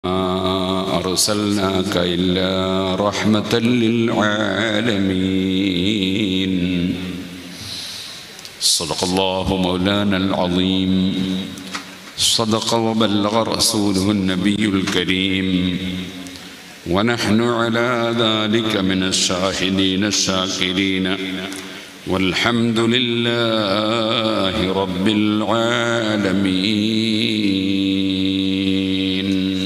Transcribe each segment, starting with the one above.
أرسلناك إلا رحمة للعالمين صدق الله مولانا العظيم صدق وبلغ رسوله النبي الكريم ونحن على ذلك من الشاهدين الشاكرين والحمد لله رب العالمين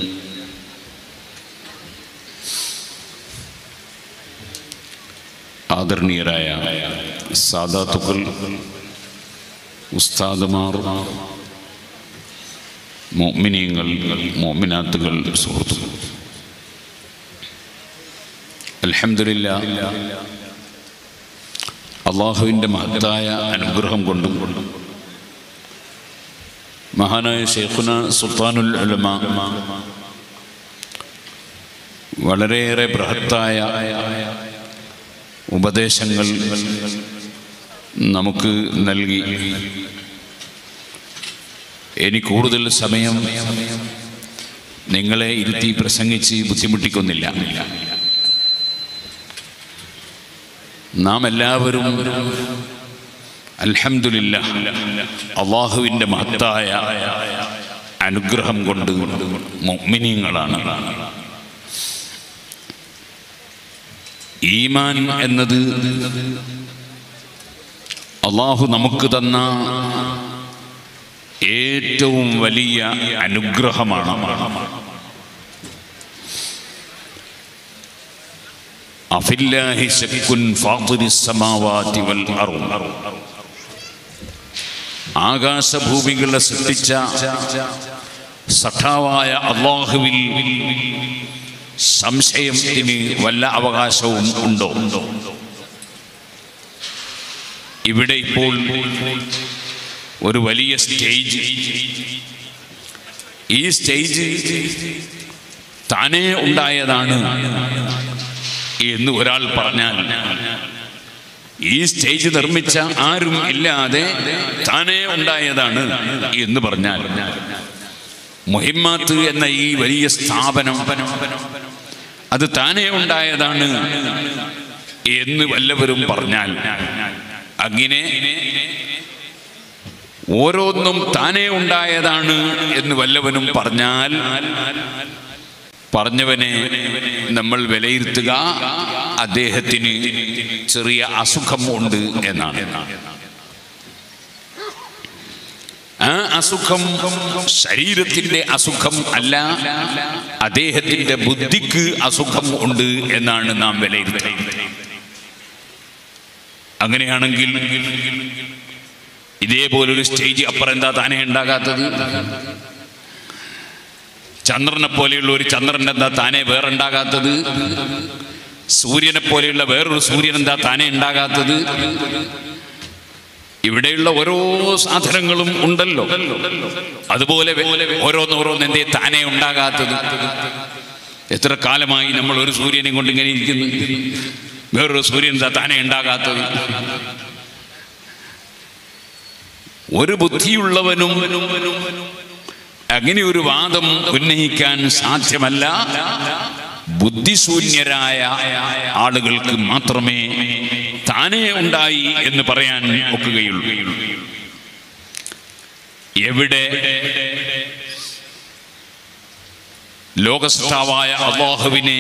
ആദരണീയരായ സാദാത്തുക്കൾ ഉസ്താദുമാർ മോമിനിയങ്ങൾ മോമിനാത്തുകൾ സുഹൃത്തുക്കൾ അലഹമില്ല അള്ളാഹുവിൻ്റെ മഹത്തായ അനുഗ്രഹം കൊണ്ടും മഹാനായ ഷെയ്ഖുന സുൽത്താനുൽ ഉലമ വളരെയേറെ ബൃഹത്തായ ഉപദേശങ്ങൾ നമുക്ക് നൽകി ഇനി കൂടുതൽ സമയം നിങ്ങളെ ഇരുത്തി പ്രസംഗിച്ച് ബുദ്ധിമുട്ടിക്കുന്നില്ല നാം എല്ലാവരും അൽഹംദുലില്ല അള്ളാഹുവിൻ്റെ മഹത്തായ അനുഗ്രഹം കൊണ്ട് മുഅ്മിനീങ്ങളാണ് ഈമാൻ എന്നത് അള്ളാഹു നമുക്ക് തന്ന ഏറ്റവും വലിയ അനുഗ്രഹമാണ് അഫില്ലാഹി ശക്കുൻ ഫാത്തിരിസ് സമാവാതി വൽ അർദ് ആകാശഭൂമികളെ സൃഷ്ടിച്ച സഖാവായ അള്ളാഹുവിൽ സംശയത്തിന് വല്ല അവകാശവും ഉണ്ടോ ഇവിടെ ഇപ്പോൾ ഒരു വലിയ സ്റ്റേജ് ഈ സ്റ്റേജ് താനേ ഉണ്ടായതാണ് എന്ന് ഒരാൾ പറഞ്ഞാൽ ഈ സ്റ്റേജ് നിർമ്മിച്ച ആരും ഇല്ലാതെ താനേ ഉണ്ടായതാണ് എന്ന് പറഞ്ഞാൽ മുഹിമാത്ത് എന്ന ഈ വലിയ സ്ഥാപനം അത് താനേ ഉണ്ടായതാണ് എന്ന് വല്ലവരും പറഞ്ഞാൽ അങ്ങനെ ഓരോന്നും താനേ ഉണ്ടായതാണ് എന്ന് വല്ലവനും പറഞ്ഞാൽ പറഞ്ഞവനെ നമ്മൾ വിലയിരുത്തുക അദ്ദേഹത്തിന് ചെറിയ അസുഖം ഉണ്ട് എന്നാണ് ആ അസുഖം ശരീരത്തിന്റെ അസുഖം അല്ല അദ്ദേഹത്തിന്റെ ബുദ്ധിക്ക് അസുഖം ഉണ്ട് എന്നാണ് നാം വിലയിരുത്തുന്നത് അങ്ങനെയാണെങ്കിൽ ഇതേപോലൊരു സ്റ്റേജ് അപ്പുറം എന്താ താനേ ഉണ്ടാകാത്തത് ചന്ദ്രനെ പോലെയുള്ള ഒരു ചന്ദ്രൻ എന്താ താനേ വേറെ ഉണ്ടാകാത്തത് സൂര്യനെ പോലെയുള്ള വേറൊരു സൂര്യൻ എന്താ താനേ ഉണ്ടാകാത്തത് ഇവിടെയുള്ള ഓരോ സാധനങ്ങളും ഉണ്ടല്ലോ അതുപോലെ ഓരോന്നോരോന്ന് എന്തേ താനേ ഉണ്ടാകാത്തത് എത്ര കാലമായി നമ്മൾ ഒരു സൂര്യനെ കൊണ്ട് ഇങ്ങനെ ഇരിക്കുന്നു വേറൊരു സൂര്യൻ എന്താ താനേ ഉണ്ടാകാത്തത് ഒരു ബുദ്ധിയുള്ളവനും അങ്ങനെ ഒരു വാദം ഉന്നയിക്കാൻ സാധ്യമല്ല ബുദ്ധിശൂന്യരായ ആളുകൾക്ക് മാത്രമേ താനേ ഉണ്ടായി എന്ന് പറയാൻ ഒക്കുകയുള്ളൂ എവിടെ ലോകസ്ഥാവായ അള്ളാഹുവിനെ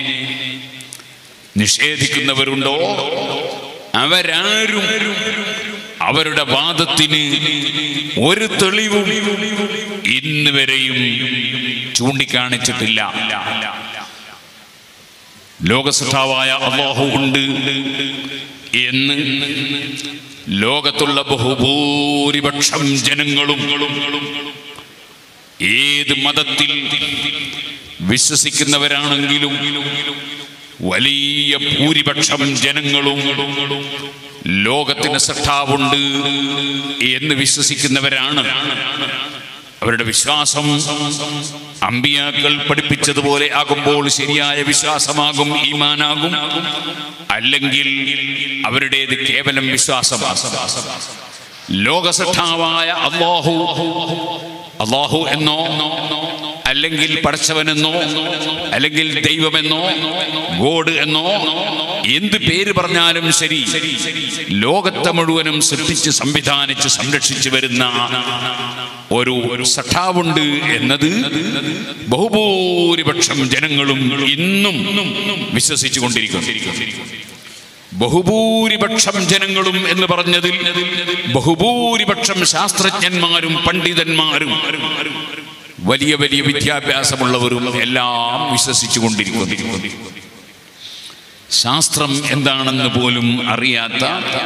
നിഷേധിക്കുന്നവരുണ്ടോ അവരാരും അവരുടെ വാദത്തിന് ഒരു തെളിവും ഇന്ന് വരെയും ചൂണ്ടിക്കാണിച്ചിട്ടില്ല ലോകസഭാവായ അള്ളാഹു ഉണ്ട് എന്ന് ലോകത്തുള്ള ബഹുഭൂരിപക്ഷം ജനങ്ങളും ഏത് മതത്തിൽ വിശ്വസിക്കുന്നവരാണെങ്കിലും വലിയ ഭൂരിപക്ഷം ജനങ്ങളും ലോകത്തിന് സൃഷ്ടാവുണ്ട് എന്ന് വിശ്വസിക്കുന്നവരാണ് അവരുടെ വിശ്വാസം അമ്പിയാക്കൾ പഠിപ്പിച്ചതുപോലെ ആകുമ്പോൾ ശരിയായ വിശ്വാസമാകും ഈമാനാകും അല്ലെങ്കിൽ അവരുടേത് കേവലം വിശ്വാസമാണ് ലോകസൃഷ്ടാവായ അള്ളാഹു അള്ളാഹു എന്നോ അല്ലെങ്കിൽ പടച്ചവനെന്നോ അല്ലെങ്കിൽ ദൈവമെന്നോ ഗോഡ് എന്നോ എന്ത് പേര് പറഞ്ഞാലും ശരി ലോകത്തെ മുഴുവനും സൃഷ്ടിച്ച് സംവിധാനിച്ച് സംരക്ഷിച്ചു വരുന്ന ഒരു ഒരു സഖാവുണ്ട് എന്നത് ബഹുഭൂരിപക്ഷം ജനങ്ങളും ഇന്നും വിശ്വസിച്ചു കൊണ്ടിരിക്കുന്നു ബഹുഭൂരിപക്ഷം ജനങ്ങളും എന്ന് പറഞ്ഞതിൽ ബഹുഭൂരിപക്ഷം ശാസ്ത്രജ്ഞന്മാരും പണ്ഡിതന്മാരും വലിയ വലിയ വിദ്യാഭ്യാസമുള്ളവരും എല്ലാം വിശ്വസിച്ചു കൊണ്ടിരിക്കുന്നു ശാസ്ത്രം എന്താണെന്ന് പോലും അറിയാത്ത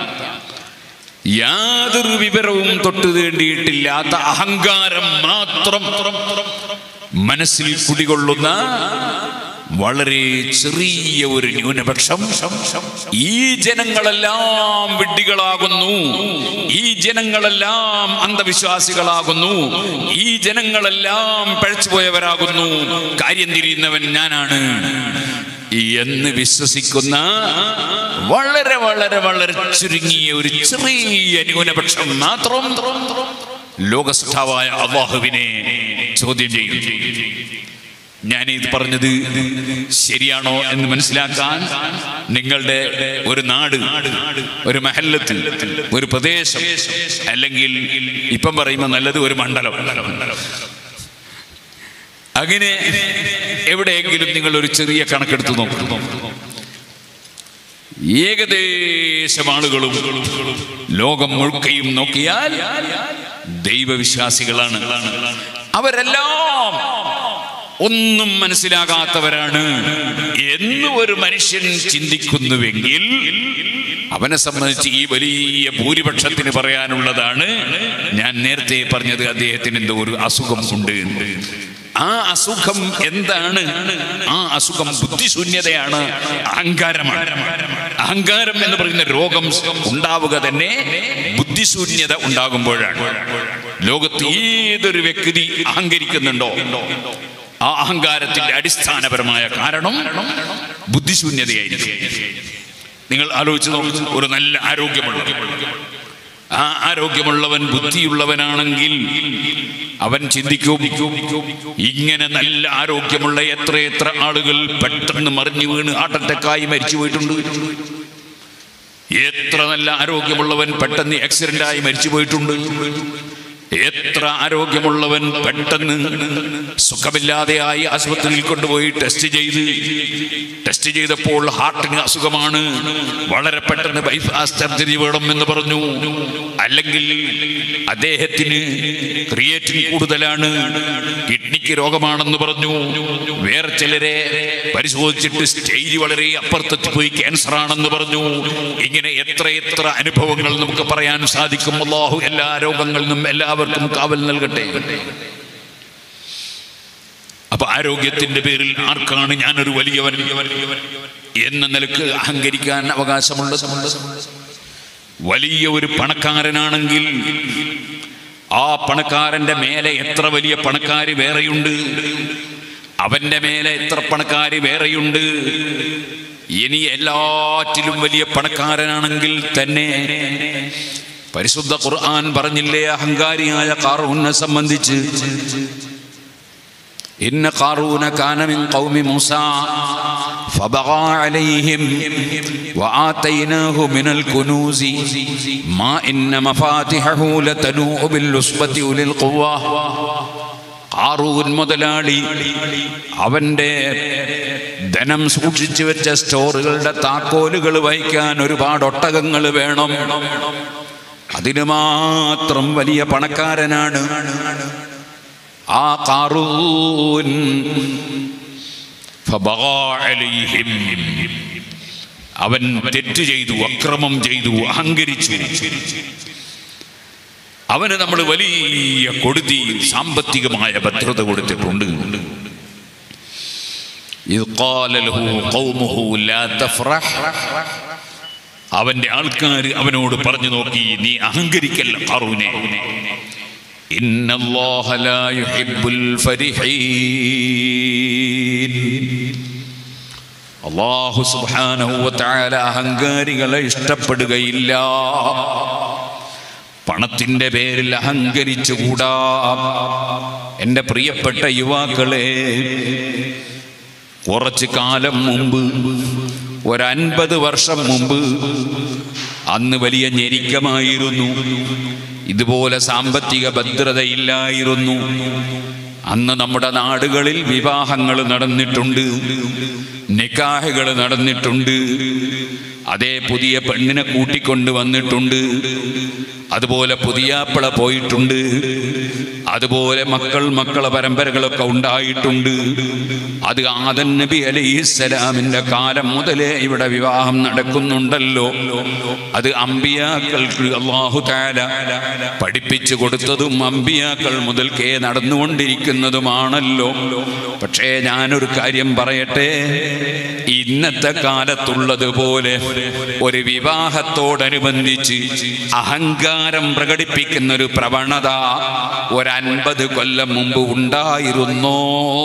യാതൊരു വിവരവും തൊട്ട് തേണ്ടിയിട്ടില്ലാത്ത അഹങ്കാരം മാത്രം മനസ്സിൽ കുടികൊള്ളുന്ന വളരെ ചെറിയ ഒരു ന്യൂനപക്ഷം ഈ ജനങ്ങളെല്ലാം വിഡ്ഢികളാകുന്നു ഈ ജനങ്ങളെല്ലാം അന്ധവിശ്വാസികളാകുന്നു ഈ ജനങ്ങളെല്ലാം പഴച്ചുപോയവരാകുന്നു കാര്യം തിരിയുന്നവൻ ഞാനാണ് എന്ന് വിശ്വസിക്കുന്ന വളരെ വളരെ വളരെ ചുരുങ്ങിയ ഒരു ചെറിയ ന്യൂനപക്ഷം മാത്രം ലോകസ്ഥാവായ അള്ളാഹുവിനെ ചോദ്യം ചെയ്യും ഞാനിത് പറഞ്ഞത് ശരിയാണോ എന്ന് മനസ്സിലാക്കാൻ നിങ്ങളുടെ ഒരു നാട് ഒരു മഹല്ലത്ത് ഒരു പ്രദേശം അല്ലെങ്കിൽ ഇപ്പം പറയുമ്പോൾ നല്ലത് ഒരു മണ്ഡലം അങ്ങനെ എവിടെയെങ്കിലും നിങ്ങൾ ഒരു ചെറിയ കണക്കെടുത്ത് നോക്കും ഏകദേശം ആളുകളും ലോകം മുഴുക്കയും നോക്കിയാൽ ദൈവവിശ്വാസികളാണ് അവരെല്ലാം ഒന്നും മനസ്സിലാകാത്തവരാണ് എന്ന് ഒരു മനുഷ്യൻ ചിന്തിക്കുന്നുവെങ്കിൽ അവനെ സംബന്ധിച്ച് ഈ വലിയ ഭൂരിപക്ഷത്തിന് പറയാനുള്ളതാണ് ഞാൻ നേരത്തെ പറഞ്ഞത് അദ്ദേഹത്തിന് എന്തോ ഒരു അസുഖം ഉണ്ട് എന്ന്. ആ അസുഖം എന്താണ് ആ അസുഖം ബുദ്ധിശൂന്യതയാണ് അഹങ്കാരമാണ് അഹങ്കാരം എന്ന് പറയുന്ന രോഗം ഉണ്ടാവുക തന്നെ ബുദ്ധിശൂന്യത ഉണ്ടാകുമ്പോഴാണ് ലോകത്ത് ഏതൊരു വ്യക്തി അഹങ്കരിക്കുന്നുണ്ടോ ആ അഹങ്കാരത്തിന്റെ അടിസ്ഥാനപരമായ കാരണം ബുദ്ധിശൂന്യതയായിരിക്കും നിങ്ങൾ ആലോചിച്ച് നോക്കൂ ഒരു നല്ല ആരോഗ്യമുള്ള ആ ആരോഗ്യമുള്ളവൻ ബുദ്ധിയുള്ളവനാണെങ്കിൽ അവൻ ചിന്തിക്കും ഇങ്ങനെ നല്ല ആരോഗ്യമുള്ള എത്ര എത്ര ആളുകൾ പെട്ടെന്ന് മറിഞ്ഞു വീണ് ഹാർട്ട് അറ്റാക്കായി മരിച്ചു പോയിട്ടുണ്ട് എത്ര നല്ല ആരോഗ്യമുള്ളവൻ പെട്ടെന്ന് ആക്സിഡന്റായി മരിച്ചു പോയിട്ടുണ്ട് എത്ര ആരോഗ്യമുള്ളവൻ പെട്ടെന്ന് സുഖമില്ലാതെയായി ആശുപത്രിയിൽ കൊണ്ടുപോയി ടെസ്റ്റ് ചെയ്ത് ടെസ്റ്റ് ചെയ്തപ്പോൾ ഹാർട്ടിന് അസുഖമാണ് വളരെ പെട്ടെന്ന് ബൈപ്പാസ് സർജറി വേണം എന്ന് പറഞ്ഞു അല്ലെങ്കിൽ അദ്ദേഹത്തിന് ക്രിയേറ്റിൻ കൂടുതലാണ് കിഡ്നിക്ക് രോഗമാണെന്ന് പറഞ്ഞു വേറെ ചിലരെ പരിശോധിച്ചിട്ട് സ്റ്റേജ് വളരെ അപ്പുറത്തെത്തി പോയി ക്യാൻസർ ആണെന്ന് പറഞ്ഞു ഇങ്ങനെ എത്ര എത്ര അനുഭവങ്ങൾ നമുക്ക് പറയാൻ സാധിക്കും അള്ളാഹു എല്ലാ രോഗങ്ങളിൽ നിന്നും എല്ലാവർക്കും കാവൽ നൽകട്ടെ അപ്പൊ ആരോഗ്യത്തിന്റെ പേരിൽ ആർക്കാണ് ഞാനൊരു വലിയവൻ എന്ന നിലക്ക് അഹങ്കരിക്കാൻ അവകാശമുള്ളത് വലിയ ഒരു പണക്കാരനാണെങ്കിൽ ആ പണക്കാരന്റെ മേലെ എത്ര വലിയ പണക്കാര് വേറെയുണ്ട് അവന്റെ മേലെ എത്ര പണക്കാര് വേറെയുണ്ട് ഇനി എല്ലാറ്റിലും വലിയ പണക്കാരനാണെങ്കിൽ തന്നെ പരിശുദ്ധ ഖുർആൻ പറഞ്ഞില്ലേ അഹങ്കാരിയായ കാറൂനെ സംബന്ധിച്ച് إن قارون كان من قوم موسى فبغى عليهم وآتيناه من الكنوز ما إن مفاتحه لتنوء بالعصبة أولي القوة കാറൂൻ മുതലാളി അവന്റെ ധനം സൂക്ഷിച്ചു വെച്ച സ്റ്റോറുകളുടെ താക്കോലുകൾ വഹിക്കാൻ ഒരുപാട് ഒട്ടകങ്ങൾ വേണം അതിന് മാത്രം വലിയ പണക്കാരനാണ് ആ കാറൂൻ ഫബഗാ അലൈഹിം. അവൻ തെറ്റ് ചെയ്തു അക്രമം ചെയ്തു അഹങ്കരിച്ചു അവന് നമ്മൾ വലിയ കൊടുതി സാമ്പത്തികമായ ഭദ്രത കൊടുത്തിട്ടുണ്ട് إذ قال له قومه لا تفرح അവന്റെ ആൾക്കാർ അവനോട് പറഞ്ഞു നോക്കി നീ അഹങ്കരിക്കല്ല കാറൂനെ ഇന്നല്ലാഹ ലാ യുഹിബ്ബുൽ ഫരിഹീൻ അല്ലാഹു സുബ്ഹാനഹു വ തആല അഹങ്കാരികളെ ഇഷ്ടപ്പെടുകയില്ല പണത്തിന്റെ പേരിൽ അഹങ്കരിച്ചുകൂടാ എൻ്റെ പ്രിയപ്പെട്ട യുവാക്കളെ കുറച്ചു കാലം മുമ്പ് ഒരൻപത് വർഷം മുമ്പ് അന്ന് വലിയ ഞെരുക്കമായിരുന്നു ഇതുപോലെ സാമ്പത്തിക ഭദ്രതയില്ലായിരുന്നു അന്ന് നമ്മുടെ നാടുകളിൽ വിവാഹങ്ങൾ നടന്നിട്ടുണ്ട് നിക്കാഹുകൾ നടന്നിട്ടുണ്ട് അതേ പുതിയ പെണ്ണിനെ കൂട്ടിക്കൊണ്ട് വന്നിട്ടുണ്ട് അതുപോലെ പുതിയാപ്പിള പോയിട്ടുണ്ട് അതുപോലെ മക്കൾ മക്കളെ പരമ്പരകളൊക്കെ ഉണ്ടായിട്ടുണ്ട് അത് ആദൻ നബി അലൈഹിസ്സലാമിന്റെ കാലം മുതലേ ഇവിടെ വിവാഹം നടക്കുന്നുണ്ടല്ലോ അത് അമ്പിയാക്കൾക്ക് അള്ളാഹു താല പഠിപ്പിച്ചു കൊടുത്തതും അമ്പിയാക്കൾ മുതൽക്കേ നടന്നുകൊണ്ടിരിക്കുന്നതുമാണല്ലോ പക്ഷേ ഞാനൊരു കാര്യം പറയട്ടെ ഇന്നത്തെ കാലത്തുള്ളത് പോലെ ഒരു വിവാഹത്തോടനുബന്ധിച്ച് അഹങ്കാരം പ്രകടിപ്പിക്കുന്ന ഒരു പ്രവണത ഒരൻപത് കൊല്ലം മുമ്പ് ഉണ്ടായിരുന്നോ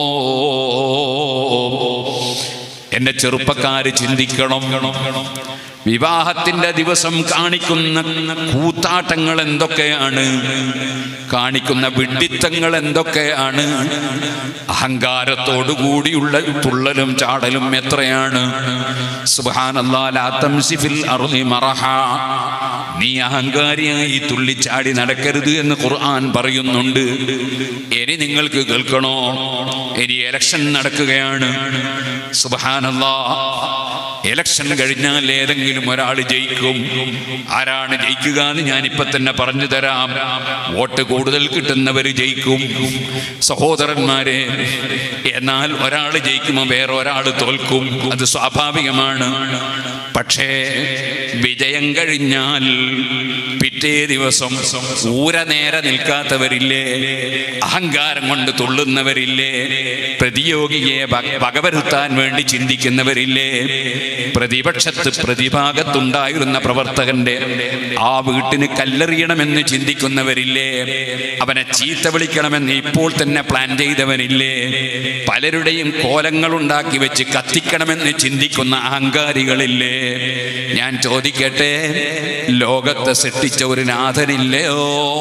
എന്റെ ചെറുപ്പക്കാര് ചിന്തിക്കണം വിവാഹത്തിന്റെ ദിവസം കാണിക്കുന്ന കൂത്താട്ടങ്ങൾ എന്തൊക്കെയാണ് കാണിക്കുന്ന വിഡിത്തങ്ങൾ എന്തൊക്കെയാണ് അഹങ്കാരത്തോടു കൂടിയുള്ള തുള്ളലും ചാടലും എത്രയാണ് സുബ്ഹാനല്ലാ ലാ തംസി ഫിൽ അർളി മറഹ നീ അഹങ്കാരിയായി തുള്ളിച്ചാടി നടക്കരുത് എന്ന് ഖുർആൻ പറയുന്നുണ്ട് ഇനി നിങ്ങൾക്ക് കേൾക്കണോ ഇനി ഇലക്ഷൻ നടക്കുകയാണ് സുബ്ഹാനല്ലാ ഇലക്ഷൻ കഴിഞ്ഞാൽ ഏതെങ്കിലും ഒരാൾ ജയിക്കും ആരാണ് ജയിക്കുക എന്ന് ഞാൻ ഇപ്പൊ തന്നെ പറഞ്ഞു തരാം വോട്ട് കൂടുതൽ കിട്ടുന്നവർ ജയിക്കും സഹോദരന്മാരെ എന്നാൽ ഒരാൾ ജയിക്കുമ്പോൾ വേറെ ഒരാൾ തോൽക്കും അത് സ്വാഭാവികമാണ് പക്ഷേ വിജയം കഴിഞ്ഞാൽ പിറ്റേ ദിവസം ഊര നേരെ നിൽക്കാത്തവരില്ലേ അഹങ്കാരം കൊണ്ട് തുള്ളുന്നവരില്ലേ പ്രതിയോഗിയെ വക- വകവരുത്താൻ വേണ്ടി ചിന്തിക്കുന്നവരില്ലേ പ്രതിപക്ഷത്ത് പ്രതിഭാഗത്തുണ്ടായിരുന്ന പ്രവർത്തകന്റെ ആ വീട്ടിന് കല്ലെറിയണമെന്ന് ചിന്തിക്കുന്നവരില്ലേ അവനെ ചീത്ത വിളിക്കണമെന്ന് ഇപ്പോൾ തന്നെ പ്ലാൻ ചെയ്തവനില്ലേ പലരുടെയും കോലങ്ങൾ ഉണ്ടാക്കി വെച്ച് കത്തിക്കണമെന്ന് ചിന്തിക്കുന്ന അഹങ്കാരികളില്ലേ ഞാൻ ചോദിക്കട്ടെ ലോകത്തെ സൃഷ്ടിച്ച ഒരു നാഥനില്ലയോ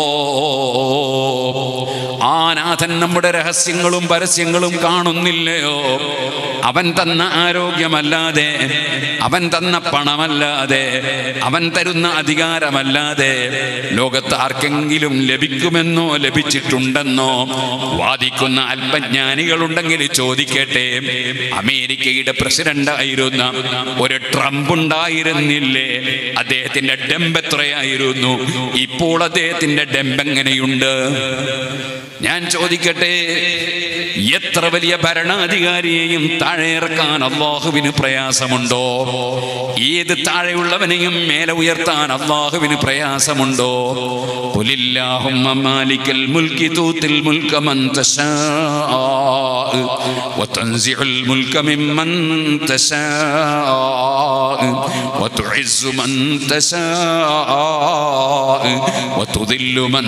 ആ നാഥൻ നമ്മുടെ രഹസ്യങ്ങളും പരസ്യങ്ങളും കാണുന്നില്ലയോ അവൻ തന്ന ആരോഗ്യമല്ലാതെ അവൻ തന്ന പണമല്ലാതെ അവൻ തരുന്ന അധികാരമല്ലാതെ ലോകത്ത് ആർക്കെങ്കിലും ലഭിക്കുമെന്നോ ലഭിച്ചിട്ടുണ്ടെന്നോ വാദിക്കുന്ന അല്പജ്ഞാനികളുണ്ടെങ്കിൽ ചോദിക്കട്ടെ അമേരിക്കയുടെ പ്രസിഡന്റ് ആയിരുന്ന ഒരു ട്രംപ് ഉണ്ടായിരുന്നില്ലേ അദ്ദേഹത്തിന്റെ ഡെമ്പ് എത്രയായിരുന്നു ഇപ്പോൾ അദ്ദേഹത്തിന്റെ ഡെമ്പ് എങ്ങനെയുണ്ട് ഞാൻ ചോദിക്കട്ടെ എത്ര വലിയ ഭരണാധികാരിയെയും താഴെ ഇറക്കാൻ അള്ളാഹുവിന് പ്രയാസമുണ്ടോ ഏത് താഴെയുള്ളവനെയും മേലെ ഉയർത്താൻ അള്ളാഹുവിന് പ്രയാസമുണ്ടോ ഖുലില്ലാഹുമ്മ മാലിക്കൽ മുൽക്കി തൂത്തിൽ മുൽക മൻ തശാഅ വതൻസിഉൽ മുൽക മിമ്മൻ തശാഅ വതുഇസ്സു മൻ തശാഅ വതുദില്ലു മൻ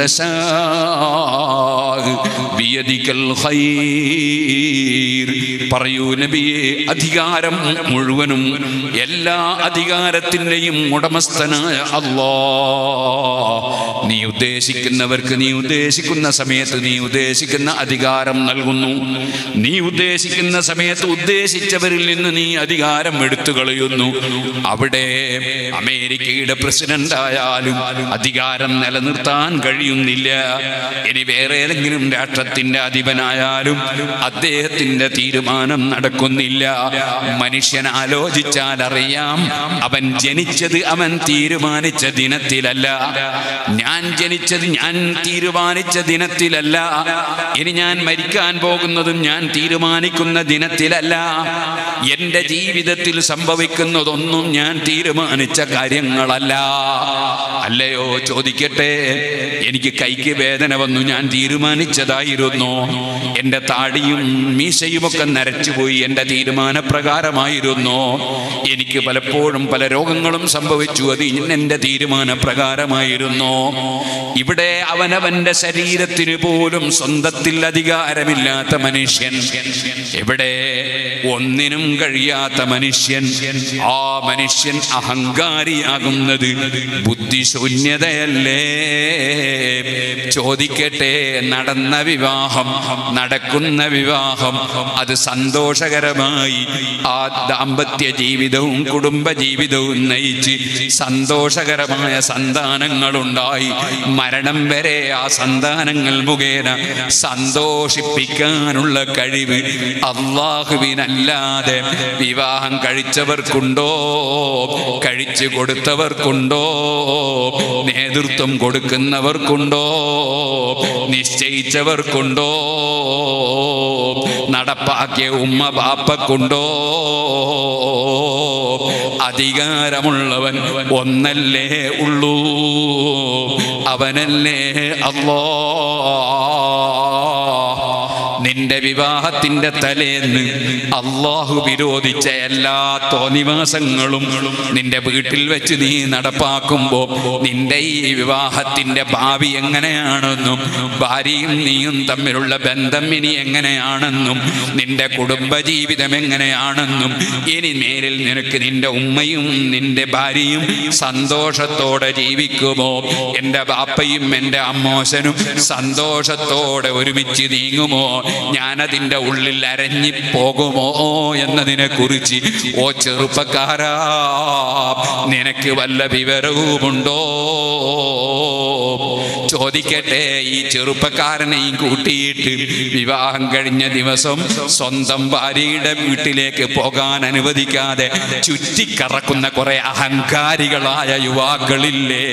തശാഅ ബിയദിക്കൽ ഖൈർ പറയൂ നബിയെ അധികാരം മുഴുവനും എല്ലാ അധികാരത്തിൻ്റെയും ഉടമസ്ഥനായ അല്ലാ നീ ഉദ്ദേശിക്കുന്നവർക്ക് നീ ഉദ്ദേശിക്കുന്ന സമയത്ത് നീ ഉദ്ദേശിക്കുന്ന അധികാരം നൽകുന്നു നീ ഉദ്ദേശിക്കുന്ന സമയത്ത് ഉദ്ദേശിച്ചവരിൽ നിന്ന് നീ അധികാരം എടുത്തു കളയുന്നു അവിടെ അമേരിക്കയുടെ പ്രസിഡന്റ് ആയാലും അധികാരം നിലനിർത്താൻ കഴിയുന്നില്ല ഇനി വേറെ ഏതെങ്കിലും രാഷ്ട്രത്തിന്റെ അധിപനായാലും അദ്ദേഹത്തിന്റെ തീരുമാനം നടക്കുന്നില്ല മനുഷ്യൻ ആലോചിച്ചാൽ അറിയാം അവൻ ജനിച്ചത് അവൻ തീരുമാനിച്ച ദിനത്തിലല്ല ഞാൻ ജനിച്ചത് ഞാൻ തീരുമാനിച്ച ദിനത്തിലല്ല ഇനി ഞാൻ മരിക്കാൻ പോകുന്നതും ഞാൻ തീരുമാനിക്കുന്ന ദിനത്തിലല്ല എന്റെ ജീവിതത്തിൽ സംഭവിക്കുന്നതൊന്നും ഞാൻ തീരുമാനിച്ച കാര്യങ്ങളല്ല അല്ലയോ ചോദിക്കട്ടെ എനിക്ക് കൈക്ക് വേദന വന്നു ഞാൻ തീരുമാനിച്ചതായിരുന്നു എൻ്റെ എൻ്റെ താടിയും മീശയുമൊക്കെ നരച്ചുപോയി എൻ്റെ തീരുമാനപ്രകാരമായിരുന്നു എനിക്ക് പലപ്പോഴും പല രോഗങ്ങളും സംഭവിച്ചു അത് എൻ്റെ തീരുമാനപ്രകാരമായിരുന്നു ഇവിടെ അവനവന്റെ ശരീരത്തിന് പോലും സ്വന്തത്തിൽ അധികാരമില്ലാത്ത മനുഷ്യൻ ഇവിടെ ഒന്നിനും കഴിയാത്ത മനുഷ്യൻ ആ മനുഷ്യൻ അഹങ്കാരിയാകുന്നത് ബുദ്ധിശൂന്യതയല്ലേ ചോദിക്കട്ടെ നടന്ന വിവാഹം നടക്കുന്ന വിവാഹം അത് സന്തോഷകരമായി ആ ദാമ്പത്യ ജീവിതവും കുടുംബ ജീവിതവും നയിച്ച് സന്തോഷകരമായ സന്താനങ്ങളുണ്ടായി മരണം വരെ ആ സന്താനങ്ങൾ മുഖേന സന്തോഷിപ്പിക്കാനുള്ള കഴിവ് അള്ളാഹുവിനല്ലാതെ വിവാഹം കഴിച്ചവർക്കുണ്ടോ കഴിച്ചു കൊടുത്തവർക്കുണ്ടോ നേതൃത്വം കൊടുക്കുന്നവർക്കുണ്ടോ നിശ്ചയിച്ചവർക്കുണ്ടോ നടപ്പാക്കിയ ഉമ്മ ബാപ്പക്കുണ്ടോ അധികാരമുള്ളവൻ ഒന്നല്ലേ ഉള്ളൂ അവനല്ലേ അല്ലോ നിന്റെ വിവാഹത്തിന്റെ തലേന്ന് അള്ളാഹു വിരോധിച്ച എല്ലാ തോന്നിവാസങ്ങളും നിന്റെ വീട്ടിൽ വെച്ച് നീ നടപ്പാക്കുമ്പോ നിന്റെ ഈ വിവാഹത്തിന്റെ ഭാവി എങ്ങനെയാണെന്നും ഭാര്യയും നീയും തമ്മിലുള്ള ബന്ധം ഇനി എങ്ങനെയാണെന്നും നിന്റെ കുടുംബജീവിതം എങ്ങനെയാണെന്നും ഇനി മേലിൽ നിനക്ക് നിന്റെ ഉമ്മയും നിന്റെ ഭാര്യയും സന്തോഷത്തോടെ ജീവിക്കുമോ എൻ്റെ ബാപ്പയും എൻ്റെ അമ്മോശനും സന്തോഷത്തോടെ ഒരുമിച്ച് നീങ്ങുമോ ഞാനതിൻ്റെ ഉള്ളിൽ അരഞ്ഞി പോകുമോ എന്നതിനെ കുറിച്ച് ഓ ചെറുപ്പക്കാരാ നിനക്ക് വല്ല വിവരവുമുണ്ടോ ചോദിക്കട്ടെ ഈ ചെറുപ്പക്കാരനെയും കൂട്ടിയിട്ട് വിവാഹം കഴിഞ്ഞ ദിവസം സ്വന്തം ഭാര്യയുടെ വീട്ടിലേക്ക് പോകാൻ അനുവദിക്കാതെ ചുറ്റിക്കറക്കുന്ന കുറെ അഹങ്കാരികളായ യുവാക്കളില്ലേ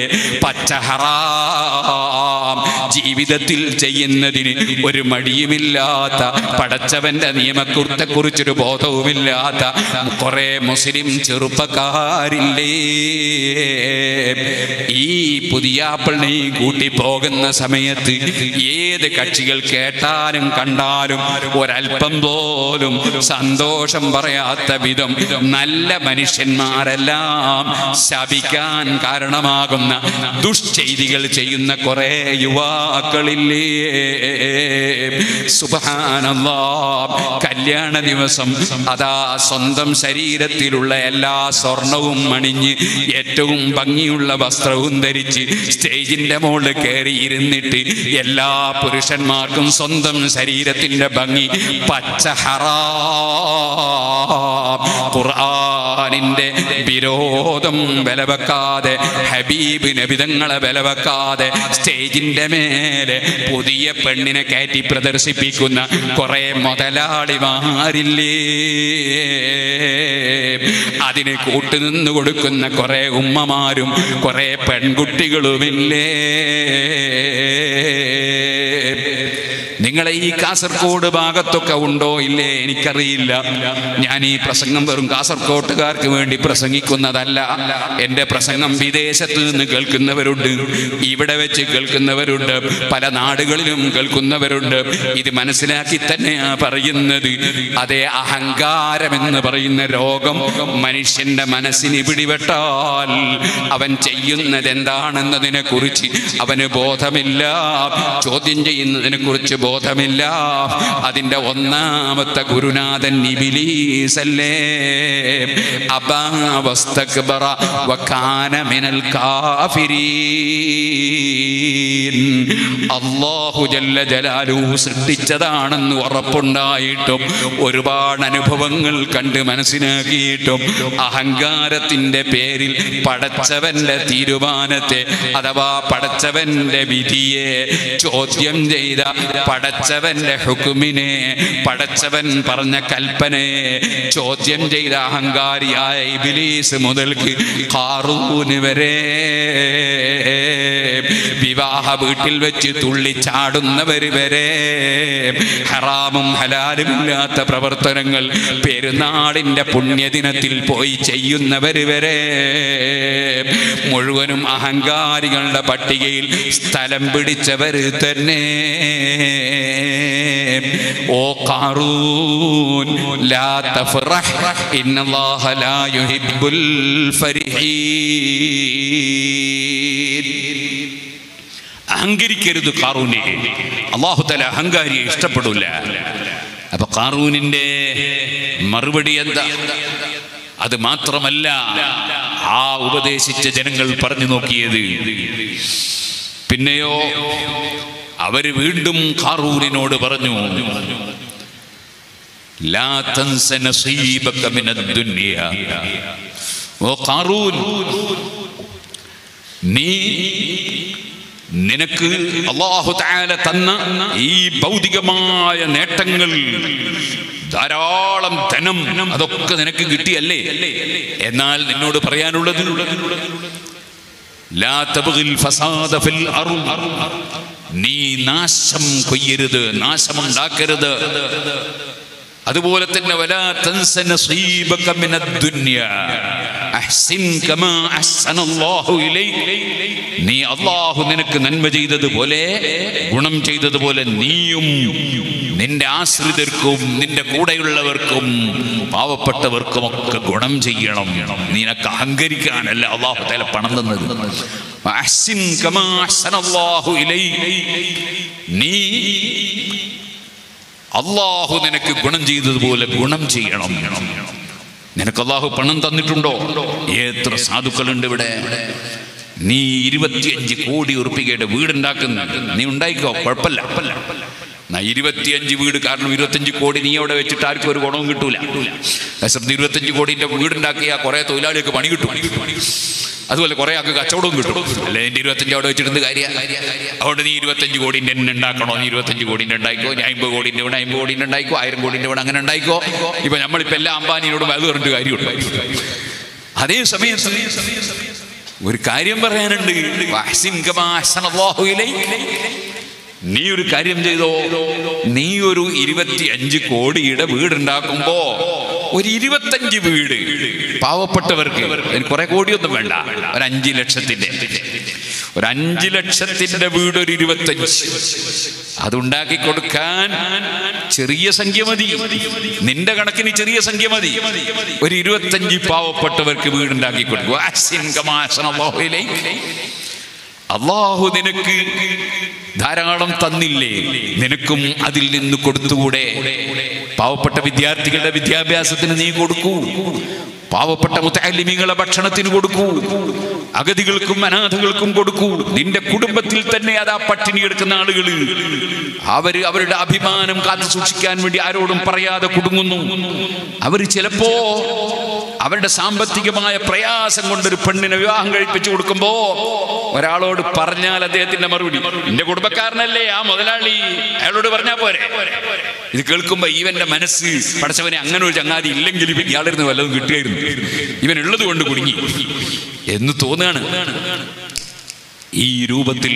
പച്ചഹറാം ജീവിതത്തിൽ ചെയ്യുന്നതിന് ഒരു മടിയുമില്ലാത്ത പടച്ചവന്റെ നിയമക്കുറിത്തെ കുറിച്ചൊരു ബോധവുമില്ലാത്ത കുറെ മുസ്ലിം ചെറുപ്പക്കാരില്ലേ ഈ പുതിയാപ്പിളിനെയും കൂട്ടി പോകുന്ന സമയത്ത് ഏത് കക്ഷികൾ കേട്ടാലും കണ്ടാലും ഒരല്പം പോലും സന്തോഷം പറയാത്ത വിധം നല്ല മനുഷ്യന്മാരെല്ലാം ശപിക്കാൻ കാരണമാകുന്ന ദുഷ്ചെയ്തികൾ ചെയ്യുന്ന കുറെ യുവാക്കളില്ലേ സുബാനല്ലാ കല്യാണ ദിവസം അതാ സ്വന്തം ശരീരത്തിലുള്ള എല്ലാ സ്വർണവും അണിഞ്ഞ് ഏറ്റവും ഭംഗിയുള്ള വസ്ത്രവും ധരിച്ച് സ്റ്റേജിന്റെ മുകളിൽ കയറി ഇരുന്നിട്ട് എല്ലാ പുരുഷന്മാർക്കും സ്വന്തം ശരീരത്തിന്റെ ഭംഗി പച്ച ഹറാം ഖുർആനിന്റെ വിരോധം വിലവെക്കാതെ ഹബീബ് നബിതങ്ങളെ വിലവെക്കാതെ സ്റ്റേജിന്റെ മേലെ പുതിയ പെണ്ണിനെ കയറ്റി പ്രദർശിപ്പിക്കുന്ന കുറെ മുതലാളിമാരില്ലേ അതിന് കൂട്ടുനിന്ന് കൊടുക്കുന്ന കുറെ ഉമ്മമാരും കുറെ പെൺകുട്ടികളുമില്ലേ നിങ്ങളെ ഈ കാസർഗോഡ് ഭാഗത്തൊക്കെ ഉണ്ടോ ഇല്ലേ എനിക്കറിയില്ല ഞാൻ ഈ പ്രസംഗം വെറും കാസർഗോട്ടുകാർക്ക് വേണ്ടി പ്രസംഗിക്കുന്നതല്ല എൻ്റെ പ്രസംഗം വിദേശത്ത് നിന്ന് കേൾക്കുന്നവരുണ്ട് ഇവിടെ വെച്ച് കേൾക്കുന്നവരുണ്ട് പല നാടുകളിലും കേൾക്കുന്നവരുണ്ട് ഇത് മനസ്സിലാക്കി തന്നെയാ പറയുന്നത് അതേ അഹങ്കാരം എന്ന് പറയുന്ന രോഗം മനുഷ്യന്റെ മനസ്സിന് പിടിപെട്ടാൽ അവൻ ചെയ്യുന്നത് എന്താണെന്നതിനെ കുറിച്ച് അവന് ബോധമില്ല ചോദ്യം ചെയ്യുന്നതിനെ കുറിച്ച് ബോധമില്ല അതിന്റെ ഒന്നാമത്തെ ഗുരുനാഥൻ ഇബിലീസല്ലേ അബാ വസ്തക്ബറ വകാന മിനൽ കാഫിരീൻ അല്ലാഹു ജല്ല ജലാലുഹു സൃഷ്ടിച്ചതാണെന്ന് ഉറപ്പുണ്ടായിട്ടും ഒരുപാട് അനുഭവങ്ങൾ കണ്ട് മനസ്സിലാക്കിയിട്ടും അഹങ്കാരത്തിന്റെ പേരിൽ പടച്ചവന്റെ തീരുമാനത്തെ അഥവാ പടച്ചവന്റെ വിധിയെ ചോദ്യം ചെയ്ത പടച്ചവന്റെ ഹുക്കുമിനെ പടച്ചവൻ പറഞ്ഞ കൽപ്പനയെ ചോദ്യം ചെയ്ത അഹങ്കാരിയായ ഇബിലീസ് മുതൽക്ക് ഖാറൂന് വരെ വിവാഹ വീട്ടിൽ വെച്ച് തുള്ളിച്ചാടുന്നവർ വരെ ഹറാമും ഹലാലുമില്ലാത്ത പ്രവർത്തനങ്ങൾ പെരുന്നാളിന്റെ പുണ്യദിനത്തിൽ പോയി ചെയ്യുന്നവർ വരെ മുഴുവനും അഹങ്കാരികളുടെ പട്ടികയിൽ സ്ഥലം പിടിച്ചവർ തന്നെ ഓ കാറൂൻ ലാ തഫ്റഹ് ഇന്നല്ലാഹ ലാ യുഹിബ്ബുൽ ഫരിഹീൻ അഹങ്കരിക്കരുത് കാറൂനെ അള്ളാഹു തല അഹങ്കാരിയെ ഇഷ്ടപ്പെടില്ല അപ്പൊ കാറൂനിന്റെ മറുപടി എന്താ അത് മാത്രമല്ല ആ ഉപദേശിച്ച ജനങ്ങൾ പറഞ്ഞു നോക്കിയത് പിന്നെയോ അവര് വീണ്ടും കാറൂനിനോട് പറഞ്ഞു ലാ തൻസ നസീബക മിനദ് ദുനിയ ഓ കാറൂൻ നീ നിനക്ക് അള്ളാഹു താല തന്ന ഈ ഭൗതികമായ നേട്ടങ്ങൾ ധാരാളം ധനം അതൊക്കെ നിനക്ക് കിട്ടിയല്ലേ എന്നാൽ നിന്നോട് പറയാനുള്ളത് ലാ തബ്ഗിൽ ഫസാദ ഫിൽ അർള്. നീ നാശം കൊയ്യരുത് നാശമുണ്ടാക്കരുത് അതുപോലെ തന്നെ വലാ തൻസ നസീബക മിനദ് ദുനിയ അഹ്സിൻ കമാ അഹ്സനല്ലാഹു ഇലൈക് നീ അള്ളാഹു നിനക്ക് നന്മ ചെയ്തതുപോലെ ഗുണം ചെയ്തതുപോലെ നീയും നിന്റെ ആശ്രിതർക്കും നിന്റെ കൂടെയുള്ളവർക്കും പാവപ്പെട്ടവർക്കും ഒക്കെ ഗുണം ചെയ്യണം നിനക്ക് അഹങ്കരിക്കാനല്ല അള്ളാഹു തല പണം തന്നത് അഹ്സിൻ കമാ അഹ്സനല്ലാഹു ഇലൈക് നീ അള്ളാഹു നിനക്ക് ഗുണം ചെയ്തതുപോലെ ഗുണം ചെയ്യണം നിനക്ക് അള്ളാഹു പണം തന്നിട്ടുണ്ടോ എത്ര സാധുക്കളുണ്ട് ഇവിടെ നീ ഇരുപത്തിയഞ്ച് കോടി ഉറുപ്പികയുടെ വീടുണ്ടാക്കുന്ന നീ ഉണ്ടായിക്കോ കുഴപ്പമില്ല എന്നാ ഇരുപത്തിയഞ്ച് വീട് കാരണം ഇരുപത്തഞ്ച് കോടി നീ അവിടെ വെച്ചിട്ട് ആർക്കും ഒരു ഗുണവും കിട്ടൂല ശ്രദ്ധ ഇരുപത്തഞ്ച് കോടിന്റെ വീടുണ്ടാക്കിയ കുറെ തൊഴിലാളികൾക്ക് പണി കിട്ടും അതുപോലെ കുറെ ആൾക്ക് കച്ചവടവും കിട്ടും അല്ലെ എന്റെ ഇരുപത്തഞ്ച് അവിടെ വെച്ചിട്ട് കാര്യ അതുകൊണ്ട് നീ ഇരുപത്തഞ്ച് കോടിന്റെ തന്നെ ഉണ്ടാക്കണോ നീ ഇരുപത്തഞ്ച് കോടിന്റെ ഉണ്ടായിക്കോ നീ അമ്പത് കോടിന്റെ ഇവിടെ അമ്പത് കോടിന്റെ ഉണ്ടായിക്കോ ആയിരം കോടിന്റെ ഇവിടെ അങ്ങനെ ഉണ്ടായിക്കോ ഇപ്പൊ നമ്മളിപ്പോ എല്ലാ അംബാനിയോടും അത് പറഞ്ഞിട്ട് കാര്യമുണ്ട് അതേ സമയത്ത് ഒരു കാര്യം പറയാനുണ്ട് വഹ്സിൻ കമാ അഹ്സനല്ലാഹു ഇലൈക്. നീ ഒരു കാര്യം ചെയ്തോ നീ ഒരു ഇരുപത്തി അഞ്ച് കോടിയുടെ വീടുണ്ടാക്കുമ്പോ ഒരു ഇരുപത്തഞ്ച് വീട് പാവപ്പെട്ടവർക്ക് അതിന് കുറെ കോടിയൊന്നും വേണ്ട ഒരു അഞ്ച് ലക്ഷത്തിന്റെ ഒരു അഞ്ച് ലക്ഷത്തിന്റെ വീട് ഒരു ഇരുപത്തഞ്ച് അതുണ്ടാക്കി കൊടുക്കാൻ ചെറിയ സംഖ്യ മതി നിന്റെ കണക്കിന് ചെറിയ സംഖ്യ മതി ഒരു ഇരുപത്തഞ്ച് പാവപ്പെട്ടവർക്ക് വീടുണ്ടാക്കി കൊടുക്കുക അഹ്സിൻ കമാ അഹ്സനല്ലാഹു ഇലൈക്. അള്ളാഹു നിനക്ക് ധാരാളം തന്നില്ലേ നിനക്കും അതിൽ നിന്ന് കൊടുത്തുകൂടെ പാവപ്പെട്ട വിദ്യാർത്ഥികളുടെ വിദ്യാഭ്യാസത്തിന് നീ കൊടുക്കൂ പാവപ്പെട്ട മുത്തലിമികളെ ഭക്ഷണത്തിന് കൊടുക്കൂ അഗതികൾക്കും അനാഥകൾക്കും കൊടുക്കൂ നിന്റെ കുടുംബത്തിൽ തന്നെ അതാ പട്ടിണി എടുക്കുന്ന ആളുകൾ അവര് അവരുടെ അഭിമാനം കാത്തു സൂക്ഷിക്കാൻ വേണ്ടി ആരോടും പറയാതെ കുടുങ്ങുന്നു അവർ ചിലപ്പോ അവരുടെ സാമ്പത്തികമായ പ്രയാസം കൊണ്ടൊരു പെണ്ണിനെ വിവാഹം കഴിപ്പിച്ചു കൊടുക്കുമ്പോ ഒരാളോട് പറഞ്ഞാൽ അദ്ദേഹത്തിന്റെ മറുപടി എന്റെ കുടുംബക്കാരനല്ലേ ആ മുതലാളി അയാളോട് പറഞ്ഞാ പോരെ ഇത് കേൾക്കുമ്പോ ഇവന്റെ മനസ്സ് പഠിച്ചവനെ അങ്ങനെ ഒരു ചങ്ങാതി ഇല്ലെങ്കിൽ ഇവൻ ഇയാളിരുന്ന് വല്ലതും കിട്ടുകയായിരുന്നു ഇവൻ ഉള്ളത് കൊണ്ട് കുടുങ്ങി എന്ന് തോന്നുകയാണ് ഈ രൂപത്തിൽ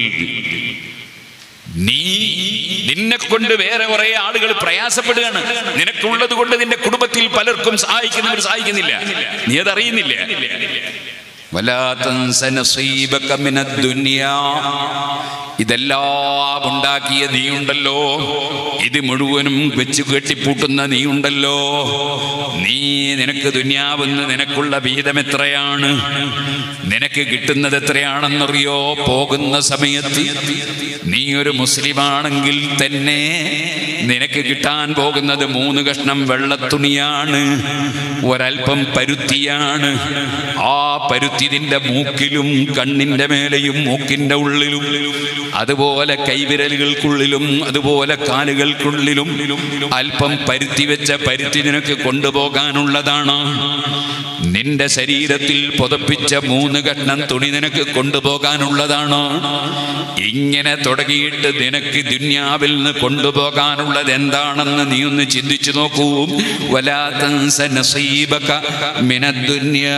നീ നിന്നെ കൊണ്ട് വേറെ കുറെ ആളുകൾ പ്രയാസപ്പെടുകയാണ് നിനക്കുള്ളത് കൊണ്ട് നിന്റെ കുടുംബത്തിൽ പലർക്കും സഹായിക്കുന്നവർ സഹായിക്കുന്നില്ല നീ അതറിയുന്നില്ല വലാ തൻസ നസീബക മിനദ് ദുനിയാ. ഇതെല്ലാം ഉണ്ടാക്കിയ നീയുണ്ടല്ലോ ഇത് മുഴുവനും വെച്ച് കെട്ടിപ്പൂട്ടുന്ന നീയുണ്ടല്ലോ നീ നിനക്ക് ദുന്യാവെന്ന് നിനക്കുള്ള വീതം എത്രയാണ് നിനക്ക് കിട്ടുന്നത് എത്രയാണെന്നറിയോ പോകുന്ന സമയത്ത് നീ ഒരു മുസ്ലിമാണെങ്കിൽ തന്നെ നിനക്ക് കിട്ടാൻ പോകുന്നത് മൂന്ന് കഷ്ണം വെള്ളത്തുണിയാണ് ഒരൽപ്പം പരുത്തിയാണ് ആ പരുത്തി നിന്റെ മൂക്കിലും കണ്ണിന്റെ മേലെയും മൂക്കിന്റെ ഉള്ളിലും അതുപോലെ കൈവിരലുകൾക്കുള്ളിലും അതുപോലെ കാലുകൾക്കുള്ളിലും അല്പം പരുത്തി വെച്ച പരുത്തി നിനക്ക് കൊണ്ടുപോകാനുള്ളതാണ് നിന്റെ ശരീരത്തിൽ പുതപ്പിച്ച മൂന്ന് കഷ്ണം തുണി നിനക്ക് കൊണ്ടുപോകാനുള്ളതാണ് ഇങ്ങനെ തുടങ്ങിയിട്ട് നിനക്ക് ദുന്യാവിൽ നിന്ന് കൊണ്ടുപോകാനുള്ളത് എന്താണെന്ന് നീ ഒന്ന് ചിന്തിച്ചു നോക്കൂ വലാ തൻസ നസീബക മിനദ്ദുന്യാ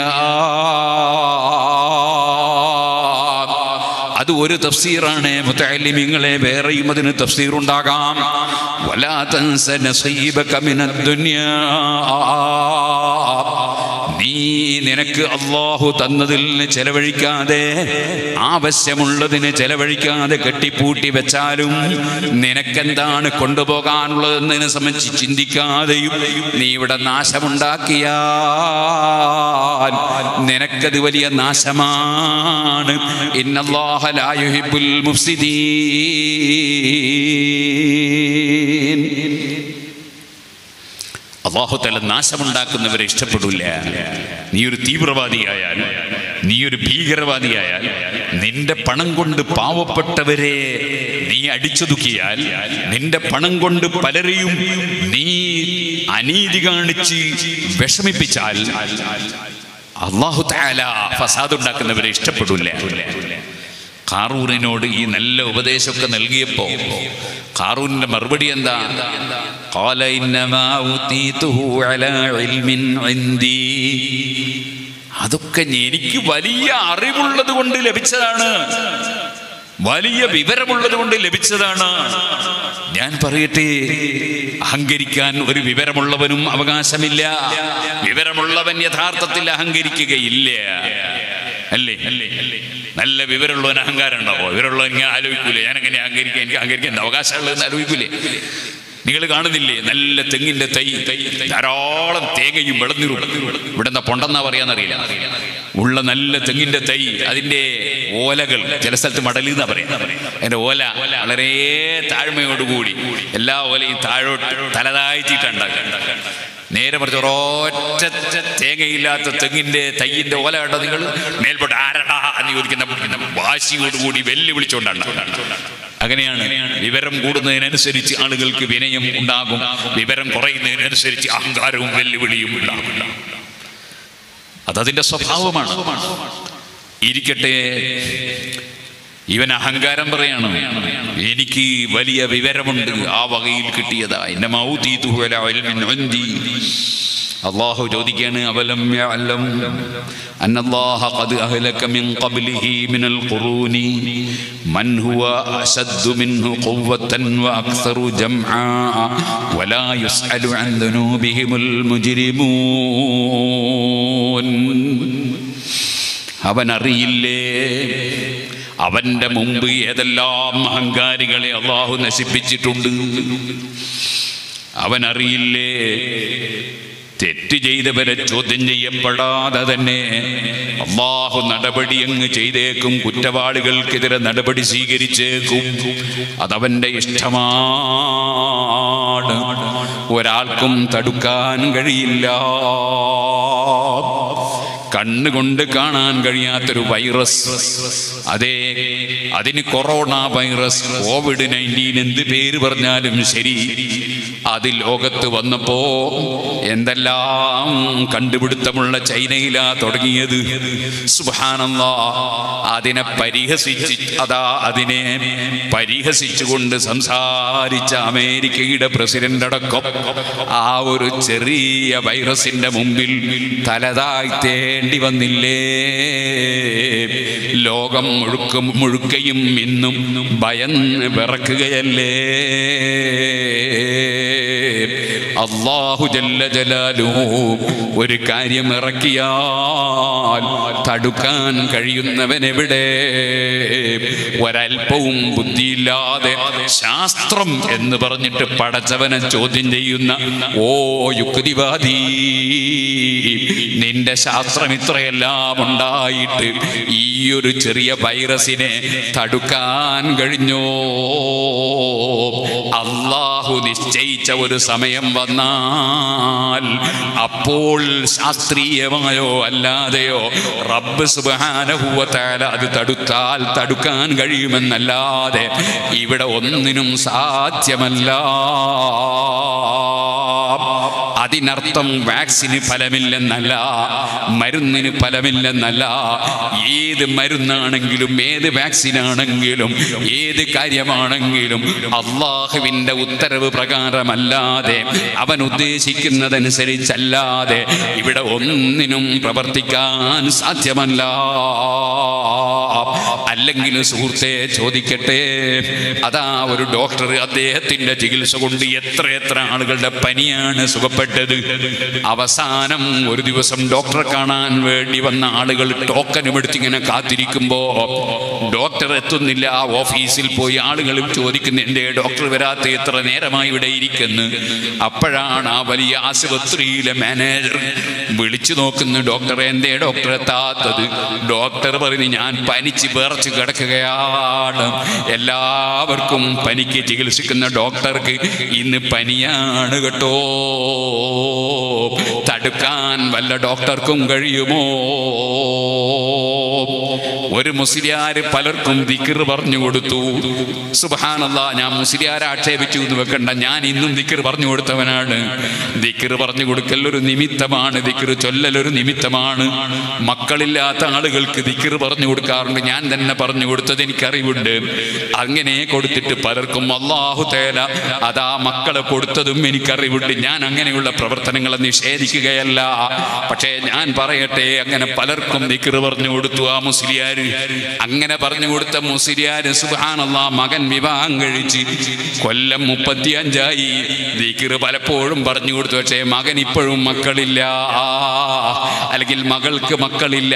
അത് ഒരു തഫ്സീറാണ് മുത്തലിമിങ്ങളെ വേറെയും അതിന് തഫ്സീർ ഉണ്ടാകാം വലാ തൻസ നസീബക മിനദ്ദുന്യാ നീ നീ നിനക്ക് അള്ളാഹു തന്നതിൽ നിന്ന് ചെലവഴിക്കാതെ ആവശ്യമുള്ളതിന് ചെലവഴിക്കാതെ കെട്ടിപ്പൂട്ടി വെച്ചാലും നിനക്കെന്താണ് കൊണ്ടുപോകാനുള്ളതെന്നതിനെ സംബന്ധിച്ച് ചിന്തിക്കാതെയും നീ ഇവിടെ നാശമുണ്ടാക്കിയാൽ നിനക്കത് വലിയ നാശമാണ് ഇന്നല്ലാഹ ലാ യുഹിബ്ബുൽ മുഫ്സിദീൻ അള്ളാഹുത്തല നാശമുണ്ടാക്കുന്നവരെ ഇഷ്ടപ്പെടില്ല നീ ഒരു തീവ്രവാദിയായാൽ നീ ഒരു ഭീകരവാദിയായാൽ നിന്റെ പണം കൊണ്ട് പാവപ്പെട്ടവരെ നീ അടിച്ചൊതുക്കിയാൽ നിന്റെ പണം കൊണ്ട് പലരെയും നീ അനീതി കാണിച്ച് വിഷമിപ്പിച്ചാൽ അള്ളാഹു താല ഫസാദ് ഉണ്ടാക്കുന്നവരെ ഇഷ്ടപ്പെടില്ല കാറൂറിനോട് ഈ നല്ല ഉപദേശമൊക്കെ നൽകിയപ്പോ കാറൂരിന്റെ മറുപടി എന്താ قال إنما أوتيته على علم عندي അതൊക്കെ എനിക്ക് വലിയ അറിവുള്ളത് കൊണ്ട് ലഭിച്ചതാണ് വലിയ വിവരമുള്ളത് കൊണ്ട് ലഭിച്ചതാണ് ഞാൻ പറയട്ടെ അഹങ്കരിക്കാൻ ഒരു വിവരമുള്ളവനും അവകാശമില്ല വിവരമുള്ളവൻ യഥാർത്ഥത്തിൽ അഹങ്കരിക്കുകയില്ല അല്ലേ അല്ലേ നല്ല വിവരമുള്ളവൻ അഹങ്കാരം ഉണ്ടാവോ വിവരമുള്ളവൻ ഞാൻ ആലോചിക്കൂലേ ഞാൻ എങ്ങനെ അഹങ്കരിക്കാൻ എനിക്ക് അഹങ്കരിക്കാൻ അവകാശമുള്ളതെന്ന് ആലോചിക്കൂലേ നിങ്ങൾ കാണുന്നില്ലേ നല്ല തെങ്ങിന്റെ തൈ ധാരാളം തേങ്ങയും വിളന്നിറും ഇവിടെ എന്താ പൊണ്ടെന്നാ പറയാന്നറിയില്ല ഉള്ള നല്ല തെങ്ങിന്റെ തൈ അതിന്റെ ഓലകൾ ചില സ്ഥലത്ത് മടലി എന്നാ പറയാം അതിന്റെ ഓല വളരെ താഴ്മയോടുകൂടി എല്ലാ ഓലയും താഴോട്ട് തലതാഴ്ത്തിയിട്ടുണ്ടാക്കുക നേരെ മറിച്ച് ഒരൊറ്റ തേങ്ങയില്ലാത്ത തെങ്ങിന്റെ തയ്യിന്റെ ഓല കണ്ടോ നിങ്ങൾ മേൽപോട്ട് ആരടാ എന്ന് ചോദിക്കുന്ന വാശിയോടുകൂടി വെല്ലുവിളിച്ചുകൊണ്ടാണ് അങ്ങനെയാണ് വിവരം കൂടുന്നതിനനുസരിച്ച് ആളുകൾക്ക് വിനയം ഉണ്ടാകും വിവരം കുറയുന്നതിനനുസരിച്ച് അഹങ്കാരവും വെല്ലുവിളിയും ഉണ്ടാകും അതതിന്റെ സ്വഭാവമാണ് ഇരിക്കട്ടെ ഇവൻ അഹങ്കാരം പറയാണ് എനിക്ക് വലിയ വിവരമുണ്ട് ആ വകയിൽ കിട്ടിയതാ എന്റെ അള്ളാഹു ചോദിക്കാണ് അവലം യഅലം അന്നല്ലാഹ ഖദ് അഹ്ലക മിൻ ഖബ്ലിഹി മിനൽ ഖുറൂനി മൻ ഹുവ അശദ്ദു മിൻഹു ഖുവ്വതൻ വഅക്സറു ജംആ വലാ യുസ്അലു അൻ ദുനൂബിഹിമുൽ മുജ്രിമൂൻ അവൻ അറിയില്ലേ അവന്റെ മുമ്പ് ഏതെല്ലാം അഹങ്കാരികളെ അള്ളാഹു നശിപ്പിച്ചിട്ടുണ്ട് അവൻ അറിയില്ലേ തെറ്റ് ചെയ്തവരെ ചോദ്യം ചെയ്യപ്പെടാതെ തന്നെ അള്ളാഹു നടപടി അങ്ങ് ചെയ്തേക്കും കുറ്റവാളികൾക്കെതിരെ നടപടി സ്വീകരിച്ചേക്കും അതവന്റെ ഇഷ്ടമാണ് ഒരാൾക്കും തടുക്കാൻ കഴിയില്ല കണ്ണുകൊണ്ട് കാണാൻ കഴിയാത്തൊരു വൈറസ് അതെ അതിന് കൊറോണ വൈറസ് കോവിഡ് നയൻറ്റീൻ എന്ത് പേര് പറഞ്ഞാലും ശരി അത് ലോകത്ത് വന്നപ്പോ എന്തെല്ലാം കണ്ടുപിടുത്തമുള്ള ചൈനയിലാ തുടങ്ങിയത് സുബാനല്ലാ അതിനെ പരിഹസിച്ച് അതാ അതിനെ പരിഹസിച്ചുകൊണ്ട് സംസാരിച്ച അമേരിക്കയുടെ പ്രസിഡന്റ് അടക്കം ആ ഒരു ചെറിയ വൈറസിന്റെ മുമ്പിൽ തലതാഴ്ത്തേണ്ടി വന്നില്ലേ ലോകം മുഴുക്കും മുഴുക്കയും ഇന്നും ഭയന്ന് വിറക്കുകയല്ലേ അള്ളാഹു ജല്ല ജലാലുഹു ഒരു കാര്യം ഇറക്കിയാൽ തടുക്കാൻ കഴിയുന്നവനെവിടെ ഒരൽപ്പവും ബുദ്ധിയില്ലാതെ ശാസ്ത്രം എന്ന് പറഞ്ഞിട്ട് പടച്ചവനെ ചോദ്യം ചെയ്യുന്ന ഓ യുക്തിവാദി നിന്റെ ശാസ്ത്രം ഇത്രയെല്ലാം ഉണ്ടായിട്ട് ഈ ഒരു ചെറിയ വൈറസിനെ തടുക്കാൻ കഴിഞ്ഞോ അള്ളാഹു നിശ്ചയിച്ച ഒരു സമയം വന്നാൽ അപ്പോൾ ശാസ്ത്രീയമായോ അല്ലാതെയോ റബ്ബ് സുബാനഹുവത്താല അത് തടുത്താൽ തടുക്കാൻ കഴിയുമെന്നല്ലാതെ ഇവിടെ ഒന്നിനും സാധ്യമല്ല അതിനർത്ഥം വാക്സിന് ഫലമില്ലെന്നല്ല മരുന്നിന് ഫലമില്ലെന്നല്ല ഏത് മരുന്നാണെങ്കിലും ഏത് വാക്സിനാണെങ്കിലും ഏത് കാര്യമാണെങ്കിലും അള്ളാഹുവിൻ്റെ ഉത്തരവ് പ്രകാരമല്ലാതെ അവൻ ഉദ്ദേശിക്കുന്നതനുസരിച്ചല്ലാതെ ഇവിടെ ഒന്നിനും പ്രവർത്തിക്കാൻ സാധ്യമല്ല അല്ലെങ്കിൽ സുഹൃത്തെ ചോദിക്കട്ടെ അതാ ഒരു ഡോക്ടർ അദ്ദേഹത്തിന്റെ ചികിത്സ കൊണ്ട് എത്ര എത്ര ആളുകളുടെ പനിയാണ് സുഖപ്പെട്ടത് അവസാനം ഒരു ദിവസം ഡോക്ടറെ കാണാൻ വേണ്ടി വന്ന ആളുകൾ ടോക്കനും എടുത്തിങ്ങനെ കാത്തിരിക്കുമ്പോ ഡോക്ടർ എത്തുന്നില്ല ആ ഓഫീസിൽ പോയി ആളുകൾ ചോദിക്കുന്നു എന്റെ ഡോക്ടർ വരാത്ത എത്ര നേരമായി ഇവിടെ ഇരിക്കുന്നു അപ്പോഴാണ് ആ വലിയ ആശുപത്രിയിലെ മാനേജർ വിളിച്ചു നോക്കുന്നു ഡോക്ടറെ എന്തേ ഡോക്ടർ എത്താത്തത് ഡോക്ടർ പറഞ്ഞു ഞാൻ പനിച്ച് വിറച്ച് കിടക്കുകയാണ് എല്ലാവർക്കും പനിക്ക് ചികിത്സിക്കുന്ന ഡോക്ടർക്ക് ഇന്ന് പനിയാണ് കേട്ടോ തടുക്കാൻ വല്ല ഡോക്ടർക്കും കഴിയുമോ ഒരു മുസ്ലിയാര് പലർക്കും ദിക്കർ പറഞ്ഞു കൊടുത്തു സുബാനല്ല ഞാൻ മുസ്ലിയാരെ ആക്ഷേപിച്ചു എന്ന് വെക്കണ്ട ഞാൻ ഇന്നും ദിക്കർ പറഞ്ഞു കൊടുത്തവനാണ് ദിക്കർ പറഞ്ഞു കൊടുക്കൽ ഒരു നിമിത്തമാണ് ദിക്കർ ചൊല്ലൽ ഒരു നിമിത്തമാണ് മക്കളില്ലാത്ത ആളുകൾക്ക് ദിക്കർ പറഞ്ഞു കൊടുക്കാറുണ്ട് ഞാൻ തന്നെ പറഞ്ഞു കൊടുത്തത് എനിക്കറിവുണ്ട് അങ്ങനെ കൊടുത്തിട്ട് പലർക്കും അള്ളാഹു തേല അതാ മക്കളെ കൊടുത്തതും എനിക്കറിവുണ്ട് ഞാൻ അങ്ങനെയുള്ള പ്രവർത്തനങ്ങളെ നിഷേധിക്കുകയല്ല പക്ഷേ ഞാൻ പറയട്ടെ അങ്ങനെ പലർക്കും ദിക്കർ പറഞ്ഞു കൊടുത്തു ആ മുസ്ലിയാര് അങ്ങനെ പറഞ്ഞു കൊടുത്ത മുസ്ലിയാര് സുബാനല്ല മകൻ വിവാഹം കഴിച്ച് കൊല്ലം മുപ്പത്തിയഞ്ചായി ദിക്കർ പലപ്പോഴും പറഞ്ഞു കൊടുത്തു പക്ഷേ മകൻ ഇപ്പോഴും മക്കളില്ല അല്ലെങ്കിൽ മകൾക്ക് മക്കളില്ല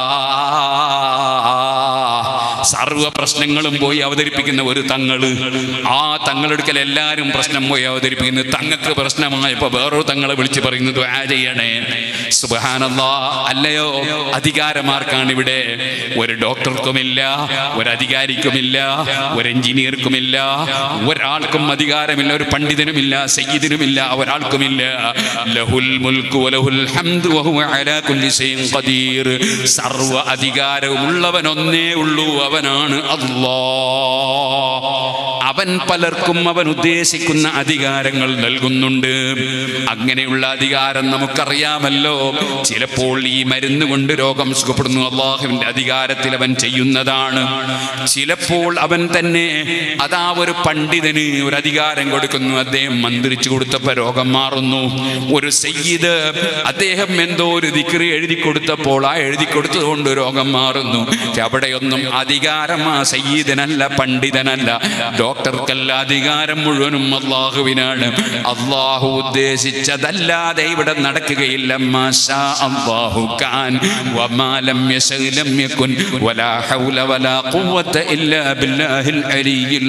സർവ പ്രശ്നങ്ങളും പോയി അവതരിപ്പിക്കുന്ന ഒരു തങ്ങള് ആ തങ്ങളെടുക്കൽ എല്ലാവരും പ്രശ്നം പോയി അവതരിപ്പിക്കുന്നു തങ്ങൾക്ക് പ്രശ്നമായപ്പോ വേറൊരു തങ്ങളെ വിളിച്ച് പറയുന്നത് ആ ചെയ്യണേ സുബഹാനല്ലാ അല്ലയോ അധികാരമാർക്കാണ് ഇവിടെ ഒരു ഡോക്ടർക്കുമില്ല ഒരു അധികാരിക്കുമില്ല ഒരു എഞ്ചിനീയർക്കുമില്ല ഒരാൾക്കും അധികാരമില്ല ഒരു പണ്ഡിതനുമില്ല സയ്യിദിനുമില്ല ഒരാൾക്കുമില്ല ലഹുൽ മുൽക്കു വലഹുൽ ഹംദു വഹുവ അലാ കുല്ലി ഷൈഇൻ ഖദീർ സർവ അധികാരമുള്ളവൻ ഒന്നേ ഉള്ളൂ അവനാണ് അല്ലാ അവൻ പലർക്കും അവൻ ഉദ്ദേശിക്കുന്ന അധികാരങ്ങൾ നൽകുന്നുണ്ട് അങ്ങനെയുള്ള അധികാരം നമുക്കറിയാമല്ലോ ചിലപ്പോൾ ഈ മരുന്ന് കൊണ്ട് രോഗം സുഖപ്പെടുന്നു അള്ളാഹുവിന്റെ അധികാരത്തിൽ അവൻ ചെയ്യുന്നതാണ് ചിലപ്പോൾ അവൻ തന്നെ അതാ ഒരു പണ്ഡിതന് ഒരു അധികാരം കൊടുക്കുന്നു അദ്ദേഹം മന്ത്രിച്ചു കൊടുത്തപ്പോൾ രോഗം മാറുന്നു ഒരു സയ്യിദ് അദ്ദേഹം എന്തോ ഒരു ദിക്രി എഴുതി കൊടുത്തപ്പോൾ ആ എഴുതി കൊടുത്തതുകൊണ്ട് രോഗം മാറുന്നു പക്ഷെ അവിടെയൊന്നും അധികാരം ആ സയ്യിദനല്ല പണ്ഡിതനല്ല ഡോക്ടർക്കല്ല അധികാരം മുഴുവനും അള്ളാഹുവിനാണ് അള്ളാഹു ഉദ്ദേശിച്ചതല്ലാതെ ഇവിടെ നടക്കുകയില്ല മാഷാ അല്ലാഹു കാൻ വമാ ലം യശഅ ലം യകുൻ വലാ ഹൗല വലാ ഖുവത ഇല്ലാ ബില്ലാഹിൽ അലിയിൽ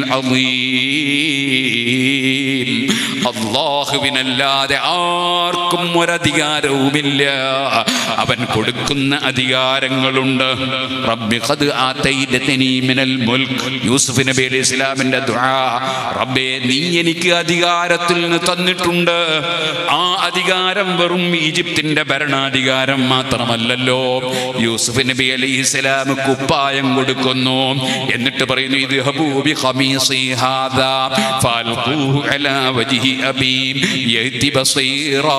അളീം അള്ളാഹുവിനല്ലാതെ ആർക്കും ഒരധികാരവുമില്ല അവൻ കൊടുക്കുന്ന അധികാരങ്ങളുണ്ട് റബ്ബി ഖദ് ആതൈതനി മിനൽ മുൽക്ക് യൂസുഫ് നബി അലൈഹി ഇസ്ലാമിന്റെ ദുആ റബ്ബേ നീ എനിക്ക് അധികാരത്തിൽ നിന്ന് തന്നിട്ടുണ്ട് ആ അധികാരം വെറും ഈജിപ്തിന്റെ ഭരണാധികാരം മാത്രമല്ലല്ലോ യൂസുഫ് നബി അലൈഹി ഇസ്ലാം കുപ്പായം കൊടുക്കുന്നു എന്നിട്ട് പറയുന്നു ഇത് ഹബൂബി ഖമീസി ഹാദാ ഫൽഖൂഹു അലാ വജ്ഹി അബീ യഅതി ബസീറാ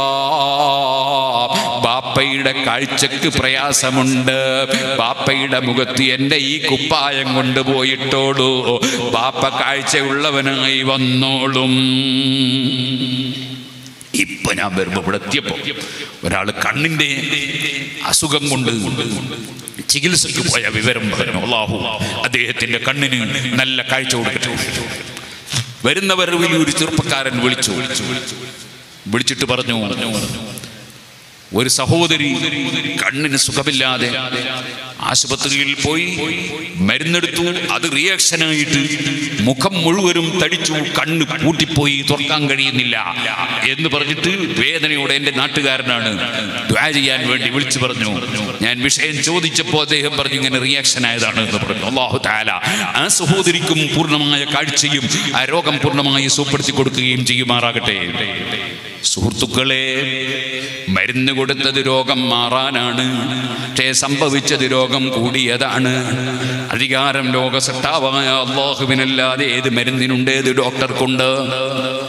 ബാപ്പയുടെ കാഴ്ചക്ക് പ്രയാസമുണ്ട് ബാപ്പയുടെ മുഖത്ത് എൻ്റെ ഈ കുപ്പായം കൊണ്ടുപോയിട്ടോളൂ ബാപ്പ കാഴ്ചയുള്ളവനായി വന്നോളും ഇപ്പൊ ഞാൻ വരുമ്പോ ഇവിടെ എത്തിയപ്പോ ഒരാൾ കണ്ണിന്റെ അസുഖം കൊണ്ട് ചികിത്സയ്ക്ക് പോയ വിവരം പറഞ്ഞു അള്ളാഹു അദ്ദേഹത്തിന്റെ കണ്ണിന് നല്ല കാഴ്ച കൊടുക്കട്ടെ വരുന്നവർ വലിയൊരു ചെറുപ്പക്കാരൻ വിളിച്ചു വിളിച്ചിട്ട് പറഞ്ഞു ഒരു സഹോദരി കണ്ണിന് സുഖമില്ലാതെ ആശുപത്രിയിൽ പോയി മരുന്നെടുത്തു അത് റിയാക്ഷനായിട്ട് മുഖം മുഴുവനും തടിച്ചു കണ്ണ് പൂട്ടിപ്പോയി തുറക്കാൻ കഴിയുന്നില്ല എന്ന് പറഞ്ഞിട്ട് വേദനയോടെ എൻ്റെ നാട്ടുകാരനാണ് ദ്വാ ചെയ്യാൻ വേണ്ടി വിളിച്ചു പറഞ്ഞു ഞാൻ വിഷയം ചോദിച്ചപ്പോൾ അദ്ദേഹം പറഞ്ഞു ഇങ്ങനെ റിയാക്ഷൻ ആയതാണ് എന്ന് പറഞ്ഞു അള്ളാഹു താല ആ സഹോദരിക്കും പൂർണ്ണമായ കാഴ്ചയും ആ രോഗം പൂർണ്ണമായി സുഖപ്പെടുത്തി കൊടുക്കുകയും ചെയ്യുമാറാകട്ടെ സുഹൃത്തുക്കളെ മരുന്ന് കൊടുത്തത് രോഗം മാറാനാണ് പക്ഷേ സംഭവിച്ചത് രോഗം കൂടിയതാണ് അധികാരം ലോകസട്ടാവായ അള്ളാഹുവിനല്ലാതെ ഏത് മരുന്നിനുണ്ട് ഏത് ഡോക്ടർക്കുണ്ട്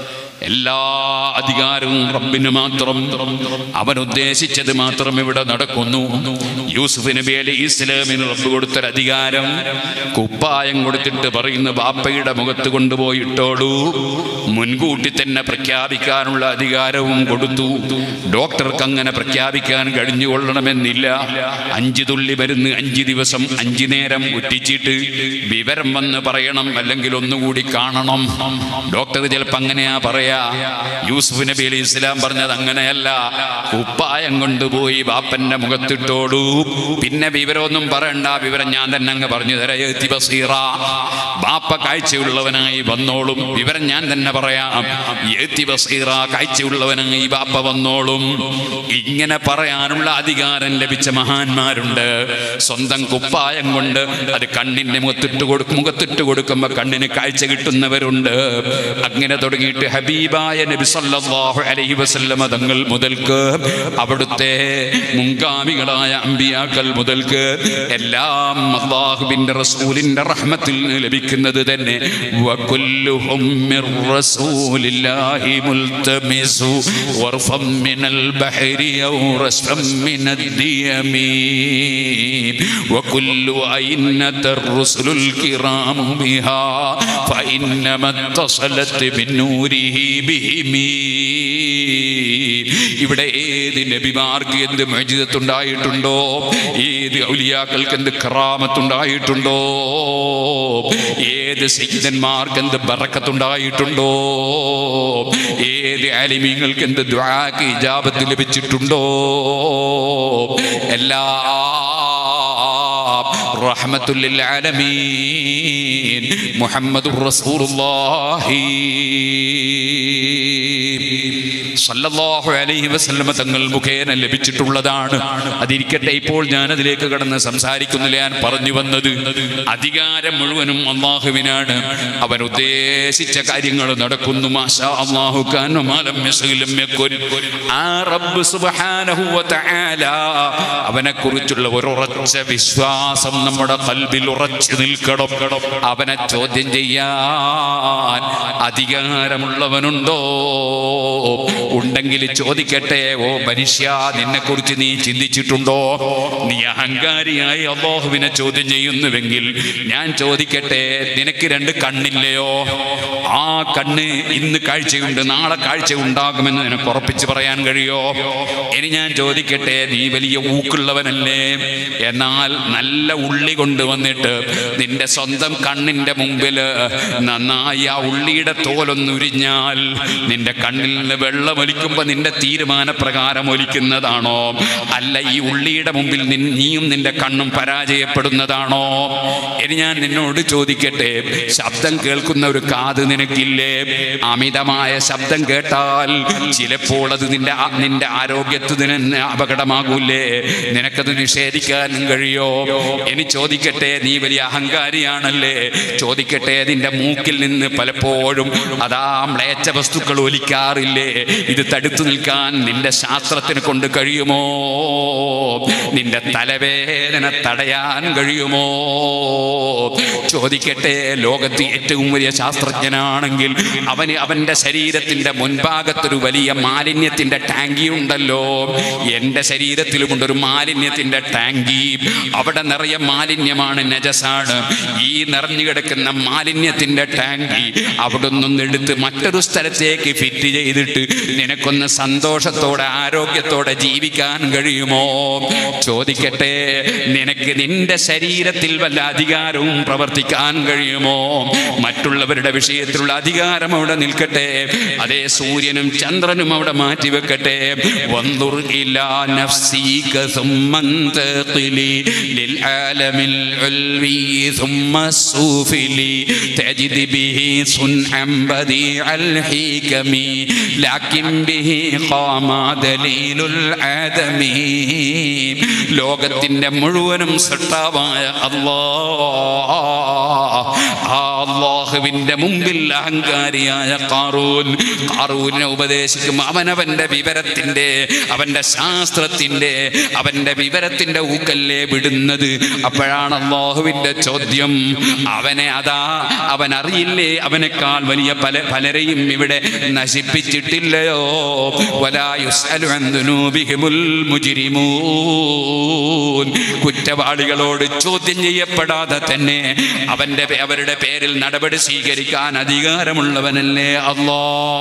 എല്ലാ അധികാരവും റബ്ബിന് മാത്രം അവൻ ഉദ്ദേശിച്ചത് മാത്രം ഇവിടെ നടക്കുന്നു യൂസുഫ് നബി അലി ഇസ്ലാമിന് റബ്ബ് കൊടുത്തൊരു അധികാരം കുപ്പായം കൊടുത്തിട്ട് പറയുന്നു ബാപ്പയുടെ മുഖത്ത് കൊണ്ടുപോയി ഇട്ടോളൂ മുൻകൂട്ടി തന്നെ പ്രഖ്യാപിക്കാനുള്ള അധികാരവും കൊടുത്തു ഡോക്ടർക്ക് അങ്ങനെ പ്രഖ്യാപിക്കാൻ കഴിഞ്ഞുകൊള്ളണമെന്നില്ല അഞ്ച് തുള്ളി മരുന്ന് അഞ്ച് ദിവസം അഞ്ച് നേരം ഉറ്റിച്ചിട്ട് വിവരം വന്ന് പറയണം അല്ലെങ്കിൽ ഒന്നുകൂടി കാണണം ഡോക്ടർ ചിലപ്പോൾ അങ്ങനെയാ പറയാ യൂസുഫ് നബി അലി ഇസ്ലാം പറഞ്ഞത് അങ്ങനെയല്ല കുപ്പായം കൊണ്ടുപോയി ബാപ്പന്റെ മുഖത്തിട്ടോടൂ പിന്നെ വിവരമൊന്നും പറയണ്ട വിവരം ഞാൻ തന്നെ അങ്ങ് പറഞ്ഞു തരാം ഏത്തി ബസീറ ബാപ്പ കാഴ്ചയുള്ളവനായി വന്നോളും വിവരം ഞാൻ തന്നെ പറയാം ഏത്തി ബസീറ കാഴ്ചയുള്ളവനായി ബാപ്പ വന്നോളും ഇങ്ങനെ പറയാനുള്ള അധികാരം ലഭിച്ച മഹാന്മാരുണ്ട് സ്വന്തം കുപ്പായം കൊണ്ട് അത് കണ്ണിന്റെ മുഖത്തിട്ട് കൊടുക്കും മുഖത്തിട്ട് കൊടുക്കുമ്പോ കണ്ണിന് കാഴ്ച കിട്ടുന്നവരുണ്ട് അങ്ങനെ തുടങ്ങിയിട്ട് ഹബീബായ നബി സല്ലല്ലാഹു അലൈഹി വസല്ലമ തങ്ങൾ മുതൽക്ക് അവിടുത്തെ മുൻഗാമികളായ അമ്പിയാക്കൾ മുതൽക്ക് എല്ലാം അള്ളാഹുവിന്റെ റസൂലിന്റെ റഹ്മത്തിൽ നിന്ന് ലഭിക്കുന്നത് തന്നെ വകുല്ലുഹും മിർ റസൂലില്ലാഹി മുൽതമിസു വർഫം മിനൽ ബഹരി ഔ റസ്ഫം മിനദ് ദിയമി وكل أئنة الرسل الكرام بها فإنما اتصلت بنوره بهم ഇവിടെ ഏത് നബിമാർക്ക് എന്ത് മജിതത്തുണ്ടായിട്ടുണ്ടോ ഏത് ഔലിയാക്കൾക്ക് എന്ത് കറാമത്തുണ്ടായിട്ടുണ്ടോ ഏത് സൈതന്മാർക്ക് എന്ത് ബറക്കത്തുണ്ടായിട്ടുണ്ടോ ഏത് ആലിമീങ്ങൾക്ക് എന്ത് ദ്വാക്ക് ഇജാബത്ത് ലഭിച്ചിട്ടുണ്ടോ എല്ലാ റഹ്മത്തുല്ലിൽ ആലമീൻ മുഹമ്മദുർ റസൂലുള്ളാഹി സല്ലല്ലാഹു അലൈഹി വസല്ലമ തങ്ങൾ മുഖേന ലഭിച്ചിട്ടുള്ളതാണ് അതിരിക്കട്ടെ ഇപ്പോൾ ഞാൻ അതിലേക്ക് കടന്ന് സംസാരിക്കുന്നില്ല ഞാൻ പറഞ്ഞു വന്നത് അധികാരം മുഴുവനും അള്ളാഹുവിനാണ് അവൻ ഉദ്ദേശിച്ച കാര്യങ്ങൾ നടക്കുന്നു മാഷാ അല്ലാഹു കാൻ വമാലം യസ്ഇലും യകുൻ ആ റബ്ബ് സുബ്ഹാനഹു വ തആല അവനെ കുറിച്ചുള്ള ഒരു ഉറച്ച വിശ്വാസം നമ്മുടെ കൽബിൽ ഉറച്ചു നിൽക്കണം അവനെ ചോദ്യം ചെയ്യാൻ അധികാരമുള്ളവനുണ്ടോ ഉണ്ടെങ്കിൽ ചോദിക്കട്ടെ ഓ മനുഷ്യ നിന്നെ കുറിച്ച് നീ ചിന്തിച്ചിട്ടുണ്ടോ നീ അഹങ്കാരിയായി അള്ളാഹുവിനെ ചോദ്യം ചെയ്യുന്നുവെങ്കിൽ ഞാൻ ചോദിക്കട്ടെ നിനക്ക് രണ്ട് കണ്ണില്ലയോ ആ കണ്ണ് ഇന്ന് കാഴ്ചയുണ്ട് നാളെ കാഴ്ച ഉണ്ടാകുമെന്ന് നിനക്ക് ഉറപ്പിച്ച് പറയാൻ കഴിയോ ഇനി ഞാൻ ചോദിക്കട്ടെ നീ വലിയ ഊക്കുള്ളവനല്ലേ എന്നാൽ നല്ല ഉള്ളി കൊണ്ടുവന്നിട്ട് നിന്റെ സ്വന്തം കണ്ണിന്റെ മുമ്പിൽ നന്നായി ആ ഉള്ളിയുടെ തോലൊന്നുരിഞ്ഞാൽ നിന്റെ കണ്ണിൽ നിന്ന് വെള്ളം ഒലിക്കുമ്പോ നിന്റെ തീരുമാനപ്രകാരം ഒലിക്കുന്നതാണോ അല്ല ഈ ഉള്ളിയുടെ മുമ്പിൽ നിൻ- നീയും നിന്റെ കണ്ണും പരാജയപ്പെടുന്നതാണോ ഇനി ഞാൻ നിന്നോട് ചോദിക്കട്ടെ ശബ്ദം കേൾക്കുന്ന ഒരു കാത് നിനക്കില്ലേ അമിതമായ ശബ്ദം കേട്ടാൽ ചിലപ്പോൾ അത് നിന്റെ ആ- നിന്റെ ആരോഗ്യത്തിന് അപകടമാകൂലേ നിനക്കത് നിഷേധിക്കാനും കഴിയോ ഇനി ചോദിക്കട്ടെ നീ വലിയ അഹങ്കാരിയാണല്ലേ ചോദിക്കട്ടെ നിന്റെ മൂക്കിൽ നിന്ന് പലപ്പോഴും അതാ മ്ലേച്ഛ വസ്തുക്കൾ ഒലിക്കാറില്ലേ ഇത് തടുത്തു നിൽക്കാൻ നിന്റെ ശാസ്ത്രത്തിന് കൊണ്ട് കഴിയുമോ നിന്റെ തലവേദന തടയാൻ കഴിയുമോ ചോദിക്കട്ടെ ലോകത്ത് ഏറ്റവും വലിയ ശാസ്ത്രജ്ഞനാണെങ്കിൽ അവന് അവന്റെ ശരീരത്തിന്റെ മുൻഭാഗത്തൊരു വലിയ മാലിന്യത്തിന്റെ ടാങ്കി ഉണ്ടല്ലോ എന്റെ ശരീരത്തിലുമുണ്ട് ഒരു മാലിന്യത്തിന്റെ ടാങ്കി അവിടെ നിറയെ മാലിന്യമാണ് നജസാണ് ഈ നിറഞ്ഞു കിടക്കുന്ന മാലിന്യത്തിന്റെ ടാങ്കി അവിടെ നിന്നും എടുത്ത് മറ്റൊരു സ്ഥലത്തേക്ക് ഫിറ്റ് ചെയ്തിട്ട് നിനക്കൊന്ന് സന്തോഷത്തോടെ ആരോഗ്യത്തോടെ ജീവിക്കാൻ കഴിയുമോ ചോദിക്കട്ടെ നിനക്ക് നിന്റെ ശരീരത്തിൽ വല്ല അധികാരവും പ്രവർത്തിക്കാൻ കഴിയുമോ മറ്റുള്ളവരുടെ വിഷയത്തിലുള്ള അധികാരം അവിടെ നിൽക്കട്ടെ അതേ സൂര്യനും ചന്ദ്രനും അവിടെ മാറ്റി വെക്കട്ടെ വന്തുർ ഇലാ നഫ്സീക ثم انتقلي للعالم العلوي ثم السفلي تجد به صنعا بديع الحكم لكن به قام دليل العدم ലോകത്തിന്റെ മുഴുവനും സൃഷ്ടാവായ അല്ലാ ആ അല്ലാഹ് അള്ളാഹുവിന്റെ മുമ്പിൽ അഹങ്കാരിയായ കാറൂൻ കാറൂനെ ഉപദേശിക്കും അവനവന്റെ വിവരത്തിന്റെ അവന്റെ ശാസ്ത്രത്തിന്റെ അവന്റെ വിവരത്തിന്റെ ഊക്കല്ലേ വിടുന്നത് അപ്പോഴാണ് അള്ളാഹുവിന്റെ ചോദ്യം അവനെ അതാ അവൻ അറിയില്ലേ അവനേക്കാൾ വലിയ പല പലരെയും ഇവിടെ നശിപ്പിച്ചിട്ടില്ലയോ വലാ യുസ്അലു അൻ ദുനൂബിഹിമുൽ മുജ്രിമൂൻ കുറ്റവാളികളോട് ചോദ്യം ചെയ്യപ്പെടാതെ തന്നെ അവന്റെ പേ- അവരുടെ പേരിൽ നടപടി സ്വീകരിക്കാൻ അധികാരമുള്ളവനല്ലേ അല്ലാ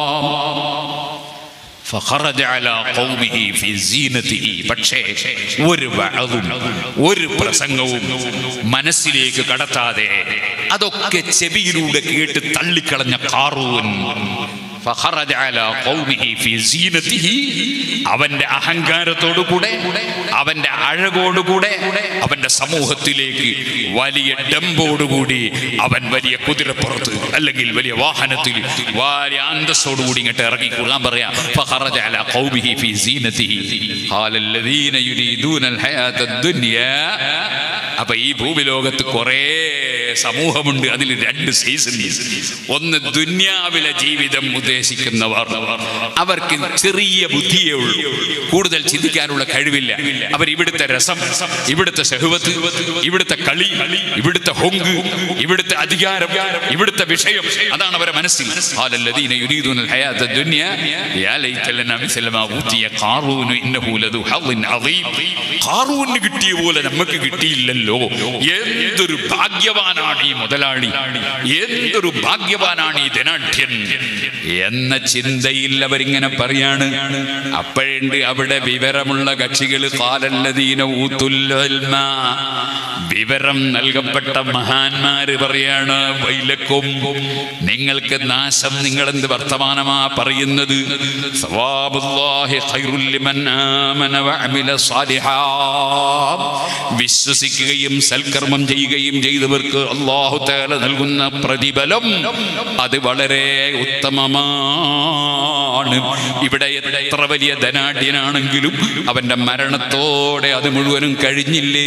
فخرج على قومه في زينته പക്ഷേ ഒരു വഅദും ഒരു പ്രസംഗവും മനസ്സിലേക്ക് കടത്താതെ അതൊക്കെ ചെവിയിലൂടെ കേട്ട് തള്ളിക്കളഞ്ഞ കാറൂൻ فخرج على قومه في زينته അവന്റെ അഹങ്കാരത്തോടുകൂടെ അവന്റെ അഴകോടുകൂടെ അവന്റെ സമൂഹത്തിലേക്ക് വലിയ ഡംബോടുകൂടി അവൻ വലിയ കുതിരപ്പുറത്ത് അല്ലെങ്കിൽ വലിയ വാഹനത്തിൽ വലിയ അന്തസ്സോടുകൂടി ഇങ്ങോട്ട് ഇറങ്ങി കൊള്ളാൻ പറയാം فخرج على قومه في زينته قال الذين يريدون الحياة الدنيا അപ്പൊ ഈ ഭൂമിലോകത്ത് കുറേ സമൂഹമുണ്ട് അതിൽ രണ്ട് സീസൺ ഒന്ന് ദുന്യാവിലെ ജീവിതം ഉദ്ദേശിക്കുന്നവർ അവർക്ക് ചെറിയ ബുദ്ധിയേ ഉള്ളൂ കൂടുതൽ ചിന്തിക്കാനുള്ള കഴിവില്ല അവർ ഇവിടുത്തെ രസം ഇവിടുത്തെ സഹുവത്ത് ഇവിടുത്തെ കളി ഇവിടുത്തെ ഹൊങ്ക് ഇവിടുത്തെ അധികാരം ഇവിടുത്തെ വിഷയം അതാണ് അവരെ മനസ്സിൽ قال الذين يريدون الحياة الدنيا يا ليت لنا مثل ما أوتي قارون إنه لذو حظ عظيم ഖാറൂന് കിട്ടിയ പോലെ നമുക്ക് കിട്ടിയില്ലല്ലോ എന്തൊരു ഭാഗ്യവാനാണ് ഈ മുതലാളി എന്തൊരു ഭാഗ്യവാനാണ് ഈ ധനാഢ്യൻ എന്ന ചിന്തയിൽ അവരിങ്ങനെ പറയാണ് അപ്പോഴുണ്ട് അവിടെ വിവരമുള്ള കക്ഷികൾ കാലല്ലതീന ഊത്തുല്ല വിവരം നൽകപ്പെട്ട മഹാന്മാര് പറയാണ് വൈലക്കും നിങ്ങൾക്ക് നാശം നിങ്ങൾ എന്ത് വർത്തമാനമാ പറയുന്നത് സവാബുല്ലാഹി ഖൈറുൽ ലിമൻ ആമന വഅമില സാലിഹാ വിശ്വസിക്കുകയും സൽക്കർമ്മം ചെയ്യുകയും ചെയ്തവർക്ക് അള്ളാഹു തആല നൽകുന്ന പ്രതിഫലം അത് വളരെ ഉത്തമമാണ് ഇവിടെ എത്ര വലിയ ധനാഢ്യനാണെങ്കിലും അവന്റെ മരണത്തോടെ അത് മുഴുവനും കഴിഞ്ഞില്ലേ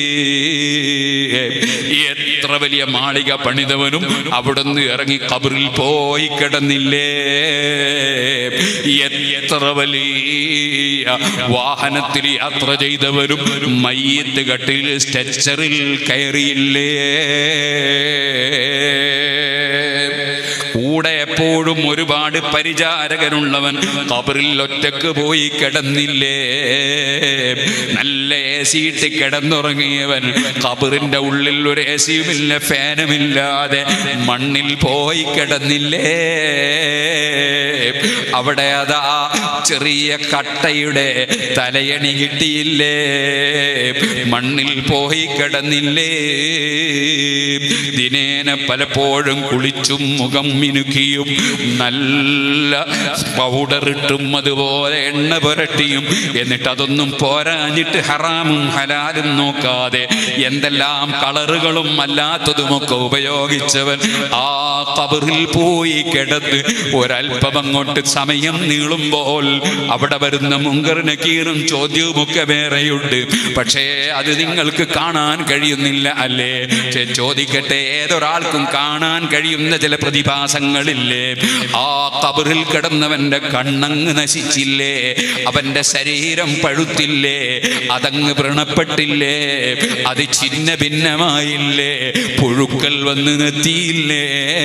എത്ര വലിയ മാളിക പണിതവനും അവിടുന്ന് ഇറങ്ങി കബറിൽ പോയി കിടന്നില്ലേ എത്ര വലിയ വാഹനത്തിൽ യാത്ര ചെയ്തവരും മയ്യത്ത് കട്ടിൽ സ്റ്റെച്ചറിൽ കയറിയില്ലേ കൂടെ എപ്പോഴും ഒരുപാട് പരിചാരകനുള്ളവൻ കബറിൽ ഒറ്റക്ക് പോയി കിടന്നില്ലേ നല്ല എ സി ഇട്ട് കിടന്നുറങ്ങിയവൻ കബറിന്റെ ഉള്ളിൽ ഒരു എ സിയുമില്ല ഫാനുമില്ലാതെ മണ്ണിൽ പോയി കിടന്നില്ലേ അവിടെ അതാ ചെറിയ കട്ടയുടെ തലയണി കിട്ടിയില്ലേ മണ്ണിൽ പോയി കിടന്നില്ലേ ദിനേന പലപ്പോഴും കുളിച്ചും മുഖം മിനുക്കിയും നല്ല പൗഡർ ഇട്ടും അതുപോലെ എണ്ണ പുരട്ടിയും എന്നിട്ട് അതൊന്നും പോരാഞ്ഞിട്ട് ഹറാമും ഹലാലും നോക്കാതെ എന്തെല്ലാം കളറുകളും അല്ലാത്തതുമൊക്കെ ഉപയോഗിച്ചവൻ ആ കബറിൽ പോയി കിടന്ന് ഒരല്പം അങ്ങോട്ട് സമയം നീളുമ്പോൾ അവിടെ വരുന്ന മുങ്കർ നക്കീറും ചോദ്യവുമൊക്കെ വേറെയുണ്ട് പക്ഷേ അത് നിങ്ങൾക്ക് കാണാൻ കഴിയുന്നില്ല അല്ലേ പക്ഷേ ചോദിക്കട്ടെ ഏതൊരാൾക്കും കാണാൻ കഴിയുന്ന ചില പ്രതിഭാസങ്ങളില്ലേ ആ കബറിൽ കിടന്നവന്റെ കണ്ണങ്ങ് നശിച്ചില്ലേ അവന്റെ ശരീരം പഴുത്തില്ലേ അതങ്ങ് വ്രണപ്പെട്ടില്ലേ അത് ചിന്ന ഭിന്നമായില്ലേ പുഴുക്കൾ വന്ന് നെത്തിയില്ലേ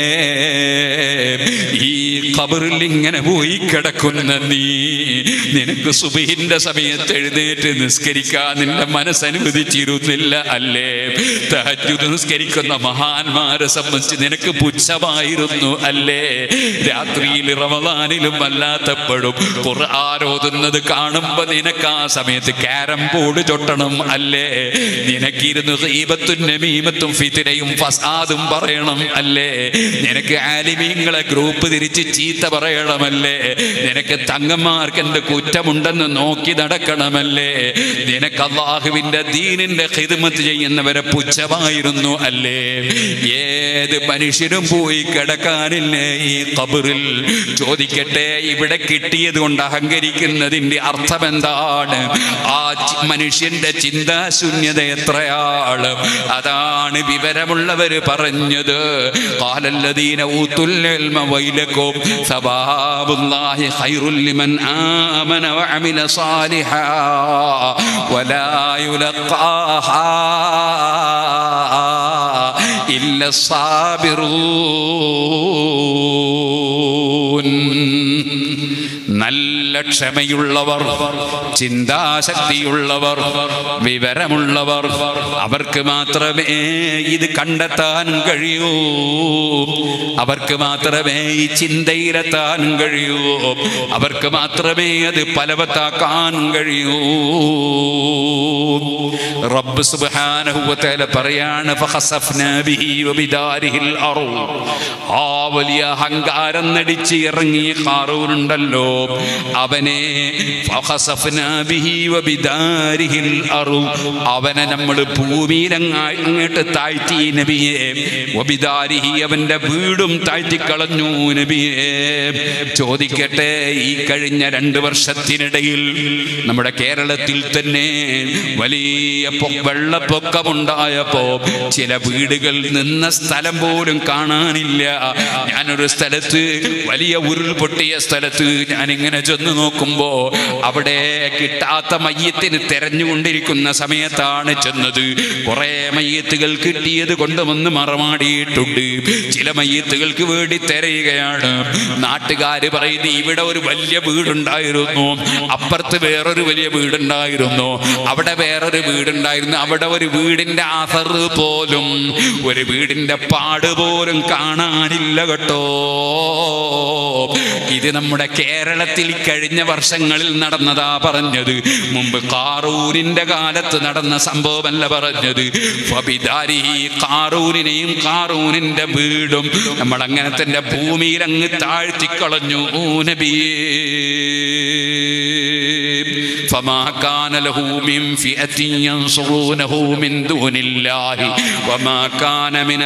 ഈ ഖബറിൽ ഇങ്ങനെ പോയി കിടക്കുന്ന നീ നിനക്ക് സുബഹിന്റെ സമയത്ത് എഴുന്നേറ്റ് നിസ്കരിക്കാൻ നിന്റെ മനസ്സനുവദിച്ചിരുന്നില്ല അല്ലേ തഹജ്ജുദ് നിസ്കരിക്കുന്ന മഹാന്മാരെ സംബന്ധിച്ച് നിനക്ക് പുച്ഛമായിരുന്നു അല്ലേ രാത്രിയിൽ റമദാനിലും അല്ലാത്തപ്പോഴും ഖുർആാനോതുന്നത് കാണുമ്പോ നിനക്ക് ആ സമയത്ത് ക്യാരം ബോർഡ് ചൊട്ടണം അല്ലേ നിനക്കിരുന്ന് ഗീബത്തും നമീമത്തും ഫിത്തിനയും ഫസാദും പറയണം അല്ലേ നിനക്ക് ആലിമീങ്ങളെ ഗ്രൂപ്പ് തിരിച്ച് ചീത്ത പറയണമല്ലേ നിനക്ക് തങ്ങന്മാർക്ക് എന്ത് കുറ്റമുണ്ടെന്ന് നോക്കി നടക്കണമല്ലേ നിനക്ക് അള്ളാഹുവിന്റെ ദീനിന്റെ ഹിദ്മത്ത് ചെയ്യുന്നവരെ പുച്ഛമായിരുന്നു അല്ലേ ഏത് മനുഷ്യരും പോയി കിടക്കാനില്ല ഈ കബറിൽ ചോദിക്കട്ടെ ഇവിടെ കിട്ടിയത് കൊണ്ട് അഹങ്കരിക്കുന്നതിന്റെ അർത്ഥം എന്താണ് ആ ചി- മനുഷ്യന്റെ ചിന്താശൂന്യത എത്രയാണ് അതാണ് വിവരമുള്ളവര് പറഞ്ഞത് കാലല്ലദീന ഊത്തുൽ ഇൽമ വൈലക്കും സവാബുല്ലാഹി ഖൈറുൽ ലിമൻ ആമന വഅമില സാലിഹാ വലാ യുലഖാഹാ ഇല്ല സാബിറൂൻ നല്ല ക്ഷമയുള്ളവർ ചിന്താശക്തിയുള്ളവർ വിവരമുള്ളവർ അവർക്ക് മാത്രമേ ഇത് കണ്ടെത്താൻ കഴിയൂ അവർക്ക് മാത്രമേ ഈ ചിന്തയിലെത്താൻ കഴിയൂ അവർക്ക് മാത്രമേ അത് ഫലവത്താക്കാൻ കഴിയൂ റബ്ബ് സുബ്ഹാനഹു വ തആല പറയാണ് ഫഖസഫ്നാ ബിഹി വബിദാരിഹിൽ അർള് ആ വലിയ അഹങ്കാരം നടിച്ച് ഇറങ്ങിയ ഖാറൂനുണ്ടല്ലോ അവനെ ഫഖസഫ്നാ ബിഹി വബിദാരിഹിൽ അർള് അവനെ നമ്മൾ ഭൂമിയിൽ അങ്ങ് അങ്ങോട്ട് താഴ്ത്തി നബിയെ വബിദാരിഹി അവന്റെ വീടും താഴ്ത്തി കളഞ്ഞു നബിയെ ചോദിക്കട്ടെ ഈ കഴിഞ്ഞ രണ്ട് വർഷത്തിനിടയിൽ നമ്മുടെ കേരളത്തിൽ തന്നെ വലിയ പൊ- വെള്ളപ്പൊക്കമുണ്ടായപ്പോ ചില വീടുകൾ നിന്ന സ്ഥലം പോലും കാണാനില്ല ഞാനൊരു സ്ഥലത്ത് വലിയ ഉരുൾപൊട്ടിയ സ്ഥലത്ത് ഞാൻ ഇങ്ങനെ ചെന്ന് നോക്കുമ്പോ അവിടെ കിട്ടാത്ത മയ്യത്തിന് തെരഞ്ഞുകൊണ്ടിരിക്കുന്ന സമയത്താണ് ചെന്നത് കുറെ മയ്യത്തുകൾ കിട്ടിയത് കൊണ്ടുവന്ന് മറമാടിയിട്ടുണ്ട് ചില മയ്യത്തുകൾക്ക് വേണ്ടി തിരയുകയാണ് നാട്ടുകാര് പറയുന്നത് ഇവിടെ ഒരു വലിയ വീടുണ്ടായിരുന്നു അപ്പുറത്ത് വേറൊരു വലിയ വീടുണ്ടായിരുന്നു അവിടെ വേറൊരു വീടുണ്ടായിരുന്നു അവിടെ ഒരു വീടിന്റെ ആസർ പോലും ഒരു വീടിന്റെ പാട് പോലും കാണാനില്ല കേട്ടോ ഇത് നമ്മുടെ കേരളത്തിൽ കഴിഞ്ഞ വർഷങ്ങളിൽ നടന്നതാ പറഞ്ഞത് മുമ്പ് കാറൂരിന്റെ കാലത്ത് നടന്ന സംഭവമല്ല പറഞ്ഞത് ഫബിദാരി കാറൂരിനെയും കാറൂരിന്റെ വീടും നമ്മൾ അങ്ങനെ തന്നെ ഭൂമിയിൽ അങ്ങ് താഴ്ത്തിക്കളഞ്ഞു നബിയേ فما كان له من فئة ينصرونه من دون الله وما كان من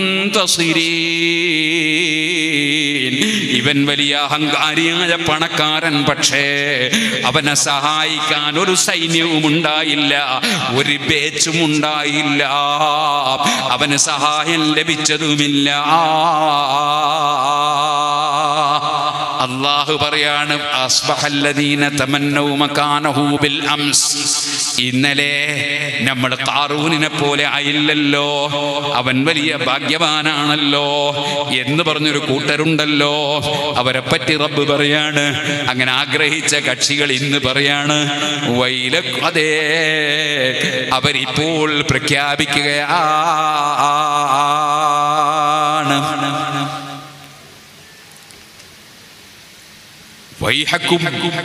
المنتصرين ഇവൻ വലിയ അഹങ്കാരിയായ പണക്കാരൻ പക്ഷേ അവനെ സഹായിക്കാൻ ഒരു സൈന്യവും ഉണ്ടായില്ല ഒരു ബേച്ചും ഉണ്ടായില്ല അവന് സഹായം ലഭിച്ചതുമില്ല അള്ളാഹു പറയാണ് അസ്ബഹല്ലദീന തമന്നൗ മകാനഹു ബിൽ അംസ് ഇന്നലെ നമ്മൾ കാറൂനിനെ പോലെ ആയില്ലല്ലോ അവൻ വലിയ ഭാഗ്യവാനാണല്ലോ എന്ന് പറഞ്ഞൊരു കൂട്ടരുണ്ടല്ലോ അവരെ പറ്റി റബ്ബ് പറയാണ് അങ്ങനെ ആഗ്രഹിച്ച കക്ഷികൾ ഇന്ന് പറയാണ് വൈല അതേ അവരിപ്പോൾ പ്രഖ്യാപിക്കുകയാണ് വൈഹക്കും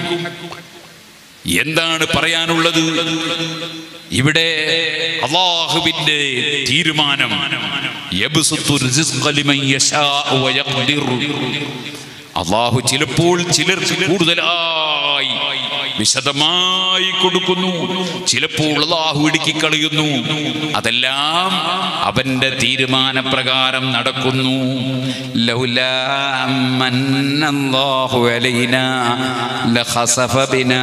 എന്താണ് പറയാനുള്ളത് ഇവിടെ അള്ളാഹുവിന്റെ തീരുമാനം യബ്സുത്തു റിസ്ഖ ലിമൻ യശാഉ വയഖ്ദിറു. അള്ളാഹു ചിലപ്പോൾ ചിലർക്ക് കൂടുതലായി വിശദമായി കൊടുക്കുന്നു ചിലപ്പോൾ അള്ളാഹു ഇടുക്കി കളയുന്നു അതെല്ലാം അവന്റെ തീരുമാനപ്രകാരം നടക്കുന്നു ലൗലാ മന്നല്ലാഹു അലൈനാ ലഖസഫ ബിനാ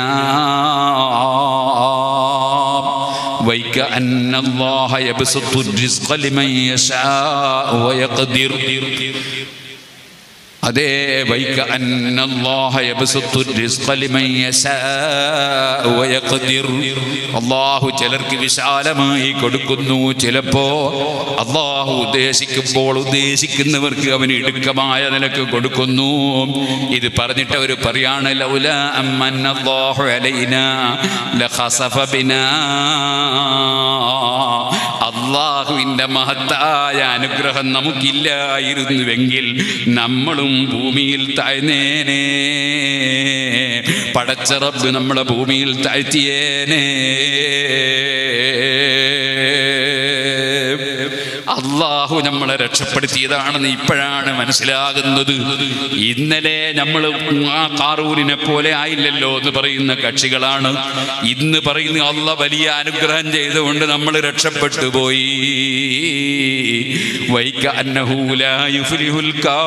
ويكأن الله يبسط الرزق لمن يشاء ويقدر അതേ വൈക അന്നല്ലാഹ യബ്സുത്തു റിസ്ഖ ലിമൻ യശാഉ വയഖ്ദിർ അല്ലാഹു ചിലർക്ക് വിശാലമായി കൊടുക്കുന്നു ചിലപ്പോ അല്ലാഹു ഉദ്ദേശിക്കുമ്പോൾ ഉദ്ദേശിക്കുന്നവർക്ക് അവന് ഇടുക്കമായ നിലക്ക് കൊടുക്കുന്നു ഇത് പറഞ്ഞിട്ട് അവർ പറയാണ് ലൗല അമ്മന്നല്ലാഹു അലൈനാ ലഖസഫ ബിനാ അള്ളാഹുവിൻ്റെ മഹത്തായ അനുഗ്രഹം നമുക്കില്ലായിരുന്നുവെങ്കിൽ നമ്മളും ഭൂമിയിൽ താഴ്ന്നേനെ പടച്ച റബ്ബ് നമ്മളെ ഭൂമിയിൽ താഴ്ത്തിയേനെ അള്ളാഹു നമ്മളെ രക്ഷപ്പെടുത്തിയതാണെന്ന് ഇപ്പോഴാണ് മനസ്സിലാകുന്നത് ഇന്നലെ നമ്മൾ ആ കാറൂരിനെ പോലെ ആയില്ലല്ലോ എന്ന് പറയുന്ന കക്ഷികളാണ് ഇന്ന് പറയുന്ന അല്ല വലിയ അനുഗ്രഹം ചെയ്തുകൊണ്ട് നമ്മൾ രക്ഷപ്പെട്ടു പോയി വൈകാന്നഹൂലായുഫ്ലിഹുൽ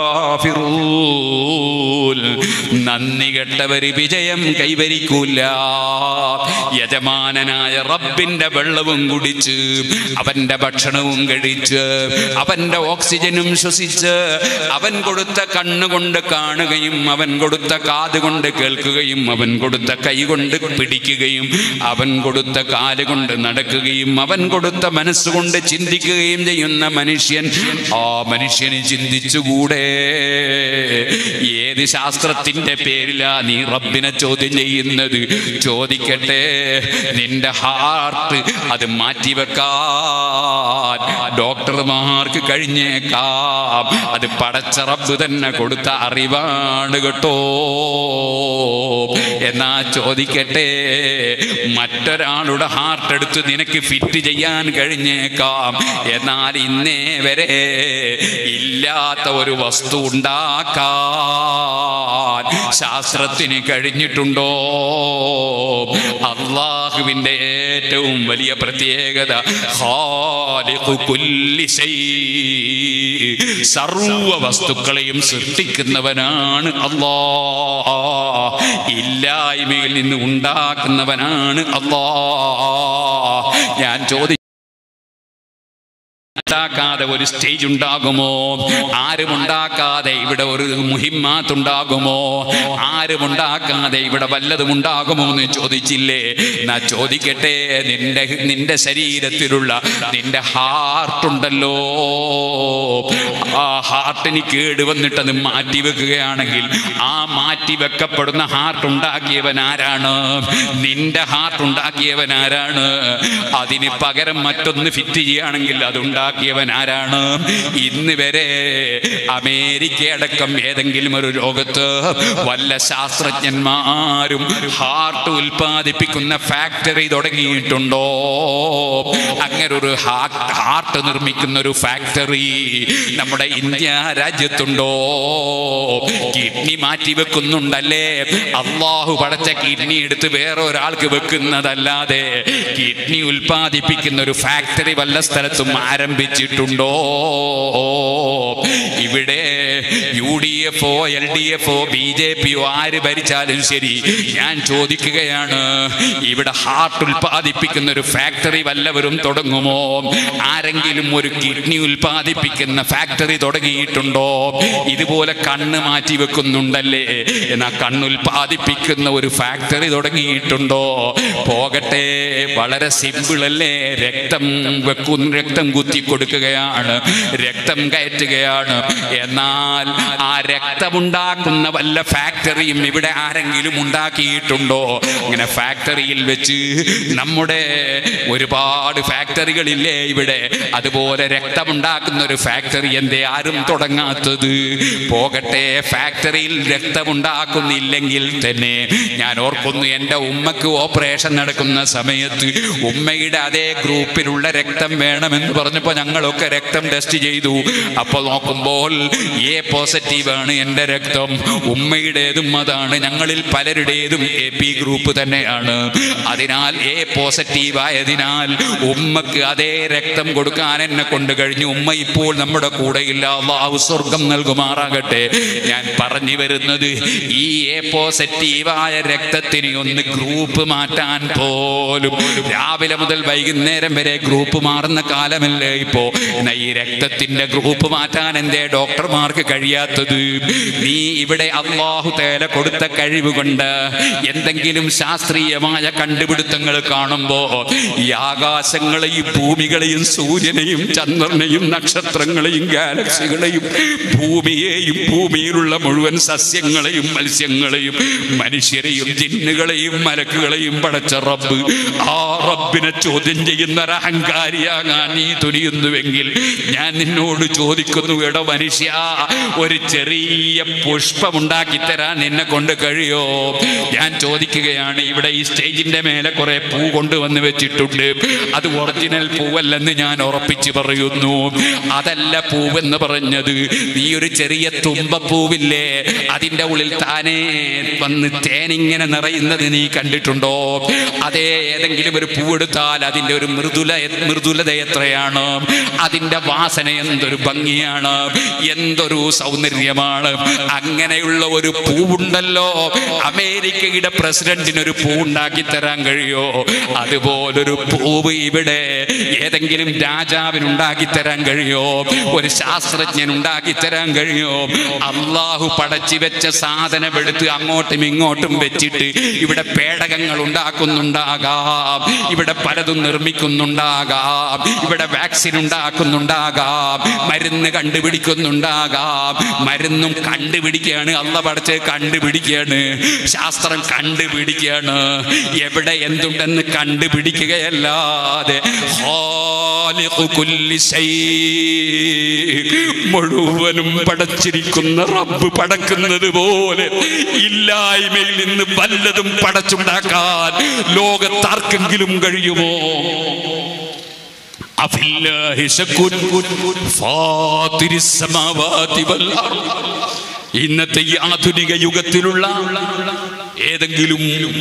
കാഫിറൂൻ നന്ദി കെട്ടവര് വിജയം കൈവരിക്കൂല യജമാനനായ റബ്ബിന്റെ വെള്ളവും കുടിച്ച് അവന്റെ ഭക്ഷണവും കഴിച്ച് അവന്റെ ഓക്സിജനും ശ്വസിച്ച് അവൻ കൊടുത്ത കണ്ണുകൊണ്ട് കാണുകയും അവൻ കൊടുത്ത കാത് കൊണ്ട് കേൾക്കുകയും അവൻ കൊടുത്ത കൈ കൊണ്ട് പിടിക്കുകയും അവൻ കൊടുത്ത കാല് കൊണ്ട് നടക്കുകയും അവൻ കൊടുത്ത മനസ്സുകൊണ്ട് ചിന്തിക്കുകയും ചെയ്യുന്ന മനുഷ്യൻ ആ മനുഷ്യന് ചിന്തിച്ചുകൂടെ ഏത് ശാസ്ത്രത്തിന്റെ പേരിലാ നീ റബ്ബിനെ ചോദ്യം ചെയ്യുന്നത് ചോദിക്കട്ടെ നിന്റെ ഹാർട്ട് അത് മാറ്റിവെക്കാൻ ഡോക്ടർമാർക്ക് കഴിഞ്ഞേക്കാം അത് പടച്ച റബ്ബ് തന്നെ കൊടുത്ത അറിവാണ് കേട്ടോ എന്നാ ചോദിക്കട്ടെ മറ്റൊരാളുടെ ഹാർട്ട് എടുത്ത് നിനക്ക് ഫിറ്റ് ചെയ്യാൻ കഴിഞ്ഞേക്കാം എന്നാൽ ഇന്നേ വരെ ഇല്ലാത്ത ഒരു വസ്തു ഉണ്ടാക്കാൻ ശാസ്ത്രത്തിന് കഴിഞ്ഞിട്ടുണ്ടോ അള്ളാഹുവിന്റെ ഏറ്റവും വലിയ പ്രത്യേകത ഖാലിഖു കുല്ലി ശൈ. സർവ വസ്തുക്കളെയും സൃഷ്ടിക്കുന്നവനാണ് അള്ളാ ഇല്ലായ്മയിൽ നിന്ന് ഉണ്ടാക്കുന്നവനാണ് അള്ളാ ഞാൻ ചോദി ഉണ്ടാക്കാതെ ഒരു സ്റ്റേജ് ഉണ്ടാകുമോ ആരും ഉണ്ടാക്കാതെ ഇവിടെ ഒരു മുഹിമാത്ത് ഉണ്ടാകുമോ ആരും ഉണ്ടാക്കാതെ ഇവിടെ വല്ലതും ഉണ്ടാകുമോ എന്ന് ചോദിച്ചില്ലേ എന്നാ ചോദിക്കട്ടെ നിന്റെ നിന്റെ ശരീരത്തിലുള്ള നിന്റെ ഹാർട്ട് ഉണ്ടല്ലോ ആ ഹാർട്ടിന് കേട് വന്നിട്ട് അത് മാറ്റി വെക്കുകയാണെങ്കിൽ ആ മാറ്റി വെക്കപ്പെടുന്ന ഹാർട്ട് ഉണ്ടാക്കിയവൻ ആരാണ് നിന്റെ ഹാർട്ട് ഉണ്ടാക്കിയവൻ ആരാണ് അതിന് പകരം മറ്റൊന്ന് ഫിറ്റ് ചെയ്യുകയാണെങ്കിൽ അതുണ്ടാക്കിയവൻ ആരാണ് ഇന്ന് വരെ അമേരിക്ക അടക്കം ഏതെങ്കിലും ഒരു ലോകത്ത് വല്ല ശാസ്ത്രജ്ഞന്മാരും ഹാർട്ട് ഉൽപ്പാദിപ്പിക്കുന്ന ഫാക്ടറി തുടങ്ങിയിട്ടുണ്ടോ അങ്ങനെ ഒരു ഹാർട്ട് നിർമ്മിക്കുന്ന ഒരു ഫാക്ടറി നമ്മുടെ ഇന്ത്യ രാജ്യത്തുണ്ടോ കിഡ്നി മാറ്റി വെക്കുന്നുണ്ടല്ലേ അള്ളാഹു പടച്ച കിഡ്നി എടുത്ത് വേറെ ഒരാൾക്ക് വെക്കുന്നതല്ലാതെ കിഡ്നി ഉൽപ്പാദിപ്പിക്കുന്ന ഒരു ഫാക്ടറി വല്ല സ്ഥലത്തും ആരംഭിച്ചിട്ടുണ്ടോ ഇവിടെ യു ഡി എഫ് ഒ എൽ ഡി എഫ് ഒ ബി ജെ പിയോ ആര് ഭരിച്ചാലും ശരി ഞാൻ ചോദിക്കുകയാണ് ഇവിടെ ഹാർട്ട് ഉൽപ്പാദിപ്പിക്കുന്ന ഒരു ഫാക്ടറി വല്ലവരും തുടങ്ങുമോ ആരെങ്കിലും ഒരു കിഡ്നി ഉൽപ്പാദിപ്പിക്കുന്ന ഫാക്ടറി തുടങ്ങിയിട്ടുണ്ടോ ഇതുപോലെ കണ്ണ് മാറ്റി വെക്കുന്നുണ്ടല്ലേ എന്നാ കണ്ണുൽപാദിപ്പിക്കുന്ന ഒരു ഫാക്ടറി തുടങ്ങിയിട്ടുണ്ടോ പോകട്ടെ വളരെ സിമ്പിൾ അല്ലേ രക്തം വെക്കുന്ന രക്തം കുത്തി കൊടുക്കുകയാണ് രക്തം കയറ്റുകയാണ് എന്നാൽ ആ രക്തമുണ്ടാക്കുന്ന വല്ല ഫാക്ടറിയും ഇവിടെ ആരെങ്കിലും ഉണ്ടാക്കിയിട്ടുണ്ടോ അങ്ങനെ ഫാക്ടറിയിൽ വെച്ച് നമ്മുടെ ഒരുപാട് ഫാക്ടറികളില്ലേ ഇവിടെ അതുപോലെ രക്തമുണ്ടാക്കുന്ന ഒരു ഫാക്ടറി എന്തേ ആരും തുടങ്ങാത്തത് പോകട്ടെ ഫാക്ടറിയിൽ രക്തമുണ്ടാക്കുന്നില്ലെങ്കിൽ തന്നെ ഞാൻ ഓർക്കുന്നു എൻ്റെ ഉമ്മക്ക് ഓപ്പറേഷൻ നടക്കുന്ന സമയത്ത് ഉമ്മയുടെ അതേ ഗ്രൂപ്പിലുള്ള രക്തം വേണമെന്ന് പറഞ്ഞപ്പോൾ ഞങ്ങളൊക്കെ രക്തം ടെസ്റ്റ് ചെയ്തു അപ്പോൾ നോക്കുമ്പോൾ എ പോസിറ്റീവ് ആണ് എൻ്റെ രക്തം ഉമ്മയുടേതും അതാണ് ഞങ്ങളിൽ പലരുടേതും എ പി ഗ്രൂപ്പ് തന്നെയാണ് അതിനാൽ എ പോസിറ്റീവ് ആയതിനാൽ ഉമ്മക്ക് അതേ രക്തം കൊടുക്കാൻ എന്നെ കൊണ്ട് കഴിഞ്ഞു ഉമ്മ ഇപ്പോൾ നമ്മുടെ കൂടെയില്ല അള്ളാഹു സ്വർഗം നൽകുമാറാകട്ടെ ഞാൻ പറഞ്ഞു വരുന്നത് ഈ എ പോസിറ്റീവായ രക്തത്തിന് ഒന്ന് ഗ്രൂപ്പ് മാറ്റാൻ പോലും രാവിലെ മുതൽ വൈകുന്നേരം വരെ ഗ്രൂപ്പ് മാറുന്ന കാലമല്ലേ ഇപ്പോ എന്നാ ഈ രക്തത്തിന്റെ ഗ്രൂപ്പ് മാറ്റാൻ എന്തേ ഡോക്ടർമാർക്ക് കഴിയാത്തത് നീ ഇവിടെ അള്ളാഹു തേല കൊടുത്ത കഴിവ് കൊണ്ട് എന്തെങ്കിലും ശാസ്ത്രീയമായ കണ്ടുപിടുത്തങ്ങൾ കാണുമ്പോ ഈ ആകാശങ്ങളെയും ഭൂമികളെയും സൂര്യനെയും ചന്ദ്രനെയും നക്ഷത്രങ്ങളെയും ഗാലക്സികളെയും ഭൂമിയെയും ഭൂമിയിലുള്ള മുഴുവൻ സസ്യങ്ങളെയും മത്സ്യങ്ങളെയും മനുഷ്യരെയും ജിന്നുകളെയും മലക്കുകളെയും പടച്ച റബ്ബ് ആ റബ്ബിനെ ചോദ്യം ചെയ്യുന്ന ഒരു അഹങ്കാരിയാകാൻ നീ തുനിയുന്നു ചോദിക്കുന്നുവെങ്കിൽ ഞാൻ നിന്നോട് ചോദിക്കുന്നു എടോ മനുഷ്യ ഒരു ചെറിയ പുഷ്പമുണ്ടാക്കി തരാൻ നിന്നെ കൊണ്ട് കഴിയോ ഞാൻ ചോദിക്കുകയാണ് ഇവിടെ ഈ സ്റ്റേജിന്റെ മേലെ കുറെ പൂ കൊണ്ടുവന്ന് വെച്ചിട്ടുണ്ട് അത് ഒറിജിനൽ പൂവല്ലെന്ന് ഞാൻ ഉറപ്പിച്ചു പറയുന്നു അതല്ല പൂവെന്ന് പറഞ്ഞത് നീ ഒരു ചെറിയ തുമ്പപ്പൂവില്ലേ അതിന്റെ ഉള്ളിൽ താനേ വന്ന് തേനിങ്ങനെ നിറയുന്നത് നീ കണ്ടിട്ടുണ്ടോ അതേ ഏതെങ്കിലും ഒരു പൂവെടുത്താൽ അതിന്റെ ഒരു മൃദുല മൃദുലത എത്രയാണ് അതിന്റെ വാസന എന്തൊരു ഭംഗിയാണ് എന്തൊരു സൗന്ദര്യമാണ് അങ്ങനെയുള്ള ഒരു പൂവുണ്ടല്ലോ അമേരിക്കയുടെ പ്രസിഡന്റിന് ഒരു പൂ ഉണ്ടാക്കി തരാൻ കഴിയോ അതുപോലൊരു പൂവ് ഇവിടെ ഏതെങ്കിലും രാജാവിന് ഉണ്ടാക്കി തരാൻ കഴിയോ ഒരു ശാസ്ത്രജ്ഞൻ ഉണ്ടാക്കി തരാൻ കഴിയോ അള്ളാഹു പടച്ചു വെച്ച സാധനം എടുത്ത് അങ്ങോട്ടും ഇങ്ങോട്ടും വെച്ചിട്ട് ഇവിടെ പേടകങ്ങൾ ഉണ്ടാക്കുന്നുണ്ടാകാം ഇവിടെ പലതും നിർമ്മിക്കുന്നുണ്ടാകാം ഇവിടെ വാക്സിൻ ഉണ്ടാക്കുന്നുണ്ടാകാം മരുന്ന് കണ്ടുപിടിക്കുന്നുണ്ടാകാം മരുന്നും കണ്ടുപിടിക്കുകയാണ് അള്ള പടച്ച് കണ്ടുപിടിക്കുകയാണ് ശാസ്ത്രം കണ്ടുപിടിക്കുകയാണ് എവിടെ എന്തുണ്ടെന്ന് കണ്ടുപിടിക്കുകയല്ലാതെ ഖാലിഖു കുല്ലി ശൈ. മുഴുവനും പടച്ചിരിക്കുന്ന റബ്ബ് പടക്കുന്നത് പോലെ ഇല്ലായ്മയിൽ നിന്ന് വല്ലതും പടച്ചുണ്ടാക്കാൻ ലോകത്താർക്കെങ്കിലും കഴിയുമോ അഫില്ലാഹി ശക്കുൻ ഫാത്തിരിസ് സമാവാതി വൽ അർദ്. ഇന്നത്തെ ഈ ആധുനിക യുഗത്തിലുള്ള ഏതെങ്കിലും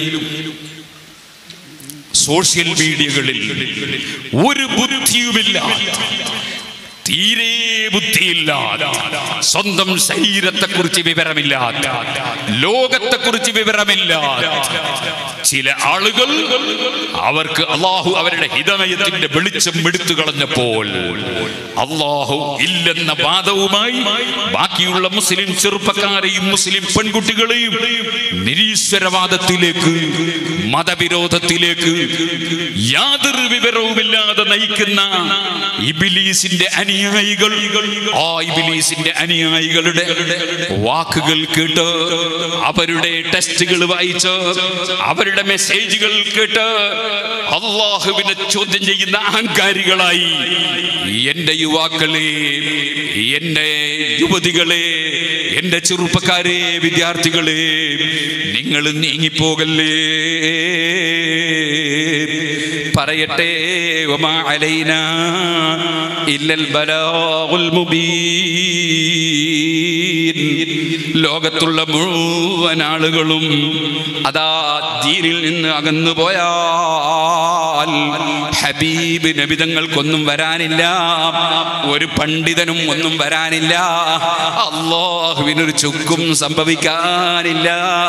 സോഷ്യൽ മീഡിയകളിൽ ഒരു ബുദ്ധിയുമില്ല തീരെ ബുദ്ധിയില്ലാത്ത സ്വന്തം ശരീരത്തെക്കുറിച്ച് വിവരമില്ലാത്ത ലോകത്തെക്കുറിച്ച് വിവരമില്ലാത്ത ചില ആളുകൾ അവർക്ക് അള്ളാഹു അവരുടെ ഹിതനയത്തിന്റെ വെളിച്ചം എടുത്തു കളഞ്ഞപ്പോൾ അള്ളാഹു ഇല്ലെന്ന വാദവുമായി ബാക്കിയുള്ള മുസ്ലിം ചെറുപ്പക്കാരെയും മുസ്ലിം പെൺകുട്ടികളെയും നിരീശ്വരവാദത്തിലേക്ക് മതവിരോധത്തിലേക്ക് യാതൊരു വിവരവുമില്ലാതെ നയിക്കുന്ന ഇബിലീസിന്റെ അനുയായികൾ ആ ഇബിലീസിന്റെ അനുയായികളുടെ വാക്കുകൾ കേട്ട് അവരുടെ ടെസ്റ്റുകൾ വായിച്ച് അവരുടെ മെസ്സേജുകൾ കേട്ട് അള്ളാഹുവിനെ ചോദ്യം ചെയ്യുന്ന അഹങ്കാരികളായി എന്റെ യുവാക്കളെ എന്റെ യുവതികളെ എന്റെ ചെറുപ്പക്കാരെ വിദ്യാർത്ഥികളെ നിങ്ങൾ നീങ്ങിപ്പോകല്ലേ പറയട്ടെ വമാ അലൈനാ ഇല്ലൽ ബലാഗുൽ മുബീൻ ലോകത്തുള്ള മുഴുവൻ ആളുകളും അതാ ദീനിൽ നിന്ന് അകന്നു പോയാൽ ഹബീബ് നബിതങ്ങൾക്കൊന്നും വരാനില്ല ഒരു പണ്ഡിതനും ഒന്നും വരാനില്ല അള്ളാഹുവിനൊരു ചുക്കും സംഭവിക്കാനില്ല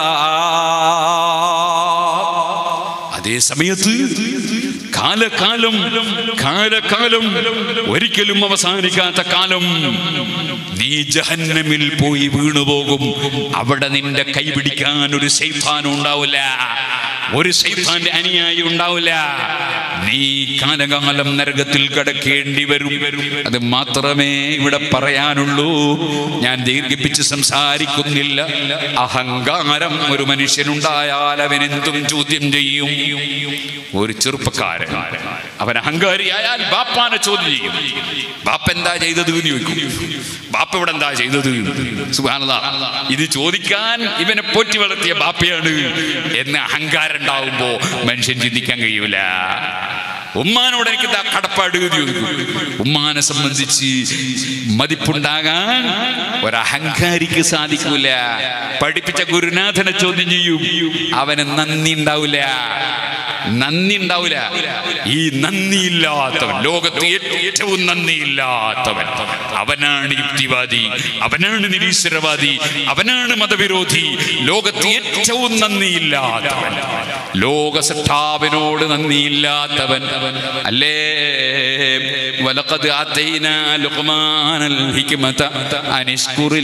അതേ സമയത്ത് കാലകാലം കാലകാലം ഒരിക്കലും അവസാനിക്കാത്ത കാലം നീ ജഹന്നമിൽ പോയി വീണുപോകും അവിടെ നിന്റെ കൈ പിടിക്കാൻ ഒരു ശൈത്താനും ഉണ്ടാവില്ല ഒരു ശൈത്താന്റെ അനുയായി ഉണ്ടാവില്ല നീ കാലകാലം നരകത്തിൽ കിടക്കേണ്ടി വരും അത് മാത്രമേ ഇവിടെ പറയാനുള്ളൂ ഞാൻ ദീർഘിപ്പിച്ച് സംസാരിക്കുന്നില്ല അഹങ്കാരം ഒരു മനുഷ്യനുണ്ടായാൽ അവനെന്തും ചോദ്യം ചെയ്യും ഒരു ചെറുപ്പക്കാരൻ അവൻ അഹങ്കാരിയായാൽ ബാപ്പാനെ ചോദ്യം ചെയ്യും ബാപ്പ എന്താ ചെയ്തത് എന്ന് ചോദിക്കും ബാപ്പ ഇവിടെ എന്താ ചെയ്തത് സുബ്ഹാനല്ലാഹ്. ഇത് ചോദിക്കാൻ ഇവനെ പോറ്റി വളർത്തിയ ബാപ്പയാണ് എന്ന് അഹങ്കാരം ഉണ്ടാവുമ്പോ മനുഷ്യൻ ചിന്തിക്കാൻ കഴിയൂല ഉമ്മാനോട് എനിക്ക് ദാ കടപ്പാട് എന്ന് ചോദിക്കും ഉമ്മാനെ സംബന്ധിച്ച് മതിപ്പുണ്ടാകാൻ ഒരഹങ്കാരിക്ക് സാധിക്കൂല പഠിപ്പിച്ച ഗുരുനാഥനെ ചോദ്യം ചെയ്യും അവന് നന്ദി ഉണ്ടാവില്ല നന്ദി ഉണ്ടാവില്ല ഈ നന്ദിയില്ലാത്തവൻ ലോകത്ത് ഏറ്റവും നന്ദിയില്ലാത്തവൻ അവനാണ് യുക്തിവാദി അവനാണ് നിരീശ്വരവാദി അവനാണ് മതവിരോധി ലോകത്ത് ഏറ്റവും നന്ദിയില്ലാത്തവൻ ലോകസൃഷ്ടാവിനോട് നന്ദിയില്ലാത്തവൻ അല്ലേ വലഖദ് ആതൈനാ ലുഖ്മാനൽ ഹിക്മത അനിഷ്കുർ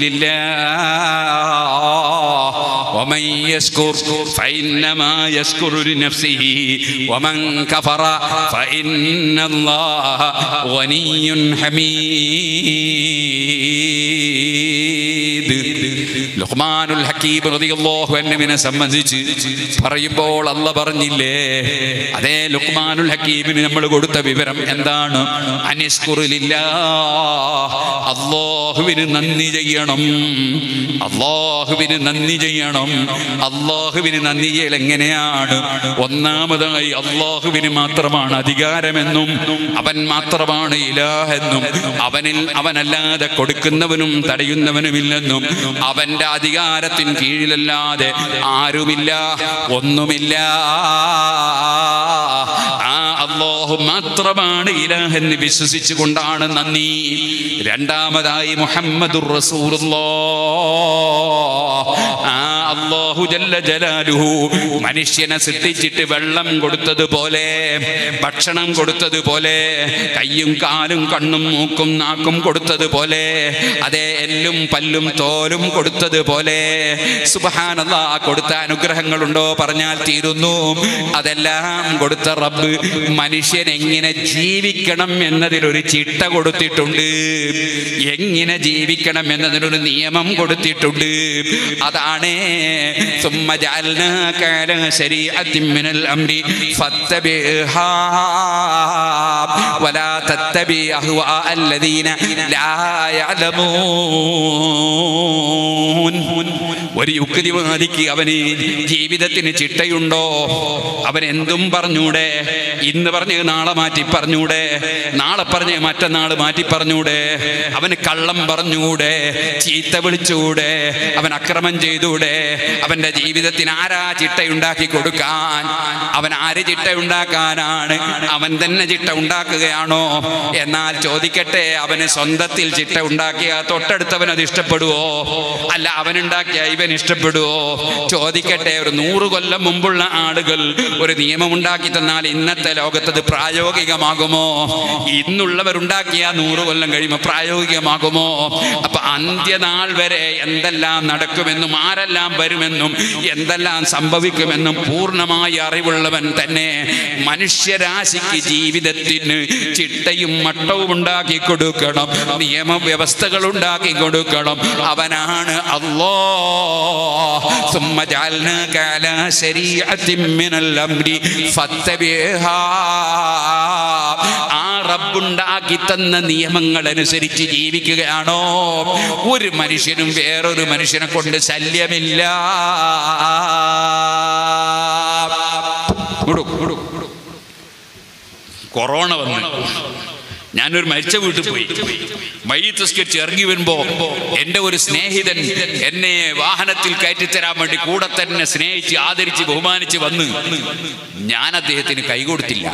ലില്ലാഹ് വമൻ യസ്കുർ ഫഇന്നമാ യസ്കുറു ലിനഫ്സിഹി വമൻ കഫറ ഫഇന്നല്ലാഹ ഗനിയ്യുൻ ഹമീദ് ലുഹ്മാനുൽ ഹക്കീം റളിയല്ലാഹു അൻഹുവിനെ സംബന്ധിച്ച് പറയുമ്പോൾ അല്ല പറഞ്ഞില്ലേ അതേ ലുഹ്മാനുൽ ഹക്കീമിന് നമ്മൾ കൊടുത്ത വിവരം എന്താണ് അനിസ്കുറിലില്ല അള്ളാഹുവിന് നന്ദി ചെയ്യണം അള്ളാഹുവിന് നന്ദി ചെയ്യണം അള്ളാഹുവിന് നന്ദി ചെയ്യൽ എങ്ങനെയാണ് ഒന്നാമതായി അള്ളാഹുവിന് മാത്രമാണ് അധികാരമെന്നും അവൻ മാത്രമാണ് ഇലാഹെന്നും അവനിൽ അവനല്ലാതെ കൊടുക്കുന്നവനും തടയുന്നവനുമില്ലെന്നും അവന്റെ അധികാരത്തിന് കീഴിലല്ലാതെ ആരുമില്ല ഒന്നുമില്ല ആ അള്ളാഹു മാത്രമാണ് ഇലാഹെന്ന് വിശ്വസിച്ചുകൊണ്ടാണ് നന്ദി രണ്ടാമതായി മുഹമ്മദുർ റസൂലുള്ളാഹ് ആ അള്ളാഹു ജല്ല ജലാലുഹു മനുഷ്യനെ സൃഷ്ടിച്ചിട്ട് വെള്ളം കൊടുത്തതുപോലെ ഭക്ഷണം കൊടുത്തതുപോലെ കയ്യും കാലും കണ്ണും മൂക്കും നാക്കും കൊടുത്തതുപോലെ അതേ എല്ലും പല്ലും തോലും കൊടുത്തതുപോലെ സുബഹാനല്ല കൊടുത്ത അനുഗ്രഹങ്ങളുണ്ടോ പറഞ്ഞാൽ തീരുന്നു അതെല്ലാം കൊടുത്ത റബ്ബ് മനുഷ്യൻ എങ്ങനെ ജീവിക്കണം എന്നതിലൊരു ചിട്ട കൊടുത്തിട്ടുണ്ട് എങ്ങനെ ജീവിക്കണം എന്നതിനൊരു നിയമം കൊടുത്തിട്ടുണ്ട് അതാണ് ثم جعلناك على شريعة من الأمر فاتبعها ولا تتبع أهواء الذين لا يعلمون ഒരു യുക്തിവാദിക്ക് അവന് ജീവിതത്തിന് ചിട്ടയുണ്ടോ അവൻ എന്തും പറഞ്ഞൂടെ ഇന്ന് പറഞ്ഞ് നാളെ മാറ്റി പറഞ്ഞൂടെ നാളെ പറഞ്ഞ് മറ്റന്നാൾ മാറ്റി പറഞ്ഞൂടെ അവന് കള്ളം പറഞ്ഞൂടെ ചീത്ത വിളിച്ചൂടെ അവൻ അക്രമം ചെയ്തൂടെ അവന്റെ ജീവിതത്തിന് ആരാ ചിട്ടയുണ്ടാക്കി കൊടുക്കാൻ അവൻ ആര് ചിട്ട ഉണ്ടാക്കാനാണ് അവൻ തന്നെ ചിട്ട ഉണ്ടാക്കുകയാണോ എന്നാൽ ചോദിക്കട്ടെ അവന് സ്വന്തത്തിൽ ചിട്ട ഉണ്ടാക്കിയ തൊട്ടടുത്തവൻ അത് ഇഷ്ടപ്പെടുവോ അല്ല അവനുണ്ടാക്കിയ ഇവൻ ഇഷ്ടപ്പെടുവോ ചോദിക്കട്ടെ ഒരു നൂറ് കൊല്ലം മുമ്പുള്ള ആളുകൾ ഒരു നിയമം ഉണ്ടാക്കി തന്നാൽ ഇന്നത്തെ ലോകത്തത് പ്രായോഗികമാകുമോ ഇന്നുള്ളവരുണ്ടാക്കിയ നൂറ് കൊല്ലം കഴിയുമ്പോൾ പ്രായോഗികമാകുമോ അപ്പൊ അന്ത്യനാൾ വരെ എന്തെല്ലാം നടക്കുമെന്നും ആരെല്ലാം വരുമെന്നും എന്തെല്ലാം സംഭവിക്കുമെന്നും പൂർണ്ണമായി അറിവുള്ളവൻ തന്നെ മനുഷ്യരാശിക്ക് ജീവിതത്തിന് ചിട്ടയും മട്ടവും ഉണ്ടാക്കി കൊടുക്കണം നിയമവ്യവസ്ഥകൾ ഉണ്ടാക്കി കൊടുക്കണം അവനാണ് അല്ലോ ثم جعلناك على شريعة من الأمر فاتبعها ആ റബ്ബുണ്ടാക്കി തന്ന നിയമങ്ങൾ അനുസരിച്ച് ജീവിക്കുകയാണോ ഒരു മനുഷ്യനും വേറൊരു മനുഷ്യനെ കൊണ്ട് ശല്യമില്ല ഇങ്ങോട്ട്, ഇങ്ങോട്ട്, ഇങ്ങോട്ട്. കൊറോണ വന്ന് ഞാനൊരു മരിച്ച വീട്ടിൽ പോയി മയ്യത്തസ്കരിച്ച് ഇറങ്ങി വരുമ്പോ എൻ്റെ ഒരു സ്നേഹിതൻ എന്നെ വാഹനത്തിൽ കയറ്റിത്തരാൻ വേണ്ടി കൂടെ തന്നെ സ്നേഹിച്ച് ആദരിച്ച് ബഹുമാനിച്ച് വന്ന് ഞാൻ അദ്ദേഹത്തിന് കൈ കൊടുത്തില്ല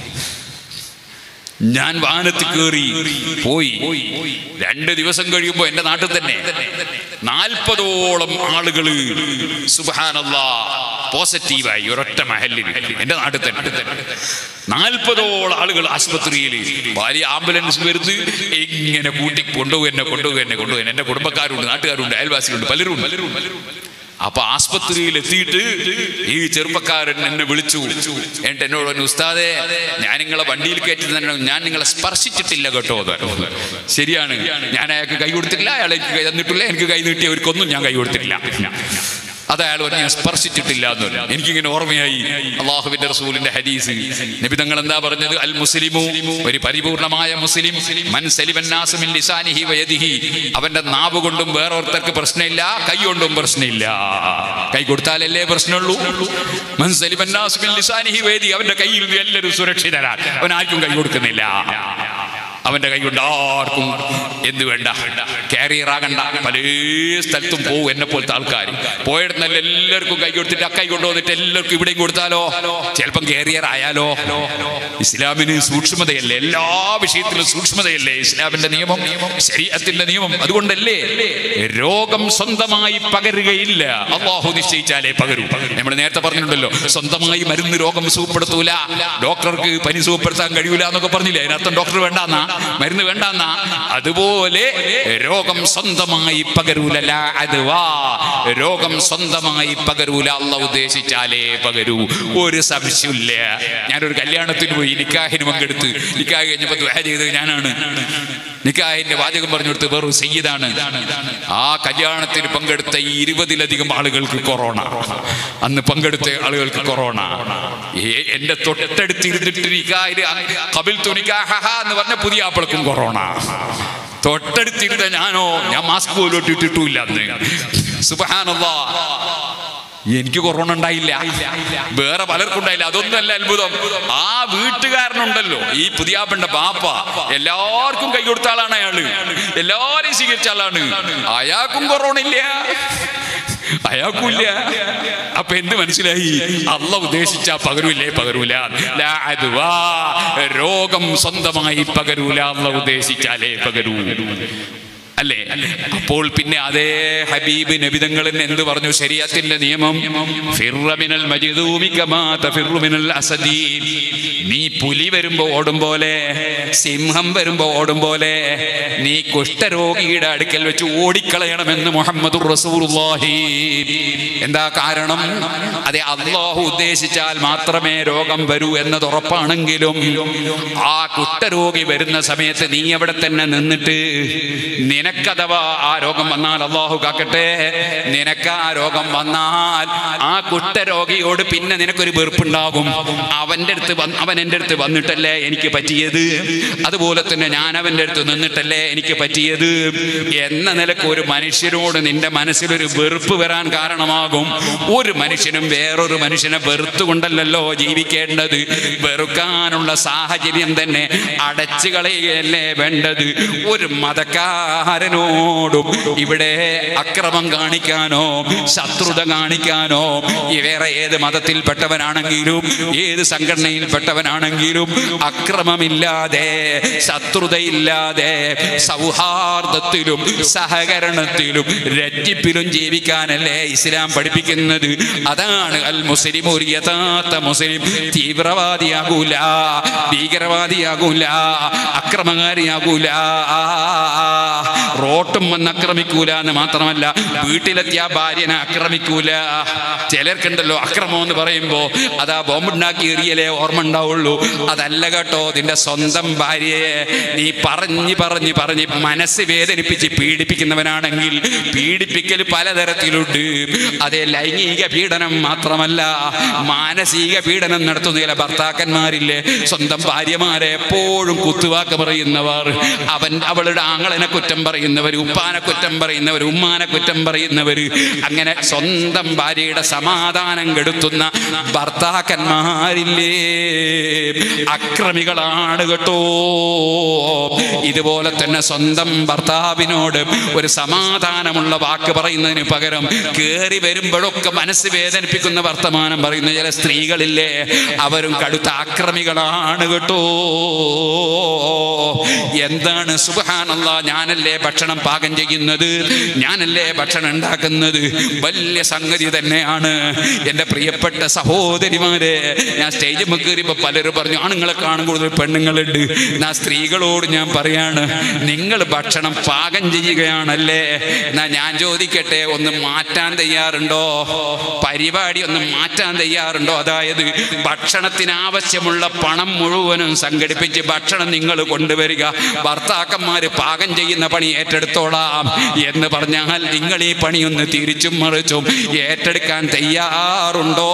ഞാൻ വാഹനത്തിൽ കയറി പോയി രണ്ട് ദിവസം കഴിയുമ്പോൾ എൻ്റെ നാട്ടിൽ തന്നെ നാൽപ്പതോളം ആളുകള് സുബാനല്ല പോസിറ്റീവായി ഒരൊറ്റ മഹലിൽ എൻ്റെ നാട്ടിൽ തന്നെ നാൽപ്പതോളം ആളുകൾ ആശുപത്രിയിൽ ഭാര്യ ആംബുലൻസ് വരുന്നത് ഇങ്ങനെ കൂട്ടി കൊണ്ടുപോകും എന്നെ കൊണ്ടുപോകും എന്നെ കൊണ്ടുപോകും എൻ്റെ കുടുംബക്കാരുണ്ട് നാട്ടുകാരുണ്ട് അയൽവാസികളുണ്ട് പലരും ഉണ്ട് പലരും അപ്പൊ ആസ്പത്രിയിൽ എത്തിയിട്ട് ഈ ചെറുപ്പക്കാരൻ എന്നെ വിളിച്ചു എന്നിട്ട് എന്നോട് പറഞ്ഞു ഉസ്താദെ ഞാൻ നിങ്ങളെ വണ്ടിയിൽ കയറ്റി തന്നെ ഞാൻ നിങ്ങളെ സ്പർശിച്ചിട്ടില്ല കേട്ടോ എന്ന് പറഞ്ഞു. ശരിയാണ് ഞാൻ അയാൾക്ക് കൈ കൊടുത്തിട്ടില്ല അയാളെ എനിക്ക് കൈ തന്നിട്ടില്ല എനിക്ക് കൈ നീട്ടിയവർക്കൊന്നും ഞാൻ കൈ കൊടുത്തിട്ടില്ല അത് അയാൾ പറഞ്ഞു ഞാൻ സ്പർശിച്ചിട്ടില്ല എന്ന് പറഞ്ഞു എനിക്കിങ്ങനെ ഓർമ്മയായി അള്ളാഹുവിന്റെ റസൂലിന്റെ ഹദീസ് നബി തങ്ങൾ എന്താ പറഞ്ഞത് അൽ മുസ്ലിമു ഒരു പരിപൂർണമായ മുസ്ലിം മൻ സലിമന്നാസു മിൻ ലിസാനിഹി വയദിഹി അവന്റെ നാവ് കൊണ്ടും വേറൊരുത്തർക്ക് പ്രശ്നമില്ല കൈ കൊണ്ടും പ്രശ്നമില്ല കൈ കൊടുത്താലല്ലേ പ്രശ്നമുള്ളൂ മൻ സലിമന്നാസു മിൻ ലിസാനിഹി വയദിഹി അവന്റെ കയ്യിൽ നിന്ന് എല്ലാവരും സുരക്ഷിതരാണ് അവൻ ആർക്കും കൈ കൊടുക്കുന്നില്ല അവന്റെ കൈ കൊണ്ട് ആർക്കും എന്ത് വേണ്ട കാരിയർ ആകണ്ട പല സ്ഥലത്തും പോകും എന്നെ പോലത്തെ ആൾക്കാർ പോയിടുന്നല്ല എല്ലാവർക്കും കൈ കൊടുത്തിട്ട് ആ കൈ കൊണ്ടുവന്നിട്ട് എല്ലാവർക്കും ഇവിടെയും കൊടുത്താലോ ചിലപ്പം കാരിയർ ആയാലോ ഇസ്ലാമിന് സൂക്ഷ്മതയല്ലേ എല്ലാ വിഷയത്തിലും സൂക്ഷ്മതയല്ലേ ഇസ്ലാമിന്റെ നിയമം ശരീരത്തിന്റെ നിയമം അതുകൊണ്ടല്ലേ രോഗം സ്വന്തമായി പകരുകയില്ല അള്ളാഹു നിശ്ചയിച്ചാലേ പകരൂ നമ്മൾ നേരത്തെ പറഞ്ഞിട്ടുണ്ടല്ലോ സ്വന്തമായി മരുന്ന് രോഗം സുഖപ്പെടുത്തൂല ഡോക്ടർക്ക് പനി സുഖപ്പെടുത്താൻ കഴിയൂല എന്നൊക്കെ പറഞ്ഞില്ലേ അതിനർത്ഥം ഡോക്ടർ വേണ്ടെന്നാ മരുന്ന് വേണ്ടെന്നാ അതുപോലെ രോഗം സ്വന്തമായി പകരൂലല്ല അതുവാ രോഗം സ്വന്തമായി പകരൂല അല്ല ഉദ്ദേശിച്ചാലേ പകരൂ ഒരു സംശയമില്ല ഞാനൊരു കല്യാണത്തിന് പോയി നിക്കാഹിന് പങ്കെടുത്ത് നിക്കാഹ് കഴിഞ്ഞപ്പോ ദ്വാ ചെയ്തത് ഞാനാണ് നിക്കാഹിന്റെ വാചകം പറഞ്ഞു കൊടുത്ത് വെറും സയ്യിദാണ് ആ കല്യാണത്തിന് പങ്കെടുത്ത ഈ ഇരുപതിലധികം ആളുകൾക്ക് കൊറോണ അന്ന് പങ്കെടുത്ത ആളുകൾക്ക് കൊറോണ ഏ, എന്റെ തൊട്ടടുത്ത് ഇരുന്നിട്ട് നിക്കാഹില് കപിൽ തുനിക്കാഹ എന്ന് പറഞ്ഞ പുതിയ ആപ്പിളക്കും കൊറോണ തൊട്ടടുത്തിരുന്ന ഞാനോ ഞാൻ മാസ്ക് പോലും ഇട്ടിട്ടില്ല അന്ന് സുബഹാനല്ലാ എനിക്ക് കൊറോണ ഉണ്ടായില്ല വേറെ പലർക്കും ഉണ്ടായില്ല അതൊന്നുമല്ല അത്ഭുതം ആ വീട്ടുകാരനുണ്ടല്ലോ ഈ പുതിയാപ്പന്റെ ബാപ്പ എല്ലാവർക്കും കൈ കൊടുത്ത ആളാണ് അയാള് എല്ലാരെയും സ്വീകരിച്ച ആളാണ് അയാൾക്കും കൊറോണ ഇല്ല അയാൾക്കില്ല അപ്പൊ എന്ത് മനസ്സിലായി അല്ല ഉദ്ദേശിച്ച പകരൂലേ പകരൂല ലാ അദ്വാ. രോഗം സ്വന്തമായി പകരൂല അല്ല ഉദ്ദേശിച്ചാലേ പകരൂ അല്ലേ അപ്പോൾ പിന്നെ അതേ ഹബീബ് നബിതങ്ങളിൽ എന്ത് പറഞ്ഞു ശരീഅത്തിന്റെ നിയമം ഫിർറ മിനൽ മജ്ദൂമി കമാ തഫിറു മിനൽ അസദീ. നീ പുലി വരുമ്പോ ഓടും പോലെ സിംഹം വരുമ്പോ ഓടും പോലെ നീ കുഷ്ഠരോഗിയുടെ അടുക്കൽ വെച്ച് ഓടിക്കളയണമെന്ന് മുഹമ്മദ് റസൂലുള്ളാഹി എന്താ കാരണം അതെ അള്ളാഹു ഉദ്ദേശിച്ചാൽ മാത്രമേ രോഗം വരൂ എന്നത് ഉറപ്പാണെങ്കിലും ആ കുഷ്ഠരോഗി വരുന്ന സമയത്ത് നീ അവിടെ തന്നെ നിന്നിട്ട് നിനക്കഥവാ ആ രോഗം വന്നാൽ അള്ളാഹു കാക്കട്ടെ നിനക്ക് ആ രോഗം വന്നാൽ ആ കുഷ്ഠരോഗിയോട് പിന്നെ നിനക്കൊരു വെറുപ്പുണ്ടാകും അവന്റെ അടുത്ത് വന്ന് അവൻ എൻ്റെ അടുത്ത് വന്നിട്ടല്ലേ എനിക്ക് പറ്റിയത് അതുപോലെ തന്നെ ഞാൻ അവൻ്റെ അടുത്ത് നിന്നിട്ടല്ലേ എനിക്ക് പറ്റിയത് എന്ന നിലക്ക് ഒരു മനുഷ്യരോട് നിന്റെ മനസ്സിലൊരു വെറുപ്പ് വരാൻ കാരണമാകും ഒരു മനുഷ്യനും വേറൊരു മനുഷ്യനെ വെറുത്തുകൊണ്ടല്ലോ ജീവിക്കേണ്ടത് വെറുക്കാനുള്ള സാഹചര്യം തന്നെ അടച്ചു കളയുകയല്ലേ വേണ്ടത് ഒരു മതക്കാരനോടും ഇവിടെ അക്രമം കാണിക്കാനോ ശത്രുത കാണിക്കാനോ ഈ വേറെ ഏത് മതത്തിൽപ്പെട്ടവനാണെങ്കിലും ഏത് സംഘടനയിൽപ്പെട്ടവനാണെങ്കിലും അക്രമമില്ലാതെ ശത്രുതയില്ലാതെ സൗഹാർദ്ദത്തിലും സഹകരണത്തിലും രഞ്ജിപ്പിലും ജീവിക്കാനല്ലേ ഇസ്ലാം പഠിപ്പിക്കുന്നത് അതാണ് അൽ മുസ്ലിം ഒരു യഥാർത്ഥ മുസ്ലിം തീവ്രവാദിയാകൂല ഭീകരവാദിയാകൂല അക്രമകാരിയാകൂല റോട്ടും വന്ന് ആക്രമിക്കൂല എന്ന് മാത്രമല്ല വീട്ടിലെത്തിയ ഭാര്യനെ ആക്രമിക്കൂല ചിലർക്കുണ്ടല്ലോ അക്രമം എന്ന് പറയുമ്പോ അതാ ബോംബുണ്ടാക്കി എറിയലേ ഓർമ്മ ഉണ്ടാവുള്ളൂ അതല്ല കേട്ടോ നിന്റെ സ്വന്തം ഭാര്യയെ നീ പറഞ്ഞ് പറഞ്ഞ് പറഞ്ഞ് മനസ്സ് വേദനിപ്പിച്ച് പീഡിപ്പിക്കുന്നവനാണെങ്കിൽ പീഡിപ്പിക്കൽ പലതരത്തിലുണ്ട് അതേ ലൈംഗിക പീഡനം മാത്രമല്ല മാനസിക പീഡനം നടത്തുന്ന ചില ഭർത്താക്കന്മാരില്ലേ സ്വന്തം ഭാര്യമാരെ എപ്പോഴും കുത്തുവാക്ക് പറയുന്നവർ അവൻ അവളുടെ ആങ്ങളനെ കുറ്റം പറയുന്നവർ ഉപ്പാനെ കുറ്റം പറയുന്നവർ ഉമ്മാനെ കുറ്റം പറയുന്നവർ അങ്ങനെ സ്വന്തം ഭാര്യയുടെ സമാധാനം കെടുത്തുന്ന ഭർത്താക്കന്മാരില്ലേ അക്രമികളാണ് കേട്ടോ ഇതുപോലെ തന്നെ സ്വന്തം ഭർത്താവിനോട് ഒരു സമാധാനമുള്ള വാക്ക് പറയുന്നതിന് പകരം കേറി വരുമ്പോഴൊക്കെ മനസ്സ് വേദനിപ്പിക്കുന്ന വർത്തമാനം പറയുന്ന ചില സ്ത്രീകളില്ലേ അവരും കടുത്ത ആക്രമികളാണ് കേട്ടോ എന്താണ് സുബഹാനല്ല ഞാനല്ലേ ഭക്ഷണം പാകം ചെയ്യുന്നത് ഞാനല്ലേ ഭക്ഷണം ഉണ്ടാക്കുന്നത് വലിയ സംഗതി തന്നെയാണ് എൻ്റെ പ്രിയപ്പെട്ട സഹോദരിമാരെ ഞാൻ സ്റ്റേജിൽ കയറിയപ്പോൾ പലരും പറഞ്ഞു ആണുങ്ങളെ കാണും കൂടുതൽ പെണ്ണുങ്ങളുണ്ട് എന്നാ സ്ത്രീകളോട് ഞാൻ പറയാണ് നിങ്ങൾ ഭക്ഷണം പാകം ചെയ്യുകയാണല്ലേ എന്നാ ഞാൻ ചോദിക്കട്ടെ ഒന്ന് മാറ്റാൻ തയ്യാറുണ്ടോ പരിപാടി ഒന്ന് മാറ്റാൻ തയ്യാറുണ്ടോ അതായത് ഭക്ഷണത്തിന് ആവശ്യമുള്ള പണം മുഴുവനും സംഘടിപ്പിച്ച് ഭക്ഷണം നിങ്ങൾ കൊണ്ടുവരിക ഭർത്താക്കന്മാര് പാകം ചെയ്യുന്ന പണി ഏറ്റെടുത്തോളാം എന്ന് പറഞ്ഞാൽ നിങ്ങൾ ഈ പണി ഒന്ന് തിരിച്ചും മറിച്ചും ഏറ്റെടുക്കാൻ തയ്യാറുണ്ടോ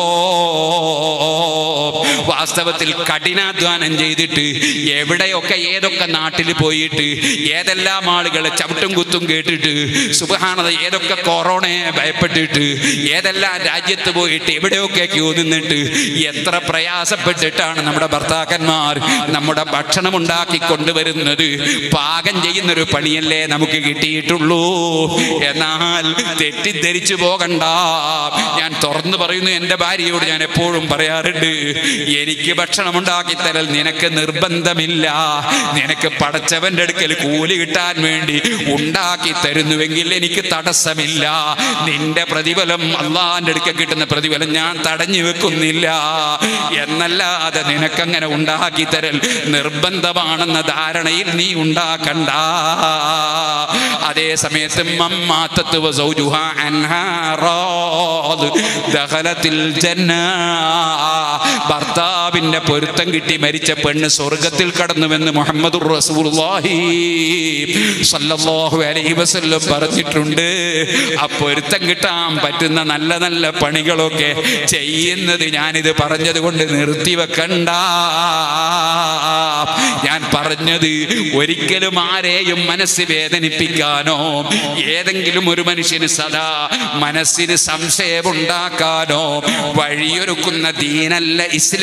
വാസ്തവത്തിൽ കഠിനാധ്വാനം ചെയ്തിട്ട് എവിടെയൊക്കെ ഏതൊക്കെ നാട്ടിൽ പോയിട്ട് ഏതെല്ലാം ആളുകളെ ചവിട്ടും കുത്തും കേട്ടിട്ട് സുബഹാനത ഏതൊക്കെ കൊറോണയെ ഭയപ്പെട്ടിട്ട് ഏതെല്ലാം രാജ്യത്ത് പോയിട്ട് എവിടെയൊക്കെ ക്യൂ നിന്നിട്ട് എത്ര പ്രയാസപ്പെട്ടിട്ടാണ് നമ്മുടെ ഭർത്താക്കന്മാർ നമ്മുടെ ഭക്ഷണം ഉണ്ടാക്കി കൊണ്ടുവരുന്നത് പാകം ചെയ്യുന്നൊരു പണിയല്ലേ നമുക്ക് കിട്ടിയിട്ടുള്ളൂ എന്നാൽ തെറ്റിദ്ധരിച്ചു പോകണ്ട ഞാൻ തുറന്നു പറയുന്നു എൻ്റെ ഭാര്യയോട് ഞാൻ എപ്പോഴും പറയാറുണ്ട് എനിക്ക് ഭക്ഷണം ഉണ്ടാക്കി തരൽ നിനക്ക് നിർബന്ധമില്ല നിനക്ക് പടച്ചവന്റെ അടുക്കൽ കൂലി കിട്ടാൻ വേണ്ടി ഉണ്ടാക്കി തരുന്നുവെങ്കിൽ എനിക്ക് തടസ്സമില്ല നിന്റെ പ്രതിഫലം അള്ളാന്റെ അടുക്കൽ കിട്ടുന്ന പ്രതിഫലം ഞാൻ തടഞ്ഞു വെക്കുന്നില്ല എന്നല്ലാതെ നിനക്കങ്ങനെ ഉണ്ടാക്കി തരൽ നിർബന്ധമാണെന്ന ധാരണയിൽ നീ ഉണ്ടാക്കണ്ട അതേ സമയത്ത് മമ്മാത്തത്ത് വസൗജുഹാ അൻഹാ റാദ് ദഖലത്തിൽ ജന്ന ഭർത്താവ് ഭർത്താവിന്റെ പൊരുത്തം കിട്ടി മരിച്ച പെണ്ണ് സ്വർഗത്തിൽ കടന്നുവെന്ന് മുഹമ്മദ് റസൂലുള്ളാഹി സല്ലല്ലാഹു അലൈഹി വസല്ലം പറഞ്ഞിട്ടുണ്ട് ആ പൊരുത്തം കിട്ടാൻ പറ്റുന്ന നല്ല നല്ല പണികളൊക്കെ ചെയ്യുന്നത് ഞാനിത് പറഞ്ഞത് കൊണ്ട് നിർത്തിവെക്കണ്ട ഞാൻ പറഞ്ഞത് ഒരിക്കലും ആരെയും മനസ്സ് വേദനിപ്പിക്കാനോ ഏതെങ്കിലും ഒരു മനുഷ്യന് സദാ മനസ്സിന് സംശയമുണ്ടാക്കാനോ വഴിയൊരുക്കുന്ന ദീനല്ല